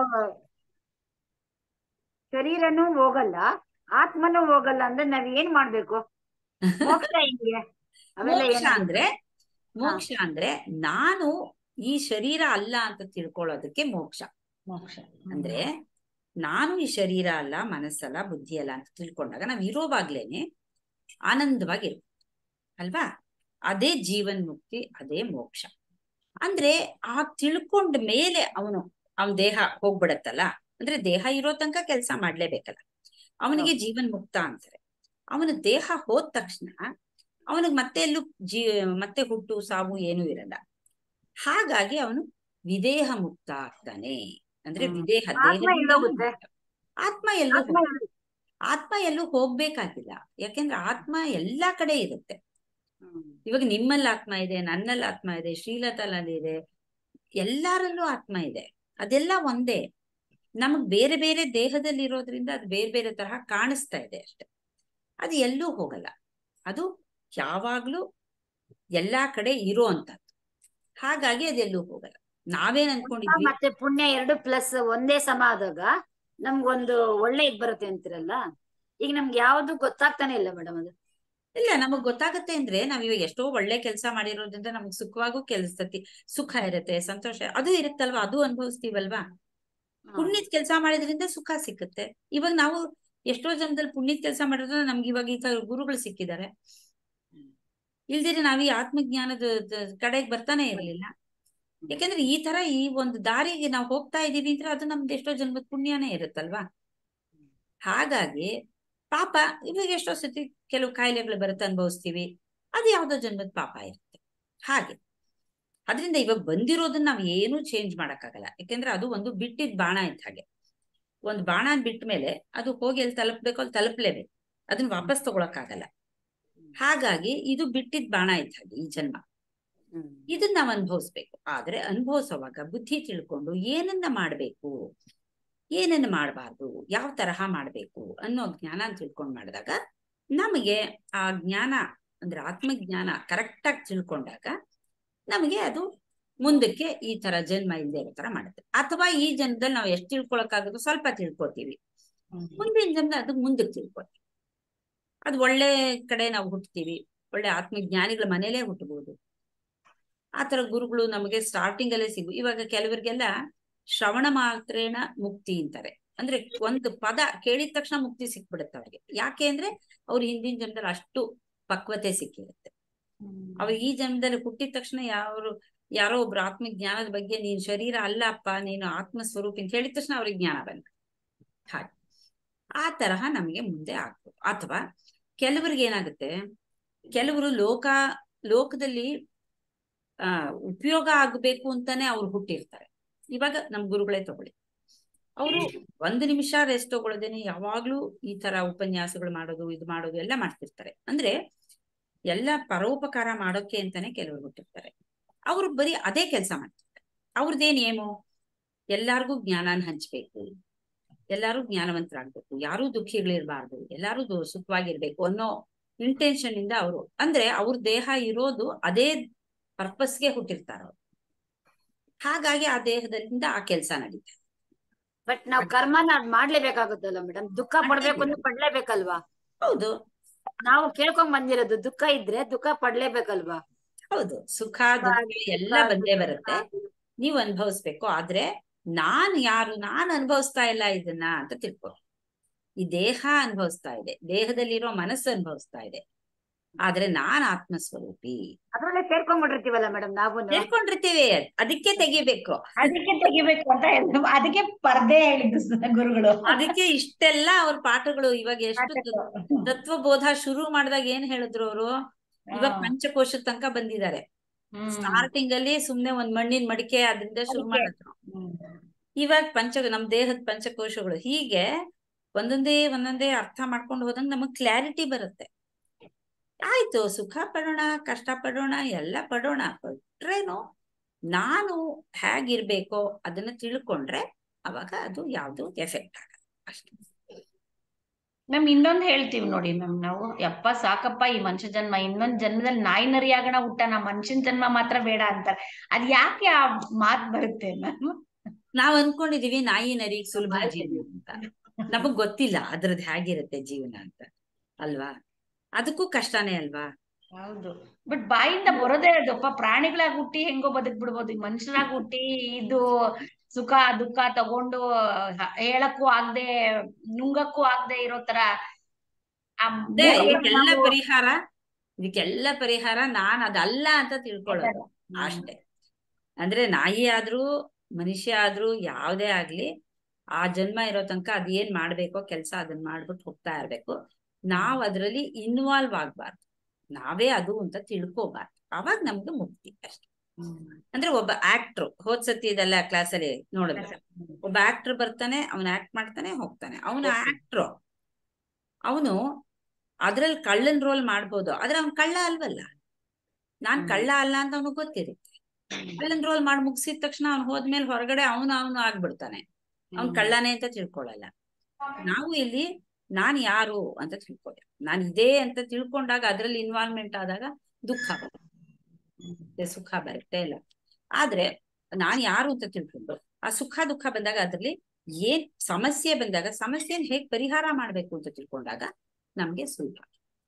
ಶರೀರನೂ ಹೋಗಲ್ಲ ಆತ್ಮನೂ ಹೋಗಲ್ಲ ಅಂದ್ರೆ ನಾವ್ ಏನ್ ಮಾಡ್ಬೇಕು ಮೋಕ್ಷ ಹೆಂಗೆ ಅವೆಲ್ಲ ಮೋಕ್ಷ ಏನ ಅಂದ್ರೆ ಮೋಕ್ಷ ಅಂದ್ರೆ ನಾನು ಈ ಶರೀರ ಅಲ್ಲ ಅಂತ ತಿಳ್ಕೊಳ್ಳೋದಕ್ಕೆ ಮೋಕ್ಷ ಮೋಕ್ಷ ಅಂದ್ರೆ ನಾನು ಈ ಶರೀರ ಅಲ್ಲ ಮನಸ್ಸಲ್ಲ ಬುದ್ಧಿ ಅಲ್ಲ ಅಂತ ತಿಳ್ಕೊಂಡಾಗ ನಾವ್ ಇರೋವಾಗ್ಲೇನೆ ಆನಂದವಾಗಿರು ಅಲ್ವಾ ಅದೇ ಜೀವನ್ ಮುಕ್ತಿ ಅದೇ ಮೋಕ್ಷ ಅಂದ್ರೆ ಆ ತಿಳ್ಕೊಂಡ ಮೇಲೆ ಅವನು ಅವನ ದೇಹ ಹೋಗ್ಬಿಡತ್ತಲ್ಲ ಅಂದ್ರೆ ದೇಹ ಇರೋ ತನಕ ಕೆಲಸ ಮಾಡ್ಲೇಬೇಕಲ್ಲ ಅವನಿಗೆ ಜೀವನ್ ಮುಕ್ತ ಅಂತಾರೆ ಅವನ ದೇಹ ಹೋದ ತಕ್ಷಣ ಅವನಿಗೆ ಮತ್ತೆ ಎಲ್ಲೂ ಜೀ ಮತ್ತೆ ಹುಟ್ಟು ಸಾವು ಏನೂ ಇರಲ್ಲ ಹಾಗಾಗಿ ಅವನು ವಿದೇಹ ಮುಕ್ತ ಆಗ್ತಾನೆ ಅಂದ್ರೆ ಹ್ಮ್. ವಿದೇಹ ಆತ್ಮ ದೇಹದಿಂದಲೂ ಎಲ್ಲೋಗುತ್ತೆ? ಮುಕ್ತ. ಆತ್ಮ ಎಲ್ಲೂ ಆತ್ಮ ಹೋಗ್- ಆತ್ಮ ಎಲ್ಲೂ ಹೋಗ್ಬೇಕಾಗಿಲ್ಲ ಯಾಕೆಂದ್ರೆ ಆತ್ಮ ಎಲ್ಲಾ ಕಡೆ ಇರುತ್ತೆ ಇವಾಗ ನಿಮ್ಮಲ್ಲಿ ಆತ್ಮ ಇದೆ ನನ್ನಲ್ಲಿ ಆತ್ಮ ಇದೆ ಶ್ರೀಲತಲ್ಲಿ ಇದೆ ಎಲ್ಲಾರಲ್ಲೂ ಆತ್ಮ ಇದೆ ಅದೆಲ್ಲ ಒಂದೇ ನಮಗ್ ಬೇರೆ ಬೇರೆ ದೇಹದಲ್ಲಿ ಇರೋದ್ರಿಂದ ಅದು ಬೇರೆ ಬೇರೆ ತರಹ ಕಾಣಿಸ್ತಾ ಇದೆ ಅಷ್ಟೆ ಅದು ಎಲ್ಲೂ ಹೋಗಲ್ಲ ಅದು ಯಾವಾಗ್ಲೂ ಎಲ್ಲಾ ಕಡೆ ಇರೋ ಅಂತದ್ದು ಹಾಗಾಗಿ ಅದೆಲ್ಲೂ ಹೋಗಲ್ಲ ನಾವೇನ್ ಅನ್ಕೊಂಡಿದ್ವಿ ಮತ್ತೆ ಪುಣ್ಯ ಎರಡು ಪ್ಲಸ್ ಒಂದೇ ಸಮ ಆದಾಗ ನಮ್ಗೊಂದು ಒಳ್ಳೆ ಇದ್ ಬರುತ್ತೆ ಅಂತಿರಲ್ಲ ಈಗ ನಮ್ಗೆ ಯಾವ್ದು ಗೊತ್ತಾಗ್ತಾನೆ ಇಲ್ಲ ಮೇಡಮ್ ಅದು ಇಲ್ಲ ನಮಗ್ ಗೊತ್ತಾಗತ್ತೆ ಅಂದ್ರೆ ನಾವ್ ಇವಾಗ ಎಷ್ಟೋ ಒಳ್ಳೆ ಕೆಲಸ ಮಾಡಿರೋದ್ರಿಂದ ನಮಗ್ ಸುಖವಾಗೂ ಕೆಲ್ಸತಿ ಸುಖ ಇರುತ್ತೆ ಸಂತೋಷ ಅದು ಇರುತ್ತಲ್ವಾ ಅದು ಅನುಭವಿಸ್ತೀವಲ್ವಾ ಪುಣ್ಯದ ಕೆಲಸ ಮಾಡಿದ್ರಿಂದ ಸುಖ ಸಿಕ್ಕುತ್ತೆ ಇವಾಗ ನಾವು ಎಷ್ಟೋ ಜನದಲ್ಲಿ ಪುಣ್ಯದ ಕೆಲಸ ಮಾಡಿದ್ರೆ ನಮ್ಗೆ ಇವಾಗ ಈ ತರ ಗುರುಗಳು ಸಿಕ್ಕಿದ್ದಾರೆ ಇಲ್ದಿರ ನಾವ್ ಈ ಆತ್ಮಜ್ಞಾನದ ದ- ಕಡೆಗೆ ಬರ್ತಾನೆ ಇರ್ಲಿಲ್ಲ ಯಾಕಂದ್ರೆ ಈ ತರ ಈ ಒಂದು ದಾರಿಗೆ ನಾವು ಹೋಗ್ತಾ ಇದೀವಿ ಅಂದ್ರೆ ಅದು ನಮ್ದು ಎಷ್ಟೋ ಜನ್ಮದ ಪುಣ್ಯನೇ ಇರುತ್ತಲ್ವಾ ಹಾಗಾಗಿ ಪಾಪ ಇವಾಗ ಎಷ್ಟೋ ಸತಿ ಕೆಲವು ಕಾಯಿಲೆಗಳು ಬರುತ್ತೆ ಅನುಭವಿಸ್ತೀವಿ ಅದು ಯಾವ್ದೋ ಜನ್ಮದ ಪಾಪ ಇರುತ್ತೆ ಹಾಗೆ ಅದರಿಂದ ಇವಾಗ ಬಂದಿರೋದನ್ನ ನಾವ್ ಏನೂ ಚೇಂಜ್ ಮಾಡಕ್ಕಾಗಲ್ಲ ಯಾಕೆಂದ್ರೆ ಅದು ಒಂದು ಬಿಟ್ಟಿದ್ ಬಾಣ ಇದ್ದ ಹಾಗೆ ಒಂದ್ ಬಾಣ ಬಿಟ್ಟ ಮೇಲೆ ಅದು ಹೋಗಿ ಎಲ್ಲಿ ತಲುಪ್ಬೇಕೋ ಅಲ್ಲಿ ತಲುಪ್ಲೇಬೇಕು ಅದನ್ನ ವಾಪಸ್ ತಗೊಳಕ್ಕಾಗಲ್ಲ ಹಾಗಾಗಿ ಇದು ಬಿಟ್ಟಿದ್ ಬಾಣ ಇದ್ದ ಹಾಗೆ ಈ ಜನ್ಮ ಇದನ್ನ ನಾವ್ ಅನುಭವಿಸ್ಬೇಕು ಆದ್ರೆ ಅನುಭವಿಸುವಾಗ ಬುದ್ಧಿ ತಿಳ್ಕೊಂಡು ಏನನ್ನ ಮಾಡ್ಬೇಕು ಏನನ್ನ ಮಾಡಬಾರ್ದು ಯಾವ ತರಹ ಮಾಡ್ಬೇಕು ಅನ್ನೋ ಜ್ಞಾನ ತಿಳ್ಕೊಂಡ್ ಮಾಡಿದಾಗ ನಮಗೆ ಆ ಜ್ಞಾನ ಅಂದ್ರೆ ಆತ್ಮಜ್ಞಾನ ಕರೆಕ್ಟ್ ಆಗಿ ತಿಳ್ಕೊಂಡಾಗ ನಮಗೆ ಅದು ಮುಂದಕ್ಕೆ ಈ ತರ ಜನ್ಮ ಇಲ್ಲದೆ ಇರೋ ತರ ಮಾಡುತ್ತೆ ಅಥವಾ ಈ ಜನ್ಮದಲ್ಲಿ ನಾವು ಎಷ್ಟು ತಿಳ್ಕೊಳಕ್ಕಾಗುತ್ತೋ ಸ್ವಲ್ಪ ತಿಳ್ಕೊತೀವಿ ಮುಂದಿನ ಜನ್ಮ ಅದು ಮುಂದಕ್ಕೆ ತಿಳ್ಕೊತೀವಿ ಅದು ಒಳ್ಳೆ ಕಡೆ ನಾವು ಹುಟ್ಟುತ್ತೀವಿ ಒಳ್ಳೆ ಆತ್ಮಜ್ಞಾನಿಗಳ ಮನೇಲೇ ಹುಟ್ಟಬಹುದು ಆ ತರ ಗುರುಗಳು ನಮಗೆ ಸ್ಟಾರ್ಟಿಂಗ್ ಅಲ್ಲೇ ಸಿಗು ಇವಾಗ ಕೆಲವರಿಗೆಲ್ಲ ಶ್ರವಣ ಮಾತ್ರೇನ ಮುಕ್ತಿ ಅಂತಾರೆ ಅಂದ್ರೆ ಒಂದು ಪದ ಕೇಳಿದ ತಕ್ಷಣ ಮುಕ್ತಿ ಸಿಕ್ಬಿಡುತ್ತೆ ಅವ್ರಿಗೆ ಯಾಕೆ ಅಂದ್ರೆ ಅವ್ರು ಹಿಂದಿನ ಜನ್ಮದಲ್ಲಿ ಅಷ್ಟು ಪಕ್ವತೆ ಸಿಕ್ಕಿರುತ್ತೆ ಅವ್ರಿಗೆ ಈ ಜನ್ಮದಲ್ಲಿ ಹುಟ್ಟಿದ ತಕ್ಷಣ ಯಾರು ಯಾರೋ ಒಬ್ರು ಆತ್ಮಜ್ಞಾನದ ಬಗ್ಗೆ ನೀನ್ ಶರೀರ ಅಲ್ಲಪ್ಪ ನೀನು ಆತ್ಮ ಸ್ವರೂಪ ಅಂತ ಹೇಳಿದ ತಕ್ಷಣ ಅವ್ರಿಗೆ ಜ್ಞಾನ ಬಂದ ಹಾಗೆ ಆ ತರಹ ನಮಗೆ ಮುಂದೆ ಆಗ್ಬೋದು ಅಥವಾ ಕೆಲವರಿಗೆ ಏನಾಗುತ್ತೆ ಕೆಲವರು ಲೋಕ ಲೋಕದಲ್ಲಿ ಆ ಉಪಯೋಗ ಆಗ್ಬೇಕು ಅಂತಾನೆ ಅವ್ರು ಹುಟ್ಟಿರ್ತಾರೆ ಇವಾಗ ನಮ್ ಗುರುಗಳೇ ತಗೊಳ್ಳಿ ಅವರು ಒಂದು ನಿಮಿಷ ರೆಸ್ಟ್ ತಗೊಳ್ಳದೇನೆ ಯಾವಾಗ್ಲೂ ಈ ತರ ಉಪನ್ಯಾಸಗಳು ಮಾಡೋದು ಇದು ಮಾಡೋದು ಎಲ್ಲ ಮಾಡ್ತಿರ್ತಾರೆ ಅಂದ್ರೆ ಎಲ್ಲ ಪರೋಪಕಾರ ಮಾಡೋಕೆ ಅಂತಾನೆ ಕೆಲವರು ಹುಟ್ಟಿರ್ತಾರೆ ಅವ್ರು ಬರೀ ಅದೇ ಕೆಲಸ ಮಾಡ್ತಿರ್ತಾರೆ ಅವ್ರದ್ದೇನ್ ಏಮು ಎಲ್ಲಾರ್ಗೂ ಜ್ಞಾನನ ಹಂಚ್ಬೇಕು ಎಲ್ಲಾರು ಜ್ಞಾನವಂತರಾಗ್ಬೇಕು ಯಾರೂ ದುಃಖಿಗಳಿರ್ಬಾರ್ದು ಎಲ್ಲಾರು ದು- ಸುಖವಾಗಿರ್ಬೇಕು ಅನ್ನೋ ಇಂಟೆನ್ಷನ್ ಇಂದ ಅವರು ಅಂದ್ರೆ ಅವ್ರ ದೇಹ ಇರೋದು ಅದೇ ಪರ್ಪಸ್ಗೆ ಹುಟ್ಟಿರ್ತಾರ ಅವ್ರು ಹಾಗಾಗಿ ಆ ದೇಹದಿಂದ ಆ ಕೆಲಸ ನಡೀತದೆ ಬಟ್ ನಾವ್ ಕರ್ಮನ ಅದ್ ಮಾಡ್ಲೇಬೇಕಾಗುತ್ತಲ್ಲ ಮೇಡಮ್ ದುಃಖ ಪಡ್ಬೇಕು ಅಂದ್ರೆ ಪಡ್ಲೇಬೇಕಲ್ವಾ ಹೌದು ನಾವು ಕೇಳ್ಕೊಂಡ್ ಬಂದಿರೋದು ದುಃಖ ಇದ್ರೆ ದುಃಖ ಪಡ್ಲೇಬೇಕಲ್ವಾ ಹೌದು ಸುಖ ದುಃಖ ಎಲ್ಲ ಬಂದೇ ಬರುತ್ತೆ ನೀವು ಅನುಭವಿಸ್ಬೇಕು ಆದ್ರೆ ನಾನ್ ಯಾರು ನಾನ್ ಅನುಭವಿಸ್ತಾ ಇಲ್ಲ ಇದನ್ನ ಅಂತ ತಿಳ್ಕೊ ಈ ದೇಹ ಅನುಭವಿಸ್ತಾ ಇದೆ ದೇಹದಲ್ಲಿರೋ ಮನಸ್ಸು ಅನುಭವಿಸ್ತಾ ಇದೆ ಆದ್ರೆ ನಾನ್ ಆತ್ಮ ಸ್ವರೂಪಿ ಅದ್ರಲ್ಲೇ ಸೇರ್ಕೊಂಡ್ಬಿಟ್ಟಿರ್ತೀವಲ್ಲ ಮೇಡಮ್ ನಾವು ಹೇಳ್ಕೊಂಡಿರ್ತೀವಿ ಅದಕ್ಕೆ ತೆಗಿಬೇಕು ಅದಕ್ಕೆ ತೆಗಿಬೇಕು ಅಂತ ಹೇಳಿದ್ರು ಅದಕ್ಕೆ ಪರ್ದೆ ಹೇಳಿದ್ದು ಸ- ಗುರುಗಳು ಅದಕ್ಕೆ ಇಷ್ಟೆಲ್ಲ ಅವ್ರ ಪಾಠಗಳು ಇವಾಗ ಎಷ್ಟು ತತ್ವಬೋಧ ಶುರು ಮಾಡಿದಾಗ ಏನ್ ಹೇಳಿದ್ರು ಅವರು ಇವಾಗ ಪಂಚಕೋಶ ತನಕ ಬಂದಿದ್ದಾರೆ ಹ್ಮ್. ಸ್ಟಾರ್ಟಿಂಗ್ ಅಲ್ಲಿ ಸುಮ್ನೆ ಒಂದ್ ಮಣ್ಣಿನ ಮಡಿಕೆ ಅದರಿಂದ ಶುರು ಮಡಿಕೆ. ಮಾಡಿದ್ರು ಹ್ಮ್. ಇವಾಗ ಪಂಚ ನಮ್ ದೇಹದ ಪಂಚಕೋಶಗಳು ಹೀಗೆ ಒಂದೊಂದೇ ಒಂದೊಂದೇ ಅರ್ಥ ಮಾಡ್ಕೊಂಡು ಹೋದಂಗ ನಮಗ್ ಕ್ಲಾರಿಟಿ ಬರುತ್ತೆ ಆಯ್ತು ಸುಖ ಪಡೋಣ ಕಷ್ಟ ಪಡೋಣ ಎಲ್ಲ ಪಡೋಣ ಪಟ್ರೇನು ನಾನು ಹೇಗಿರ್ಬೇಕೋ ಅದನ್ನ ತಿಳ್ಕೊಂಡ್ರೆ ಅವಾಗ ಅದು ಯಾವ್ದು ಎಫೆಕ್ಟ್ ಆಗಲ್ಲ ಅಷ್ಟೇ ಮ್ಯಾಮ್ ಇನ್ನೊಂದ್ ಹೇಳ್ತೀವಿ ನೋಡಿ ಮ್ಯಾಮ್ ನಾವು ಯಪ್ಪ ಸಾಕಪ್ಪ ಈ ಮನುಷ್ಯ ಜನ್ಮ ಇನ್ನೊಂದ್ ಜನ್ಮದಲ್ಲಿ ನಾಯಿ ನರಿ ಆಗೋಣ ಹುಟ್ಟಣ ಮನುಷ್ಯನ್ ಜನ್ಮ ಮಾತ್ರ ಬೇಡ ಅಂತಾರೆ ಅದ್ ಯಾಕೆ ಆ ಮಾತ್ ಬರುತ್ತೆ ಮ್ಯಾಮ್ ನಾವ್ ಅನ್ಕೊಂಡಿದೀವಿ ನಾಯಿ ನರಿ ಸುಲಭ ಜೀವನ ಅಂತ ನಮಗ್ ಗೊತ್ತಿಲ್ಲ ಅದ್ರದ್ದು ಹೇಗಿರುತ್ತೆ ಜೀವನ ಅಂತ ಅಲ್ವಾ ಅದಕ್ಕೂ ಕಷ್ಟನೇ ಅಲ್ವಾ ಹೌದು ಬಟ್ ಬಾಯಿಂದ ಬರೋದೇ ಅದಪ್ಪ ಪ್ರಾಣಿಗಳಾಗಿ ಹುಟ್ಟಿ ಹೆಂಗೋ ಬದುಕ್ ಬಿಡ್ಬೋದು ಈ ಮನುಷ್ಯರಾಗಿ ಹುಟ್ಟಿ ಇದು ಸುಖ ದುಃಖ ತಗೊಂಡು ಹ- ಹೇಳಕ್ಕೂ ಆಗ್ದೆ ನುಂಗಕ್ಕೂ ಆಗ್ದೆ ಇರೋ ತರ ಆ ಅದೇ ಮೂರ್ಖ ಇದಕ್ಕೆಲ್ಲ ನಾವು- ಪರಿಹಾರ ಇದಕ್ಕೆಲ್ಲ ಪರಿಹಾರ ನಾನ್ ಅದಲ್ಲ ಅಂತ ತಿಳ್ಕೊಳ್ಳೋದು ಹ್ಮ್. ಅಷ್ಟೇ ಅಂದ್ರೆ ನಾಯಿ ಆದ್ರೂ ಮನುಷ್ಯ ಆದ್ರೂ ಯಾವ್ದೇ ಆಗ್ಲಿ ಆ ಜನ್ಮ ಇರೋ ತನಕ ಅದೇನ್ ಮಾಡ್ಬೇಕೋ ಕೆಲ್ಸ ಅದನ್ನ ಮಾಡ್ಬಿಟ್ಟು ಹೋಗ್ತಾ ಇರ್ಬೇಕು ನಾವ್ ಅದ್ರಲ್ಲಿ ಇನ್ವಾಲ್ವ್ ಆಗ್ಬಾರ್ದು ನಾವೇ ಅದು ಅಂತ ತಿಳ್ಕೋಬಾರ್ದು ಅವಾಗ ನಮ್ಗೆ ಮುಕ್ತಿ ಅಷ್ಟೇ ಹ್ಮ್. ಅಂದ್ರೆ ಒಬ್ಬ ಆಕ್ಟ್ರು ಹೋದ್ ಸತಿ ಇದೆಲ್ಲ ಕ್ಲಾಸಲ್ಲಿ ನೋಡಿದ್ರೆ ಒಬ್ಬ ಆಕ್ಟರ್ ಬರ್ತಾನೆ ಅವನ್ ಆಕ್ಟ್ ಮಾಡ್ತಾನೆ ಹೋಗ್ತಾನೆ ಅವನ Okay. ಆಕ್ಟ್ರು ಅವನು ಅದ್ರಲ್ಲಿ ಕಳ್ಳನ್ ರೋಲ್ ಮಾಡ್ಬೋದು ಆದ್ರೆ ಅವ್ನ್ ಕಳ್ಳ ಅಲ್ವಲ್ಲ ನಾನ್ ಹ್ಮ್. ಕಳ್ಳ ಅಲ್ಲ ಅಂತ ಅವನಿಗೆ ಗೊತ್ತಿರುತ್ತೆ ಕಳ್ಳನ್ ರೋಲ್ ಮಾಡಿ ಮುಗಿಸಿದ ತಕ್ಷಣ ಅವ್ನು ಹೋದ್ಮೇಲೆ ಹೊರಗಡೆ ಅವನು ಅವನು ಆಗ್ಬಿಡ್ತಾನೆ ಅವ್ನ್ ಕಳ್ಳನೇ ಅಂತ ತಿಳ್ಕೊಳ್ಳಲ್ಲ ನಾವು ಇಲ್ಲಿ ನಾನ್ ಯಾರು ಅಂತ ತಿಳ್ಕೊಳ್ಳಿ ನಾನ್ ಇದೇ ಅಂತ ತಿಳ್ಕೊಂಡಾಗ ಅದ್ರಲ್ಲಿ ಇನ್ವಾಲ್ವ್ಮೆಂಟ್ ಆದಾಗ ದುಃಖ ಬರುತ್ತೆ ಸುಖ ಬರುತ್ತೆ ಇಲ್ಲ ಆದ್ರೆ ನಾನ್ ಯಾರು ಅಂತ ತಿಳ್ಕೊಂಡು ಆ ಸುಖ ದುಃಖ ಬಂದಾಗ ಅದ್ರಲ್ಲಿ ಏನ್ ಸಮಸ್ಯೆ ಬಂದಾಗ ಸಮಸ್ಯೆನ ಹೇಗ್ ಪರಿಹಾರ ಮಾಡ್ಬೇಕು ಅಂತ ತಿಳ್ಕೊಂಡಾಗ ನಮ್ಗೆ ಸುಲಭ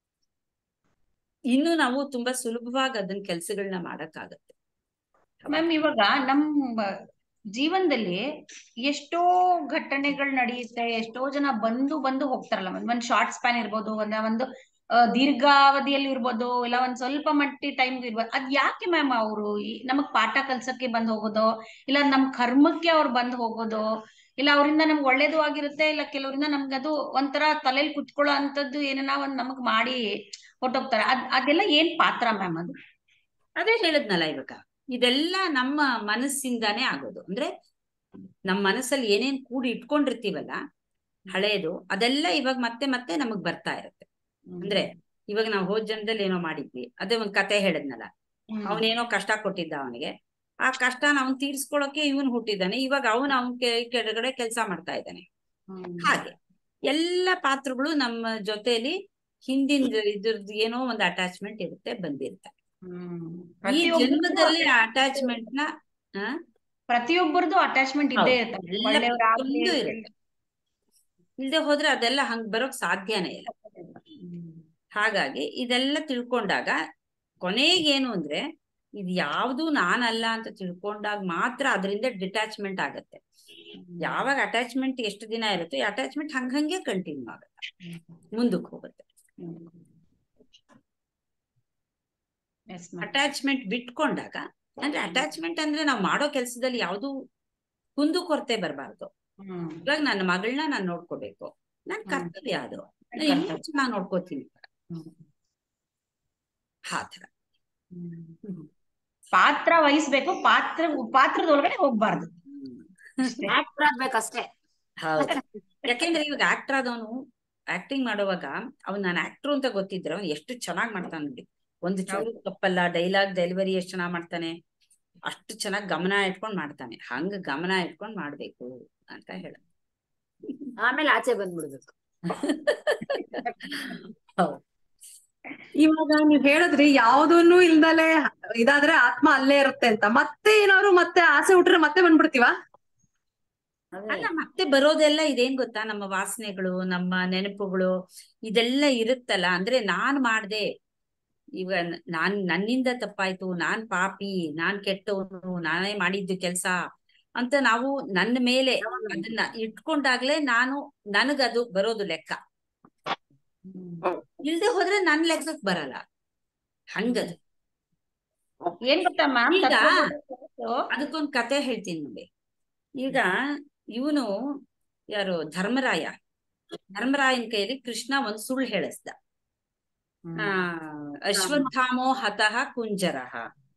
ಇನ್ನು ನಾವು ತುಂಬಾ ಸುಲಭವಾಗಿ ಅದನ್ನ ಕೆಲ್ಸಗಳನ್ನ ಮಾಡಕ್ಕಾಗತ್ತೆ ಮ್ಯಾಮ್ ಇವಾಗ ನಮ್ಮ ಜೀವನದಲ್ಲಿ ಎಷ್ಟೋ ಘಟನೆಗಳು ನಡೆಯುತ್ತೆ ಎಷ್ಟೋ ಜನ ಬಂದು ಬಂದು ಹೋಗ್ತಾರಲ್ಲ ಮ್ಯಾಮ್ ಒಂದ್ ಶಾರ್ಟ್ ಸ್ಪ್ಯಾನ್ ಇರ್ಬೋದು ಒಂದ ಒಂದು ಆ, ದೀರ್ಘಾವಧಿಯಲ್ಲಿ ಇರ್ಬೋದು ಇಲ್ಲ ಒಂದ್ ಸ್ವಲ್ಪ ಮಟ್ಟಿ ಟೈಮ್ ಇರ್ಬೋದು ಅದ್ ಯಾಕೆ ಮ್ಯಾಮ್ ಅವರು ನಮಗ್ ಪಾಠ ಕಲ್ಸಕ್ಕೆ ಬಂದ್ ಹೋಗೋದು ಇಲ್ಲ ನಮ್ ಕರ್ಮಕ್ಕೆ ಅವ್ರು ಬಂದ್ ಹೋಗೋದು ಇಲ್ಲ ಅವರಿಂದ ನಮ್ಗೆ ಒಳ್ಳೇದು ಆಗಿರುತ್ತೆ ಇಲ್ಲ ಕೆಲವರಿಂದ ನಮ್ಗೆ ಅದು ಒಂಥರ ತಲೆಯಲ್ಲಿ ಕುತ್ಕೊಳ್ಳೋ ಅಂತದ್ದು ಏನನ್ನ ಒಂದ್ ನಮಗ್ ಮಾಡಿ ಹೊಟ್ಟೋಗ್ತಾರೆ ಅದ್ ಅದೆಲ್ಲ ಏನ್ ಪಾತ್ರ ಮ್ಯಾಮ್ ಅದು ಅದೇ ಹೇಳದ್ನಲ್ಲ ಇವಾಗ ಇದೆಲ್ಲ ನಮ್ಮ ಮನಸ್ಸಿಂದಾನೇ ಆಗೋದು ಅಂದ್ರೆ ನಮ್ಮ ಮನಸ್ಸಲ್ಲಿ ಏನೇನ್ ಕೂಡಿ ಇಟ್ಕೊಂಡಿರ್ತೀವಲ್ಲ ಹಳೇದು ಅದೆಲ್ಲ ಇವಾಗ ಮತ್ತೆ ಮತ್ತೆ ನಮಗ್ ಬರ್ತಾ ಇರುತ್ತೆ ಅಂದ್ರೆ ಇವಾಗ ನಾವು ಹೋದ್ ಜನ್ಮದಲ್ಲಿ ಏನೋ ಮಾಡಿದ್ವಿ ಅದೇ ಒಂದ್ ಕತೆ ಹೇಳದ್ನಲ್ಲ ಹ್ಮ್. ಅವನೇನೋ ಕಷ್ಟ ಕೊಟ್ಟಿದ್ದ ಅವನಿಗೆ ಆ ಕಷ್ಟನ ಅವ್ನ್ ತೀರ್ಸ್ಕೊಳಕ್ಕೆ ಇವನ್ ಹುಟ್ಟಿದ್ದಾನೆ ಇವಾಗ ಅವನ್ ಅವನ್ ಕೆಳಗಡೆ ಕೆಲಸ ಮಾಡ್ತಾ ಇದ್ದಾನೆ ಹ್ಮ್. ಹಾಗೆ ಎಲ್ಲ ಪಾತ್ರಗಳು ನಮ್ಮ ಜೊತೆಲಿ ಹಿಂದಿನ ಇದ್ರದ್ದು ಏನೋ ಒಂದು ಅಟ್ಯಾಚ್ಮೆಂಟ್ ಇರುತ್ತೆ ಬಂದಿರುತ್ತೆ ಹ್ಮ್. ಈ ಪ್ರತಿಯೊಬ್ರಿಗೂ ಜನ್ಮದಲ್ಲಿ attachment ಅಟ್ಯಾಚ್ಮೆಂಟ್ ನ ಆ, ಪ್ರತಿಯೊಬ್ಬರದು ಅಟ್ಯಾಚ್ಮೆಂಟ್ ಇದ್ದೇ ಹೌದು. ಇರ್ತದೆ ಎಲ್ಲ ಒಳ್ಳೆಯವ್ರಾಗ್ಲಿ ಪ್ರತಿಯೊಂದು ಇರುತ್ತೆ ಇಲ್ದೆ ಹೋದ್ರೆ ಅದೆಲ್ಲ ಹಂಗ್ ಬರೋಕ್ ಸಾಧ್ಯನೇ ಇಲ್ಲ ಹ್ಮ್. ಹಾಗಾಗಿ ಇದೆಲ್ಲ ತಿಳ್ಕೊಂಡಾಗ ಕೊನೆಗೇನು ಅಂದ್ರೆ ಇದು ಯಾವುದು ನಾನಲ್ಲ ಅಂತ ತಿಳ್ಕೊಂಡಾಗ ಮಾತ್ರ ಅದರಿಂದ ಡಿಟ್ಯಾಚ್ಮೆಂಟ್ ಆಗತ್ತೆ ಯಾವಾಗ ಅಟ್ಯಾಚ್ಮೆಂಟ್ ಎಷ್ಟು ದಿನ ಇರುತ್ತೋ ಈ ಅಟ್ಯಾಚ್ಮೆಂಟ್ ಹಂಗಂಗೆ ಕಂಟಿನ್ಯೂ ಆಗುತ್ತೆ ಮುಂದಕ್ಕೆ ಹೋಗುತ್ತೆ Yes, ma'am. ಅಟ್ಯಾಚ್ಮೆಂಟ್ ಬಿಟ್ಕೊಂಡಾಗ ಅಂದ್ರೆ ಅಟ್ಯಾಚ್ಮೆಂಟ್ ಅಂದ್ರೆ ನಾವು ಮಾಡೋ ಕೆಲಸದಲ್ಲಿ ಯಾವುದು ಕುಂದು ಕೊರತೆ ಬರಬಾರ್ದು ಹ್ಮ್. ಇವಾಗ ನನ್ನ ಮಗಳನ್ನ ನಾನು ನೋಡ್ಕೋಬೇಕು ನನ್ ಹ್ಮ್. ಕರ್ತವ್ಯ ಅದು ನಾನು ಇನ್ನೂ ಕರ್ತವ್ಯ. ಚೆನ್ನಾಗಿ ನೋಡ್ಕೋತೀನಿ ಹ್ಮ್. ಆ ತರ ಹ್ಮ್. ಪಾತ್ರ ವಹಿಸ್ಬೇಕು ಪಾತ್ರ ಪಾತ್ರದೊಳಗಡೆ ಹೋಗ್ಬಾರ್ದು ಆಕ್ಟರ್ ಆಗ್ಬೇಕಷ್ಟೇ ಹೌದು ಯಾಕೆಂದ್ರೆ ಇವಾಗ ಆಕ್ಟರ್ ಆದವನು ಆಕ್ಟಿಂಗ್ ಮಾಡುವಾಗ ಅವ್ನು ನಾನು ಆಕ್ಟರ್ ಅಂತ ಗೊತ್ತಿದ್ರೆ ಅವ್ನು ಎಷ್ಟು ಚೆನ್ನಾಗಿ ಮಾಡ್ತಾನೆ ನೋಡಿ ಒಂದು ಚೂರು ತಪ್ಪಲ್ಲ ಡೈಲಾಗ್ ಡೆಲಿವರಿ ಎಷ್ಟು ಚೆನ್ನಾಗಿ ಮಾಡ್ತಾನೆ ಅಷ್ಟು ಚೆನ್ನಾಗಿ ಗಮನ ಇಟ್ಕೊಂಡ್ ಮಾಡ್ತಾನೆ ಹಂಗ ಗಮನ ಇಟ್ಕೊಂಡ್ ಮಾಡ್ಬೇಕು ಅಂತ ಹೇಳ ಆಮೇಲೆ ಆಚೆ ಬಂದ್ಬಿಡ್ಬೇಕು ಹೌದು ಇವಾಗ ನೀವ್ ಹೇಳಿದ್ರಿ ಯಾವ್ದೂನು ಇಲ್ದಲೆ ಇದಾದ್ರೆ ಆತ್ಮ ಅಲ್ಲೇ ಇರುತ್ತೆ ಅಂತ ಮತ್ತೆ ಏನಾದ್ರು ಮತ್ತೆ ಆಸೆ ಹುಟ್ರೆ ಮತ್ತೆ ಬಂದ್ಬಿಡ್ತೀವ ಅಲ್ಲ ಮತ್ತೆ ಬರೋದೆಲ್ಲ ಇದೇನ್ ಗೊತ್ತಾ ನಮ್ಮ ವಾಸನೆಗಳು ನಮ್ಮ ನೆನಪುಗಳು ಇದೆಲ್ಲ ಇರುತ್ತಲ್ಲ ಅಂದ್ರೆ ನಾನ್ ಮಾಡ್ದೆ ಇವಾಗ ನ- ನಾನ್ ನನ್ನಿಂದ ತಪ್ಪಾಯ್ತು ನಾನ್ ಪಾಪಿ ನಾನ್ ಕೆಟ್ಟವನು ನಾನೇ ಮಾಡಿದ್ದು ಕೆಲ್ಸ ಅಂತ ನಾವು ನನ್ನ ಮೇಲೆ ಅದನ್ನ ಇಟ್ಕೊಂಡಾಗ್ಲೇ ನಾನು ನನಗದು ಬರೋದು ಲೆಕ್ಕ ಇಲ್ದೆ ಹೋದ್ರೆ ನನ್ ಲೆಕ್ಕಕ್ ಬರಲ್ಲ ಹಂಗದು ಏನ್ ಗೊತ್ತಾ ಮ್ಯಾಮ್ ಈಗ ಅದಕ್ಕೊಂದ್ ಕತೆ ಹೇಳ್ತೀನಿ ನೋಡಿ ಈಗ ಇವನು ಯಾರು ಧರ್ಮರಾಯ ಧರ್ಮರಾಯನ್ ಕೈಯಲ್ಲಿ ಕೃಷ್ಣ ಒಂದ್ ಸುಳ್ಳು ಹೇಳಿಸ್ದ ಆ ಅಶ್ವತ್ಥಾಮೋ ಹತಃ ಕುಂಜರಃ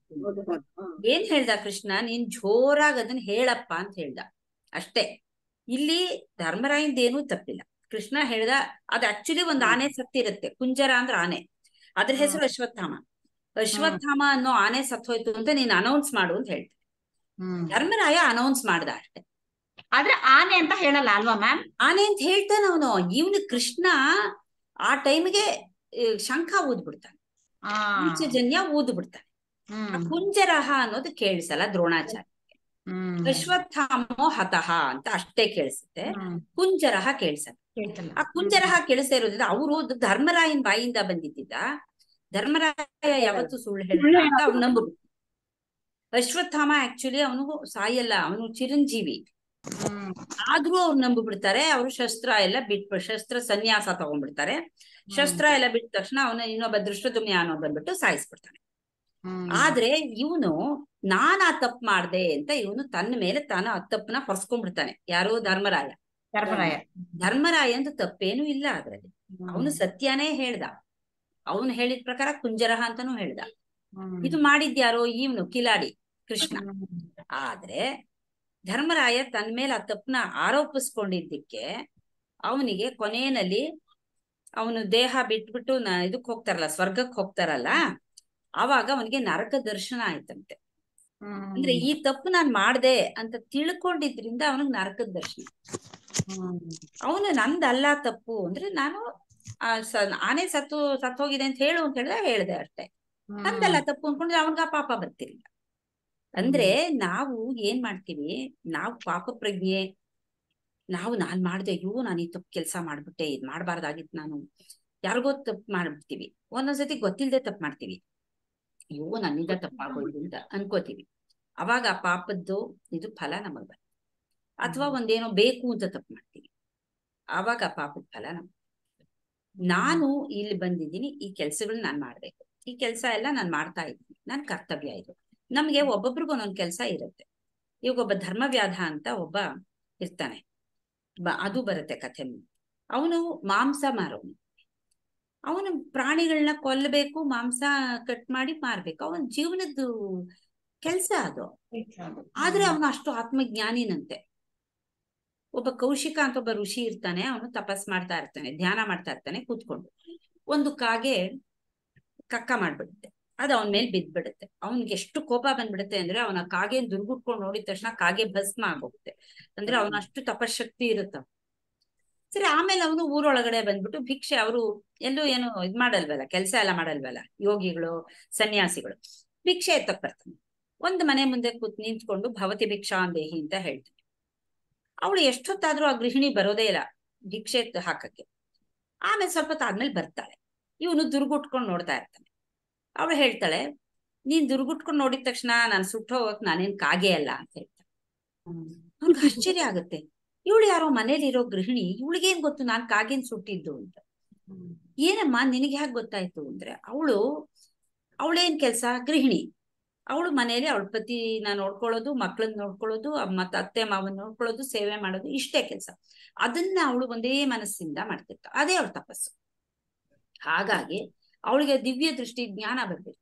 ಏನ್ ಹೇಳ್ದ ಕೃಷ್ಣ ನೀನ್ ಜೋರಾಗಿ ಅದನ್ನ ಹೇಳಪ್ಪ ಅಂತ ಹೇಳ್ದ ಅಷ್ಟೇ ಇಲ್ಲಿ ಧರ್ಮರಾಯಂದೇನೂ ತಪ್ಪಿಲ್ಲ ಕೃಷ್ಣ ಹೇಳ್ದ ಅದ್ ಆಕ್ಚುಲಿ ಒಂದ್ ಆನೆ ಸತ್ತಿರುತ್ತೆ ಕುಂಜರ ಅಂದ್ರೆ ಆನೆ ಅದ್ರ ಹೆಸರು ಅಶ್ವತ್ಥಾಮ ಅಶ್ವತ್ಥಾಮ ಅನ್ನೋ ಆನೆ ಸತ್ತೋಯ್ತು ಅಂತ ನೀನ್ ಅನೌನ್ಸ್ ಮಾಡು ಅಂತ ಹೇಳ್ತಾರೆ ಧರ್ಮರಾಯ ಅನೌನ್ಸ್ ಮಾಡ್ದ ಅಷ್ಟೇ ಆದ್ರೆ ಆನೆ ಅಂತ ಹೇಳಲ್ಲ ಅಲ್ವಾ ಮ್ಯಾಮ್ ಆನೆ ಅಂತ ಹೇಳ್ತಾನ ಅವನು ಇವನು ಕೃಷ್ಣ ಆ ಟೈಮ್ಗೆ ಶಂಖ ಊದ್ಬಿಡ್ತಾನೆ ಪಂಚಜನ್ಯ ಊದ್ಬಿಡ್ತಾನೆ ಆ ಕುಂಜರಹ ಅನ್ನೋದು ಕೇಳಿಸಲ್ಲ ದ್ರೋಣಾಚಾರ್ಯ ಅಶ್ವತ್ಥಾಮೋ ಹತಃ ಅಂತ ಅಷ್ಟೇ ಕೇಳಿಸುತ್ತೆ ಕುಂಜರಹ ಕೇಳಿಸಲ್ಲ ಆ ಕುಂಜರಹ ಕೇಳಿಸ್ತಾ ಇರೋದ್ರಿಂದ ಅವರು ಧರ್ಮರಾಯನ್ ಬಾಯಿಂದ ಬಂದಿದ್ದ ಧರ್ಮರಾಯ ಯಾವತ್ತು ಸುಳ್ಳು ಹೇಳಿಲ್ಲ ಅಂತ ಅವ್ನು ನಂಬುದು ಅಶ್ವತ್ಥಾಮ ಆಕ್ಚುಲಿ ಅವನಿಗೂ ಸಾಯಲ್ಲ ಅವನು ಚಿರಂಜೀವಿ ಆದ್ರೂ ಅವ್ರು ನಂಬಿ ಬಿಡ್ತಾರೆ ಅವರು ಶಸ್ತ್ರ ಎಲ್ಲ ಬಿಟ್ಬಿಟ್ಟು ಶಸ್ತ್ರ ಸನ್ಯಾಸ ತಗೊಂಡ್ಬಿಡ್ತಾರೆ ಶಸ್ತ್ರ ಎಲ್ಲ ಬಿಟ್ಟ ತಕ್ಷಣ ಅವನ ಇನ್ನೊಬ್ಬ ದೃಷ್ಟದುಮ್ಯ ಅನ್ನೋ ಬಂದ್ಬಿಟ್ಟು ಸಾಯಿಸ್ಬಿಡ್ತಾನೆ ಆದ್ರೆ ಇವನು ನಾನ್ ಆ ತಪ್ಪು ಮಾಡ್ದೆ ಅಂತ ಇವನು ತನ್ನ ಮೇಲೆ ತಾನು ಆ ತಪ್ಪನ್ನ ಹೊರ್ಸ್ಕೊಂಡ್ಬಿಡ್ತಾನೆ ಯಾರು ಧರ್ಮರಾಯ ಧರ್ಮರಾಯ ಧರ್ಮರಾಯಂದು ತಪ್ಪೇನು ಇಲ್ಲ ಅದ್ರಲ್ಲಿ ಅವನು ಸತ್ಯನೇ ಹೇಳ್ದ ಅವನು ಹೇಳಿದ ಪ್ರಕಾರ ಕುಂಜರಹ ಅಂತಾನು ಹೇಳ್ದ ಇದು ಮಾಡಿದ್ಯಾರೋ ಇವನು ಕಿಲಾಡಿ ಕೃಷ್ಣ ಆದ್ರೆ ಧರ್ಮರಾಯ ತನ್ನ ಮೇಲೆ ಆ ತಪ್ಪನ ಆರೋಪಿಸ್ಕೊಂಡಿದ್ದಕ್ಕೆ ಅವನಿಗೆ ಕೊನೆಯಲ್ಲಿ ಅವನು ದೇಹ ಬಿಟ್ಬಿಟ್ಟು ನ ಇದಕ್ ಹೋಗ್ತಾರಲ್ಲ ಸ್ವರ್ಗಕ್ ಹೋಗ್ತಾರಲ್ಲ ಆವಾಗ ಅವನಿಗೆ ನರಕ ದರ್ಶನ ಆಯ್ತಂತೆ ಅಂದ್ರೆ ಈ ತಪ್ಪು ನಾನ್ ಮಾಡ್ದೆ ಅಂತ ತಿಳ್ಕೊಂಡಿದ್ರಿಂದ ಅವನಿಗೆ ನರಕದ ದರ್ಶನ ಅವನು ನಂದಲ್ಲ ತಪ್ಪು ಅಂದ್ರೆ ನಾನು ಆ ಸ- ಆನೆ ಸತ್ತು ಸತ್ತೋಗಿದೆ ಅಂತ ಹೇಳು ಅಂತ ಹೇಳಿದ್ರೆ ಹೇಳ್ದೆ ಅಷ್ಟೇ ನಂದಲ್ಲ ತಪ್ಪು ಅನ್ಕೊಂಡ್ರೆ ಅವನ್ಗ ಆ ಪಾಪ ಬರ್ತಿರ್ಲಿಲ್ಲ ಅಂದ್ರೆ ನಾವು ಏನ್ ಮಾಡ್ತೀವಿ ನಾವು ಪಾಪ ಪ್ರಜ್ಞೆ ನಾವು ನಾನ್ ಮಾಡ್ದೆ ಅಯ್ಯೋ ನಾನು ಈ ತಪ್ಪು ಕೆಲಸ ಮಾಡ್ಬಿಟ್ಟೆ ಇದ್ ಮಾಡ್ಬಾರ್ದಾಗಿತ್ತು ನಾನು ಯಾರಿಗೋ ತಪ್ಪು ಮಾಡ್ಬಿಡ್ತೀವಿ ಒಂದೊಂದ್ಸತಿ ಗೊತ್ತಿಲ್ದೆ ತಪ್ಪು ಮಾಡ್ತೀವಿ ಅಯ್ಯೋ ನನ್ನಿಂದ ತಪ್ಪಾಗೋಯ್ತು ಅಂತ ಅನ್ಕೋತೀವಿ ಅವಾಗ ಆ ಪಾಪದ್ದು ಇದು ಫಲ ನಮಗ್ ಬರುತ್ತೆ ಅಥವಾ ಒಂದೇನೋ ಬೇಕು ಅಂತ ತಪ್ಪು ಮಾಡ್ತೀವಿ ಆವಾಗ ಆ ಪಾಪದ ಫಲ ನಮ್ ನಾನು ಇಲ್ಲಿ ಬಂದಿದ್ದೀನಿ ಈ ಕೆಲ್ಸಗಳನ್ನ ನಾನ್ ಮಾಡ್ಬೇಕು ಈ ಕೆಲಸ ಎಲ್ಲ ನಾನ್ ಮಾಡ್ತಾ ಇದ್ದೀನಿ ನನ್ ಕರ್ತವ್ಯ ಇದು ನಮ್ಗೆ ಒಬ್ಬೊಬ್ರಿಗೂ ಒಂದೊಂದ್ ಕೆಲಸ ಇರುತ್ತೆ ಇವಾಗ ಒಬ್ಬ ಧರ್ಮವ್ಯಾಧ ಅಂತ ಒಬ್ಬ ಇರ್ತಾನೆ ಬ- ಅದು ಬರುತ್ತೆ ಕಥೆ ಅವನು ಮಾಂಸ ಮಾರೋನು ಅವನು ಪ್ರಾಣಿಗಳನ್ನ ಕೊಲ್ಲಬೇಕು ಮಾಂಸ ಕಟ್ ಮಾಡಿ ಮಾರ್ಬೇಕು ಅವನ ಜೀವನದ್ದು ಕೆಲ್ಸ ಅದು ಆದ್ರೆ ಅವನು ಅಷ್ಟು ಆತ್ಮಜ್ಞಾನಿನಂತೆ ಒಬ್ಬ ಕೌಶಿಕ ಅಂತ ಒಬ್ಬ ಋಷಿ ಇರ್ತಾನೆ ಅವನು ತಪಸ್ ಮಾಡ್ತಾ ಇರ್ತಾನೆ ಧ್ಯಾನ ಮಾಡ್ತಾ ಇರ್ತಾನೆ ಕೂತ್ಕೊಂಡು ಒಂದು ಕಾಗೆ ಕಕ್ಕ ಮಾಡ್ಬಿಡುತ್ತೆ ಅದು ಅವನ ಮೇಲೆ ಬಿದ್ದ್ಬಿಡುತ್ತೆ ಅವನ್ಗೆ ಎಷ್ಟು ಕೋಪ ಬಂದ್ಬಿಡುತ್ತೆ ಅಂದ್ರೆ ಅವನ ಕಾಗೆ ದುರ್ಗುಟ್ಕೊಂಡು ನೋಡಿದ ತಕ್ಷಣ ಕಾಗೆ ಭಸ್ಮ ಆಗೋಗುತ್ತೆ ಅಂದ್ರೆ ಅವನ ಅಷ್ಟು ತಪಶಕ್ತಿ ಇರುತ್ತೆ ಸರಿ ಆಮೇಲೆ ಅವನು ಊರೊಳಗಡೆ ಬಂದ್ಬಿಟ್ಟು ಭಿಕ್ಷೆ ಅವರು ಎಲ್ಲೂ ಏನು ಇದ್ ಮಾಡಲ್ವಲ್ಲ ಕೆಲಸ ಎಲ್ಲ ಮಾಡಲ್ವಲ್ಲ ಯೋಗಿಗಳು ಸನ್ಯಾಸಿಗಳು ಭಿಕ್ಷೆ ಎತ್ತಕ್ ಬರ್ತಾನೆ ಒಂದ್ ಮನೆ ಮುಂದೆ ಕೂತ್ ನಿಂತ್ಕೊಂಡು ಭವತಿ ಭಿಕ್ಷಾಂದೇಹಿ ಅಂತ ಹೇಳ್ತಾನೆ ಅವಳು ಎಷ್ಟೊತ್ತಾದ್ರೂ ಆ ಗೃಹಿಣಿ ಬರೋದೇ ಇಲ್ಲ ಭಿಕ್ಷೆ ಎತ್ತು ಹಾಕಕ್ಕೆ ಆಮೇಲೆ ಸ್ವಲ್ಪ ಹೊತ್ತು ಆದ್ಮೇಲೆ ಬರ್ತಾಳೆ ಇವನು ದುರ್ಗುಟ್ಕೊಂಡು ನೋಡ್ತಾ ಇರ್ತಾನೆ ಅವಳು ಹೇಳ್ತಾಳೆ ನೀನ್ ದುರ್ಗುಟ್ಕೊಂಡು ನೋಡಿದ ತಕ್ಷಣ ನಾನು ಸುಟ್ಟು ಹೋಗಕ್ ನಾನೇನ್ ಕಾಗೆ ಅಲ್ಲ ಅಂತ ಹೇಳ್ತಾಳೆ ಅವ್ನಿಗೆ ಆಶ್ಚರ್ಯ ಆಗುತ್ತೆ ಇವಳು ಯಾರೋ ಮನೇಲಿ ಇರೋ ಗೃಹಿಣಿ ಇವಳಿಗೇನ್ ಗೊತ್ತು ನಾನ್ ಕಾಗೆನ್ ಸುಟ್ಟಿದ್ದು ಅಂತ ಏನಮ್ಮ ನಿನಗೆ ಹೇಗೆ ಗೊತ್ತಾಯ್ತು ಅಂದ್ರೆ ಅವಳು ಅವಳೇನ್ ಕೆಲ್ಸ ಗೃಹಿಣಿ ಅವಳು ಮನೇಲಿ ಅವಳ ಪತಿನ ನೋಡ್ಕೊಳ್ಳೋದು ಮಕ್ಕಳನ್ನ ನೋಡ್ಕೊಳ್ಳೋದು ಮತ್ತ ಅತ್ತೆ ಮಾವನ್ ನೋಡ್ಕೊಳ್ಳೋದು ಸೇವೆ ಮಾಡೋದು ಇಷ್ಟೇ ಕೆಲಸ ಅದನ್ನ ಅವಳು ಒಂದೇ ಮನಸ್ಸಿಂದ ಮಾಡ್ತಿರ್ತಾಳೆ ಅದೇ ಅವಳ ತಪಸ್ಸು ಹಾಗಾಗಿ ಅವಳಿಗೆ ದಿವ್ಯ ದೃಷ್ಟಿ ಜ್ಞಾನ ಬರ್ಬೇಕು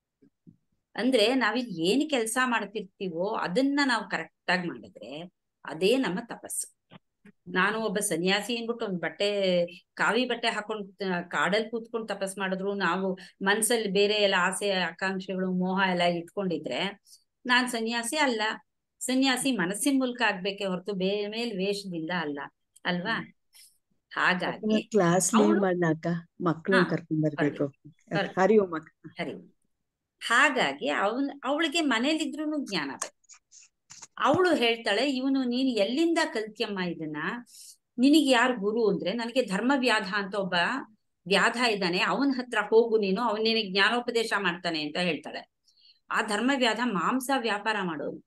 ಅಂದ್ರೆ ನಾವಿಲ್ಲಿ ಏನ್ ಕೆಲಸ ಮಾಡ್ತಿರ್ತೀವೋ ಅದನ್ನ ನಾವು ಕರೆಕ್ಟ್ ಆಗಿ ಮಾಡಿದ್ರೆ ಅದೇ ನಮ್ಮ ತಪಸ್ಸು ನಾನು ಒಬ್ಬ ಸನ್ಯಾಸಿ ಅನ್ಬಿಟ್ಟು ಒಂದ್ ಬಟ್ಟೆ ಕಾವಿ ಬಟ್ಟೆ ಹಾಕೊಂಡ್ ಕಾಡಲ್ಲಿ ಕೂತ್ಕೊಂಡು ತಪಸ್ ಮಾಡಿದ್ರು ನಾವು ಮನ್ಸಲ್ಲಿ ಬೇರೆ ಎಲ್ಲ ಆಸೆ ಆಕಾಂಕ್ಷೆಗಳು ಮೋಹ ಎಲ್ಲ ಇಟ್ಕೊಂಡಿದ್ರೆ ನಾನ್ ಸನ್ಯಾಸಿ ಅಲ್ಲ ಸನ್ಯಾಸಿ ಮನಸ್ಸಿನ ಮೂಲಕ ಆಗ್ಬೇಕೆ ಹೊರತು ಬೇರೆ ಮೇಲ್ ವೇಷದಿಂದ ಅಲ್ಲ ಅಲ್ವಾ ಹಾಗಾಗಿ ಕ್ಲಾಸ್ ಲೀವ್ ಅವ್ಳು- ಮಾಡ್ನಾಕ ಮಕ್ಕಳನ್ನ ಹಾ, ಕರ್ಕೊಂಡ್ ಬರ್ಬೇಕು ಬರ್ಲಿ. ಹರಿ ಓಂ ಅಕ್ಕ. ಸರಿ ಹಾಗಾಗಿ ಅವನ್ ಅವಳಿಗೆ ಮನೇಲಿದ್ರೂನು ಜ್ಞಾನ ಬೇಕು ಅವಳು ಹೇಳ್ತಾಳೆ ಇವನು ನೀನು ಎಲ್ಲಿಂದ ಕಲ್ತ್ಯಮ್ಮ ಇದನ್ನ ನಿನಗೆ ಯಾರು ಗುರು ಅಂದ್ರೆ ನನಗೆ ಧರ್ಮ ವ್ಯಾಧ ಅಂತ ಒಬ್ಬ ವ್ಯಾಧ ಇದ್ದಾನೆ ಅವನ ಹತ್ರ ಹೋಗು ನೀನು ಅವನ್ ನಿನಗೆ ಜ್ಞಾನೋಪದೇಶ ಮಾಡ್ತಾನೆ ಅಂತ ಹೇಳ್ತಾಳೆ ಆ ಧರ್ಮ ವ್ಯಾಧ ಮಾಂಸ ವ್ಯಾಪಾರ ಮಾಡೋನು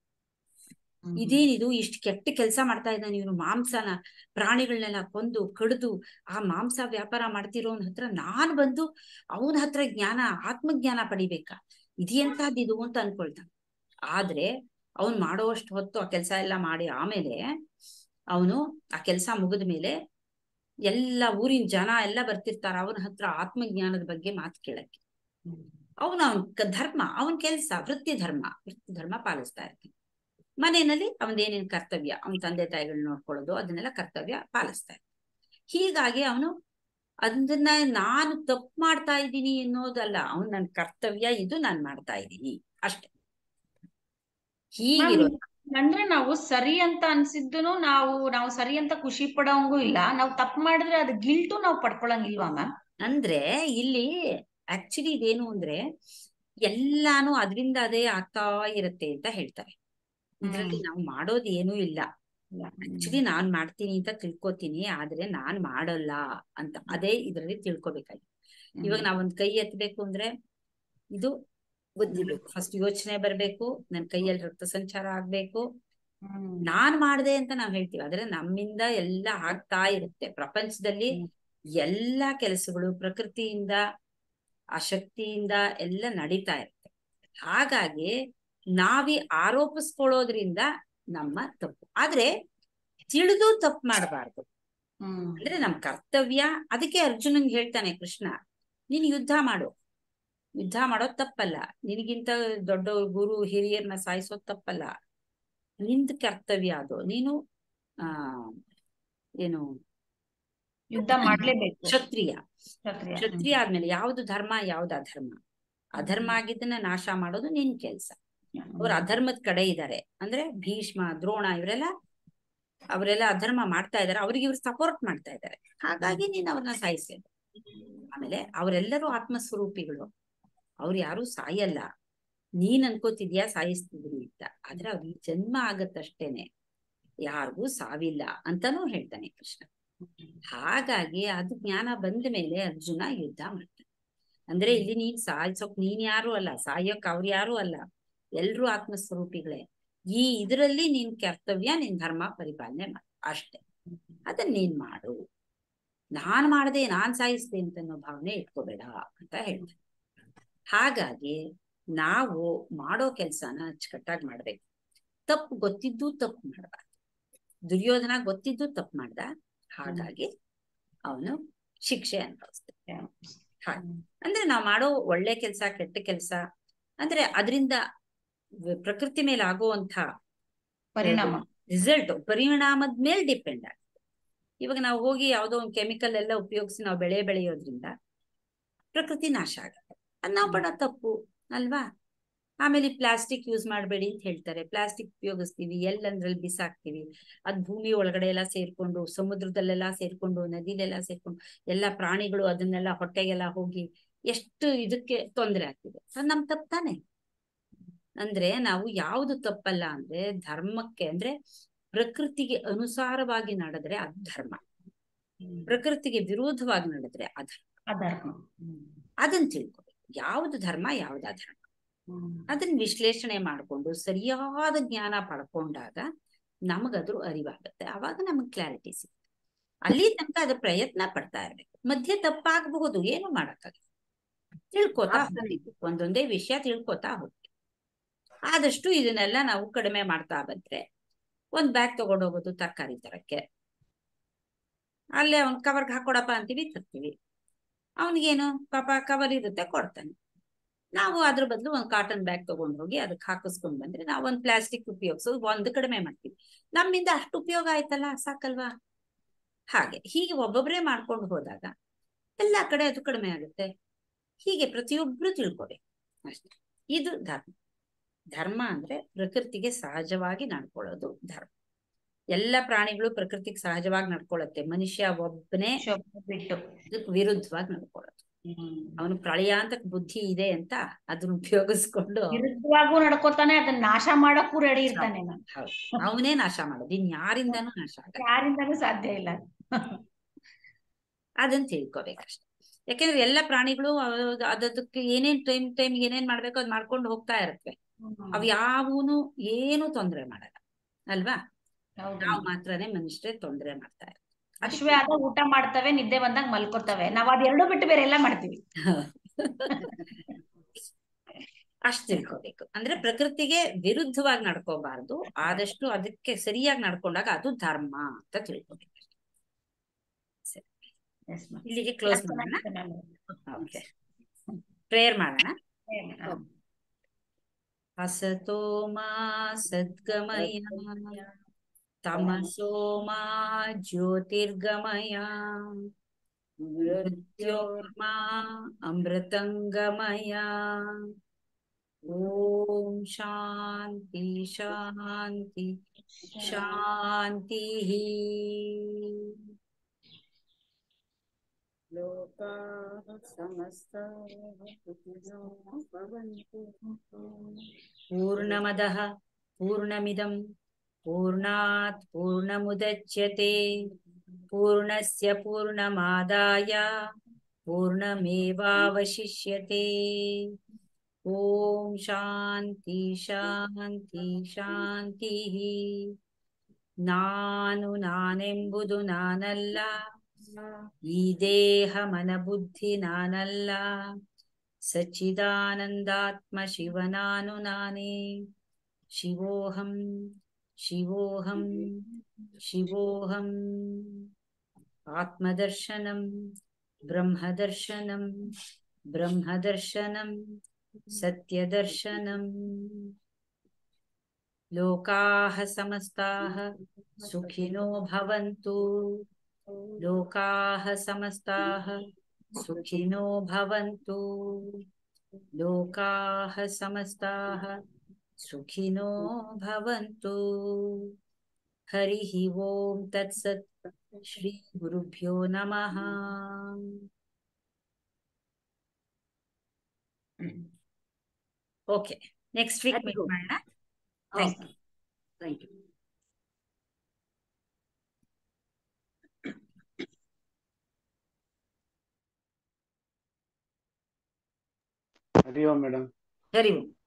ಇದೇನಿದು ಇಷ್ಟು ಕೆಟ್ಟ ಕೆಲಸ ಮಾಡ್ತಾ ಇದ್ದಾನೆ ಇವನು ಮಾಂಸನ ಪ್ರಾಣಿಗಳನ್ನೆಲ್ಲ ಕೊಂದು ಕಡ್ದು ಆ ಮಾಂಸ ವ್ಯಾಪಾರ ಮಾಡ್ತಿರೋನ್ ಹತ್ರ ನಾನ್ ಬಂದು ಅವನ ಹತ್ರ ಜ್ಞಾನ ಆತ್ಮಜ್ಞಾನ ಪಡಿಬೇಕಾ ಇದೆಂತಹದ್ದು ಅಂತ ಅನ್ಕೊಳ್ತಾನೆ ಆದ್ರೆ ಅವನ್ ಮಾಡೋವಷ್ಟು ಹೊತ್ತು ಆ ಕೆಲಸ ಎಲ್ಲ ಮಾಡಿ ಆಮೇಲೆ ಅವನು ಆ ಕೆಲಸ ಮುಗಿದ ಮೇಲೆ ಎಲ್ಲ ಊರಿನ ಜನ ಎಲ್ಲ ಬರ್ತಿರ್ತಾರ ಅವನ ಹತ್ರ ಆತ್ಮಜ್ಞಾನದ ಬಗ್ಗೆ ಮಾತು ಕೇಳಕ್ಕೆ ಅವನ ಅವನ್ ಧರ್ಮ ಅವನ್ ಕೆಲಸ ವೃತ್ತಿ ಧರ್ಮ ವೃತ್ತಿ ಧರ್ಮ ಪಾಲಿಸ್ತಾ ಇರ್ತಾನೆ ಮನೆಯಲ್ಲಿ ಅವನೇನೇನ್ ಕರ್ತವ್ಯ ಅವನ ತಂದೆ ತಾಯಿಗಳನ್ನ ನೋಡ್ಕೊಳ್ಳೋದು ಅದನ್ನೆಲ್ಲ ಕರ್ತವ್ಯ ಪಾಲಿಸ್ತಾ ಇರ್ತಾನೆ ಹೀಗಾಗಿ ಅವನು ಅದನ್ನ ನಾನು ತಪ್ಪು ಮಾಡ್ತಾ ಇದ್ದೀನಿ ಅನ್ನೋದಲ್ಲ ಅವ್ನ್ ನನ್ ಕರ್ತವ್ಯ ಇದು ನಾನ್ ಮಾಡ್ತಾ ಇದ್ದೀನಿ ಅಷ್ಟೇ ಹೀಗಿರೋ ಅಂದ್ರೆ ನಾವು ಸರಿ ಅಂತ ಅನ್ಸಿದ್ದನು ನಾವು ನಾವು ಸರಿ ಅಂತ ಖುಷಿ ಪಡೋಂಗೂ ಇಲ್ಲ ನಾವು ತಪ್ಪು ಮಾಡಿದ್ರೆ ಅದು ಗಿಲ್ಟು ನಾವು ಪಡ್ಕೊಳಂಗಿಲ್ವಾ ಮ್ಯಾಮ್ ಅಂದ್ರೆ ಇಲ್ಲಿ ಆಕ್ಚುಲಿ ಇದೇನು ಅಂದ್ರೆ ಎಲ್ಲಾನು ಅದರಿಂದ ಅದೇ ಆಗ್ತಾ ಇರುತ್ತೆ ಅಂತ ಹೇಳ್ತಾರೆ ಇದ್ರಲ್ಲಿ ನಾವು ಮಾಡೋದು ಏನೂ ಇಲ್ಲ ಆಕ್ಚುಲಿ ನಾನ್ ಮಾಡ್ತೀನಿ ಅಂತ ತಿಳ್ಕೊತೀನಿ ಆದ್ರೆ ನಾನ್ ಮಾಡಲ್ಲ ಅಂತ ಅದೇ ಇದ್ರಲ್ಲಿ ತಿಳ್ಕೊಬೇಕಾಗಿ ಇವಾಗ ನಾವೊಂದ್ ಕೈ ಎತ್ತಬೇಕು ಅಂದ್ರೆ ಇದು ಬುದ್ಧಿ ಬೇಕು ಫಸ್ಟ್ ಯೋಚನೆ ಬರ್ಬೇಕು ನನ್ ಕೈಯಲ್ಲಿ ರಕ್ತ ಸಂಚಾರ ಆಗ್ಬೇಕು ನಾನ್ ಮಾಡ್ದೆ ಅಂತ ನಾವ್ ಹೇಳ್ತೀವಿ ಆದ್ರೆ ನಮ್ಮಿಂದ ಎಲ್ಲ ಆಗ್ತಾ ಇರುತ್ತೆ ಪ್ರಪಂಚದಲ್ಲಿ ಎಲ್ಲಾ ಕೆಲಸಗಳು ಪ್ರಕೃತಿಯಿಂದ ಆ ಶಕ್ತಿಯಿಂದ ಎಲ್ಲ ನಡೀತಾ ಇರುತ್ತೆ ಹಾಗಾಗಿ ನಾವಿ ಆರೋಪಿಸ್ಕೊಳ್ಳೋದ್ರಿಂದ ನಮ್ಮ ತಪ್ಪು ಆದ್ರೆ ತಿಳಿದು ತಪ್ಪು ಮಾಡಬಾರ್ದು ಅಂದ್ರೆ ನಮ್ ಕರ್ತವ್ಯ ಅದಕ್ಕೆ ಅರ್ಜುನಂಗ್ ಹೇಳ್ತಾನೆ ಕೃಷ್ಣ ನೀನ್ ಯುದ್ಧ ಮಾಡು ಯುದ್ಧ ಮಾಡೋದ್ ತಪ್ಪಲ್ಲ ನಿನಗಿಂತ ದೊಡ್ಡ ಗುರು ಹಿರಿಯರ್ನ ಸಾಯಿಸೋದ್ ತಪ್ಪಲ್ಲ ನಿಂದ ಕರ್ತವ್ಯ ಅದು ನೀನು ಆ ಏನು ಯುದ್ಧ ಮಾಡ್ಲೇಬೇಕು ಕ್ಷತ್ರಿಯ ಕ್ಷತ್ರಿಯ. ಕ್ಷತ್ರಿಯ ಆದ್ಮೇಲೆ ಯಾವ್ದು ಧರ್ಮ ಯಾವ್ದು ಅಧರ್ಮ ಅಧರ್ಮ ಆಗಿದ್ದನ್ನ ನಾಶ ಮಾಡೋದು ನಿನ್ ಕೆಲ್ಸ ಅವ್ರು ಅಧರ್ಮದ ಕಡೆ ಇದ್ದಾರೆ ಅಂದ್ರೆ ಭೀಷ್ಮ ದ್ರೋಣ ಇವರೆಲ್ಲ ಅವರೆಲ್ಲ ಅಧರ್ಮ ಮಾಡ್ತಾ ಇದಾರೆ ಅವ್ರಿಗೆ ಇವ್ರು ಸಪೋರ್ಟ್ ಮಾಡ್ತಾ ಇದ್ದಾರೆ ಹಾಗಾಗಿ ನೀನ್ ಅವ್ರನ್ನ ಸಾಯಿಸ್ಬೇಕು ಆಮೇಲೆ ಅವರೆಲ್ಲರೂ ಆತ್ಮಸ್ವರೂಪಿಗಳು ಅವ್ರು ಯಾರು ಸಾಯಲ್ಲ ನೀನ್ ಅನ್ಕೋತಿದ್ಯಾ ಸಾಯಿಸ್ತಿದ್ರಿ ಅಂತ ಆದ್ರೆ ಅವ್ರಿಗೆ ಜನ್ಮ ಆಗತ್ತಷ್ಟೇನೆ ಯಾರಿಗೂ ಸಾವಿಲ್ಲ ಅಂತಾನೂ ಹೇಳ್ತಾನೆ ಕೃಷ್ಣ ಹಾಗಾಗಿ ಅದು ಜ್ಞಾನ ಬಂದ ಮೇಲೆ ಅರ್ಜುನ ಯುದ್ಧ ಮಾಡ್ತಾನೆ ಅಂದ್ರೆ ಇಲ್ಲಿ ನೀನ್ ಸಾಯಿಸೋಕ್ ನೀನ್ ಯಾರು ಅಲ್ಲ ಸಾಯೋಕ್ ಅವ್ರು ಯಾರು ಅಲ್ಲ ಎಲ್ರೂ ಆತ್ಮಸ್ವರೂಪಿಗಳೇ ಈ ಇದರಲ್ಲಿ ನಿನ್ ಕರ್ತವ್ಯ ನಿನ್ ಧರ್ಮ ಪರಿಪಾಲನೆ ಮಾಡು ಅಷ್ಟೇ ಅದನ್ನ ನೀನ್ ಮಾಡು ನಾನ್ ಮಾಡ್ದೆ ನಾನ್ ಸಾಯಿಸ್ದೆ ಅಂತ ಅನ್ನೋ ಭಾವನೆ ಇಟ್ಕೋಬೇಡ ಅಂತ ಹೇಳ್ತಾರೆ ಹಾಗಾಗಿ ನಾವು ಮಾಡೋ ಕೆಲ್ಸನ ಅಚ್ಚುಕಟ್ಟಾಗಿ ಮಾಡ್ಬೇಕು ತಪ್ಪು ಗೊತ್ತಿದ್ದು ತಪ್ಪು ಮಾಡಬಾರ್ದು ದುರ್ಯೋಧನ ಗೊತ್ತಿದ್ದು ತಪ್ಪು ಮಾಡ್ದ ಹಾಗಾಗಿ ಅವನು ಶಿಕ್ಷೆ ಅನುಭವಿಸ್ತಾನೆ ಹಾಗೆ ಅಂದ್ರೆ ನಾವು ಮಾಡೋ ಒಳ್ಳೆ ಕೆಲ್ಸ ಕೆಟ್ಟ ಕೆಲ್ಸ ಅಂದ್ರೆ ಅದರಿಂದ ಪ್ರಕೃತಿ ಮೇಲೆ ಆಗುವಂತ ಪರಿಣಾಮ ರಿಸಲ್ಟ್ ಪರಿಣಾಮದ ಮೇಲೆ ಡಿಪೆಂಡ್ ಆಗುತ್ತೆ ಇವಾಗ ನಾವು ಹೋಗಿ ಯಾವ್ದೋ ಒಂದು ಕೆಮಿಕಲ್ ಎಲ್ಲ ಉಪಯೋಗಿಸಿ ನಾವು ಬೆಳೆ ಬೆಳೆಯೋದ್ರಿಂದ ಪ್ರಕೃತಿ ನಾಶ ಆಗುತ್ತೆ ಅದ್ ನಾವು ಪಡೋ ತಪ್ಪು ಅಲ್ವಾ ಆಮೇಲೆ ಪ್ಲಾಸ್ಟಿಕ್ ಯೂಸ್ ಮಾಡಬೇಡಿ ಅಂತ ಹೇಳ್ತಾರೆ ಪ್ಲಾಸ್ಟಿಕ್ ಉಪಯೋಗಿಸ್ತೀವಿ ಎಲ್ಲಂದ್ರಲ್ಲಿ ಬಿಸಾಕ್ತಿವಿ ಅದ್ ಭೂಮಿ ಒಳಗಡೆ ಎಲ್ಲ ಸೇರ್ಕೊಂಡು ಸಮುದ್ರದಲ್ಲೆಲ್ಲ ಸೇರ್ಕೊಂಡು ನದಿಲೆಲ್ಲ ಸೇರ್ಕೊಂಡು ಎಲ್ಲ ಪ್ರಾಣಿಗಳು ಅದನ್ನೆಲ್ಲ ಹೊಟ್ಟೆಗೆಲ್ಲ ಹೋಗಿ ಎಷ್ಟು ಇದಕ್ಕೆ ತೊಂದರೆ ಆಗ್ತಿದೆ ಅದು ನಮ್ ತಪ್ಪು ತಾನೆ ಅಂದ್ರೆ ನಾವು ಯಾವುದು ತಪ್ಪಲ್ಲ ಅಂದ್ರೆ ಧರ್ಮಕ್ಕೆ ಅಂದ್ರೆ ಪ್ರಕೃತಿಗೆ ಅನುಸಾರವಾಗಿ ನಡೆದ್ರೆ ಅದು ಧರ್ಮ ಪ್ರಕೃತಿಗೆ ವಿರೋಧವಾಗಿ ನಡೆದ್ರೆ ಅಧರ್ಮ ಅಧರ್ಮ ಅದನ್ನ ತಿಳ್ಕೊಬೇಕು ಯಾವ್ದು ಧರ್ಮ ಯಾವ್ದು ಅಧರ್ಮ ಅದನ್ನ ವಿಶ್ಲೇಷಣೆ ಮಾಡಿಕೊಂಡು ಸರಿಯಾದ ಜ್ಞಾನ ಪಡ್ಕೊಂಡಾಗ ನಮಗದ್ರ ಅರಿವಾಗುತ್ತೆ ಅವಾಗ ನಮಗ್ ಕ್ಲಾರಿಟಿ ಸಿಗುತ್ತೆ ಅಲ್ಲಿ ತನಕ ಅದ್ರ ಪ್ರಯತ್ನ ಪಡ್ತಾ ಇರ್ಬೇಕು ಮಧ್ಯೆ ತಪ್ಪಾಗಬಹುದು ಏನು ಮಾಡಕ್ಕಾಗಲ್ಲ ತಿಳ್ಕೊತಾ ಹೋಗ್ಬೇಕು ಒಂದೊಂದೇ ವಿಷಯ ತಿಳ್ಕೊತಾ ಹೋಗ್ಬೇಕು ಆದಷ್ಟು ಇದನ್ನೆಲ್ಲ ನಾವು ಕಡಿಮೆ ಮಾಡ್ತಾ ಬಂದ್ರೆ ಒಂದ್ ಬ್ಯಾಗ್ ತಗೊಂಡ್ ಹೋಗೋದು ತರಕಾರಿ ತರಕ್ಕೆ ಅಲ್ಲೇ ಅವ್ನ್ ಕವರ್ಗೆ ಹಾಕೊಡಪ್ಪ ಅಂತೀವಿ ತರ್ತೀವಿ ಅವನಿಗೇನು ಪಾಪ ಕವರ್ ಇರುತ್ತೆ ಕೊಡ್ತಾನೆ ನಾವು ಅದ್ರ ಬದಲು ಒಂದ್ ಕಾಟನ್ ಬ್ಯಾಗ್ ತಗೊಂಡ್ ಹೋಗಿ ಅದಕ್ಕೆ ಹಾಕಿಸ್ಕೊಂಡ್ ಬಂದ್ರೆ ನಾವು ಒಂದ್ ಪ್ಲಾಸ್ಟಿಕ್ ಉಪಯೋಗಿಸೋದು ಒಂದು ಕಡಿಮೆ ಮಾಡ್ತೀವಿ ನಮ್ಮಿಂದ ಅಷ್ಟು ಉಪಯೋಗ ಆಯ್ತಲ್ಲ ಸಾಕಲ್ವಾ ಹಾಗೆ ಹೀಗೆ ಒಬ್ಬೊಬ್ರೇ ಮಾಡ್ಕೊಂಡು ಹೋದಾಗ ಎಲ್ಲಾ ಕಡೆ ಅದು ಕಡಿಮೆ ಆಗುತ್ತೆ ಹೀಗೆ ಪ್ರತಿಯೊಬ್ರು ತಿಳ್ಕೊಬೇಕು ಅಷ್ಟೇ ಇದು ಧರ್ಮ ಧರ್ಮ ಅಂದ್ರೆ ಪ್ರಕೃತಿಗೆ ಸಹಜವಾಗಿ ನಡ್ಕೊಳ್ಳೋದು ಧರ್ಮ ಎಲ್ಲ ಪ್ರಾಣಿಗಳು ಪ್ರಕೃತಿಗೆ ಸಹಜವಾಗಿ ನಡ್ಕೊಳ್ಳುತ್ತೆ ಮನುಷ್ಯ ಒಬ್ಬನೇ ಶೋಭೆ ಬಿಟ್ಟು ಅದಕ್ಕೆ ವಿರುದ್ಧವಾಗಿ ನಡ್ಕೊಳ್ಳೋದು ಅವನು ಪ್ರಳಯಾಂತಕ್ ಬುದ್ಧಿ ಇದೆ ಅಂತ ಅದನ್ನ ಉಪಯೋಗಿಸ್ಕೊಂಡು ವಿರುದ್ಧವಾಗೂ ನಡ್ಕೋತಾನೆ ಅದನ್ನ ನಾಶ ಮಾಡಕ್ಕೂ ರೆಡಿ ಇರ್ತಾನೆ ನಾನು ಹೌದು ಅವನೇ ನಾಶ ಮಾಡೋದು ಇನ್ ಯಾರಿಂದಾನು ನಾಶ ಆಗಲ್ಲ ಯಾರಿಂದನೂ ಸಾಧ್ಯ ಇಲ್ಲ ಅದನ್ನ ತಿಳ್ಕೊಬೇಕಷ್ಟೆ ಯಾಕೆಂದ್ರೆ ಎಲ್ಲ ಪ್ರಾಣಿಗಳು ಅವ್- ಅದಕ್ಕೆ ಏನೇನ್ ಟೈಮ್ ಟೈಮ್ ಏನೇನ್ ಮಾಡ್ಬೇಕು ಅದ್ ಮಾಡ್ಕೊಂಡು ಹೋಗ್ತಾ ಇರತ್ವೆ ಅವ್ ಯಾವೂನು ಏನು ತೊಂದ್ರೆ ಮಾಡಲ್ಲ ಅಲ್ವಾ ಹೌದು ನಾವು ಮಾತ್ರನೇ ಮನುಷ್ಯರೇ ತೊಂದ್ರೆ ಮಾಡ್ತಾ ಇರೋದು ಹಶ್ವೆ ಆದಾಗ ಊಟ ಮಾಡ್ತವೆ ನಿದ್ದೆ ಬಂದಾಗ ಮಲ್ಕೋತವೆ ನಾವ್ ಅದೆರಡು ಬಿಟ್ಟು ಬೇರೆ ಎಲ್ಲ ಮಾಡ್ತೀವಿ ಅಷ್ಟ್ ತಿಳ್ಕೊಬೇಕು ಅಂದ್ರೆ ಪ್ರಕೃತಿಗೆ ವಿರುದ್ಧವಾಗಿ ನಡ್ಕೋಬಾರ್ದು ಆದಷ್ಟು ಅದಕ್ಕೆ ಸರಿಯಾಗಿ ನಡ್ಕೊಂಡಾಗ ಅದು ಧರ್ಮ ಅಂತ ತಿಳ್ಕೊಬೇಕು Yes, ma'am. ಇಲ್ಲಿಗೆ ಕ್ಲೋಸ್ Class ಮಾಡೋಣ ಚೆನ್ನಾಗಿದೆ, ma'am. ಓಕೆ ಪ್ರೇಯರ್ ಮಾಡೋಣ ಹಾ. असतो मा सद्गमय तमसो मा ज्योतिर्गमय मृत्योर्मा अमृतङ्गमय ॐ शान्ति शान्ति शान्तिः लोकाः समस्ताः सुखिनो भवन्तु पूर्णमदः पूर्णमिदं पूर्णात् पूर्णमुदच्यते पूर्णस्य पूर्णमादाय पूर्णमेवावशिष्यते ॐ शान्ति शान्ति ಶಾಂತಿಃ ನಾನು ನಾನೆಂಬುದು ನಾನಲ್ಲ ಈ ದೇಹ ಮನ ಬುದ್ಧಿ ನಾನಲ್ಲ ಸಚ್ಚಿದಾನಂದಾತ್ಮ ಶಿವ ನಾನು ನಾನೇ ಶಿವೋಹಂ ಶಿವೋಹಂ ಶಿವೋಹಂ ಆತ್ಮದರ್ಶನಂ ಬ್ರಹ್ಮದರ್ಶನಂ ಬ್ರಹ್ಮದರ್ಶನಂ ಸತ್ಯದರ್ಶನಂ ಲೋಕಾಃ ಸಮಸ್ತಾಃ ಸುಖಿನೋ ಭವಂತು लोकाः समस्ताः सुखिनो भवन्तु लोकाः समस्ताः सुखिनो भवन्तु हरिः ओम् तत्सत् श्रीगुरुभ्यो नमः ಓಕೆ ನೆಕ್ಸ್ಟ್ ವೀಕ್ ಮೀಟ್ ಮಾಡೋಣ thank you thank you Hari Om madam Hari Om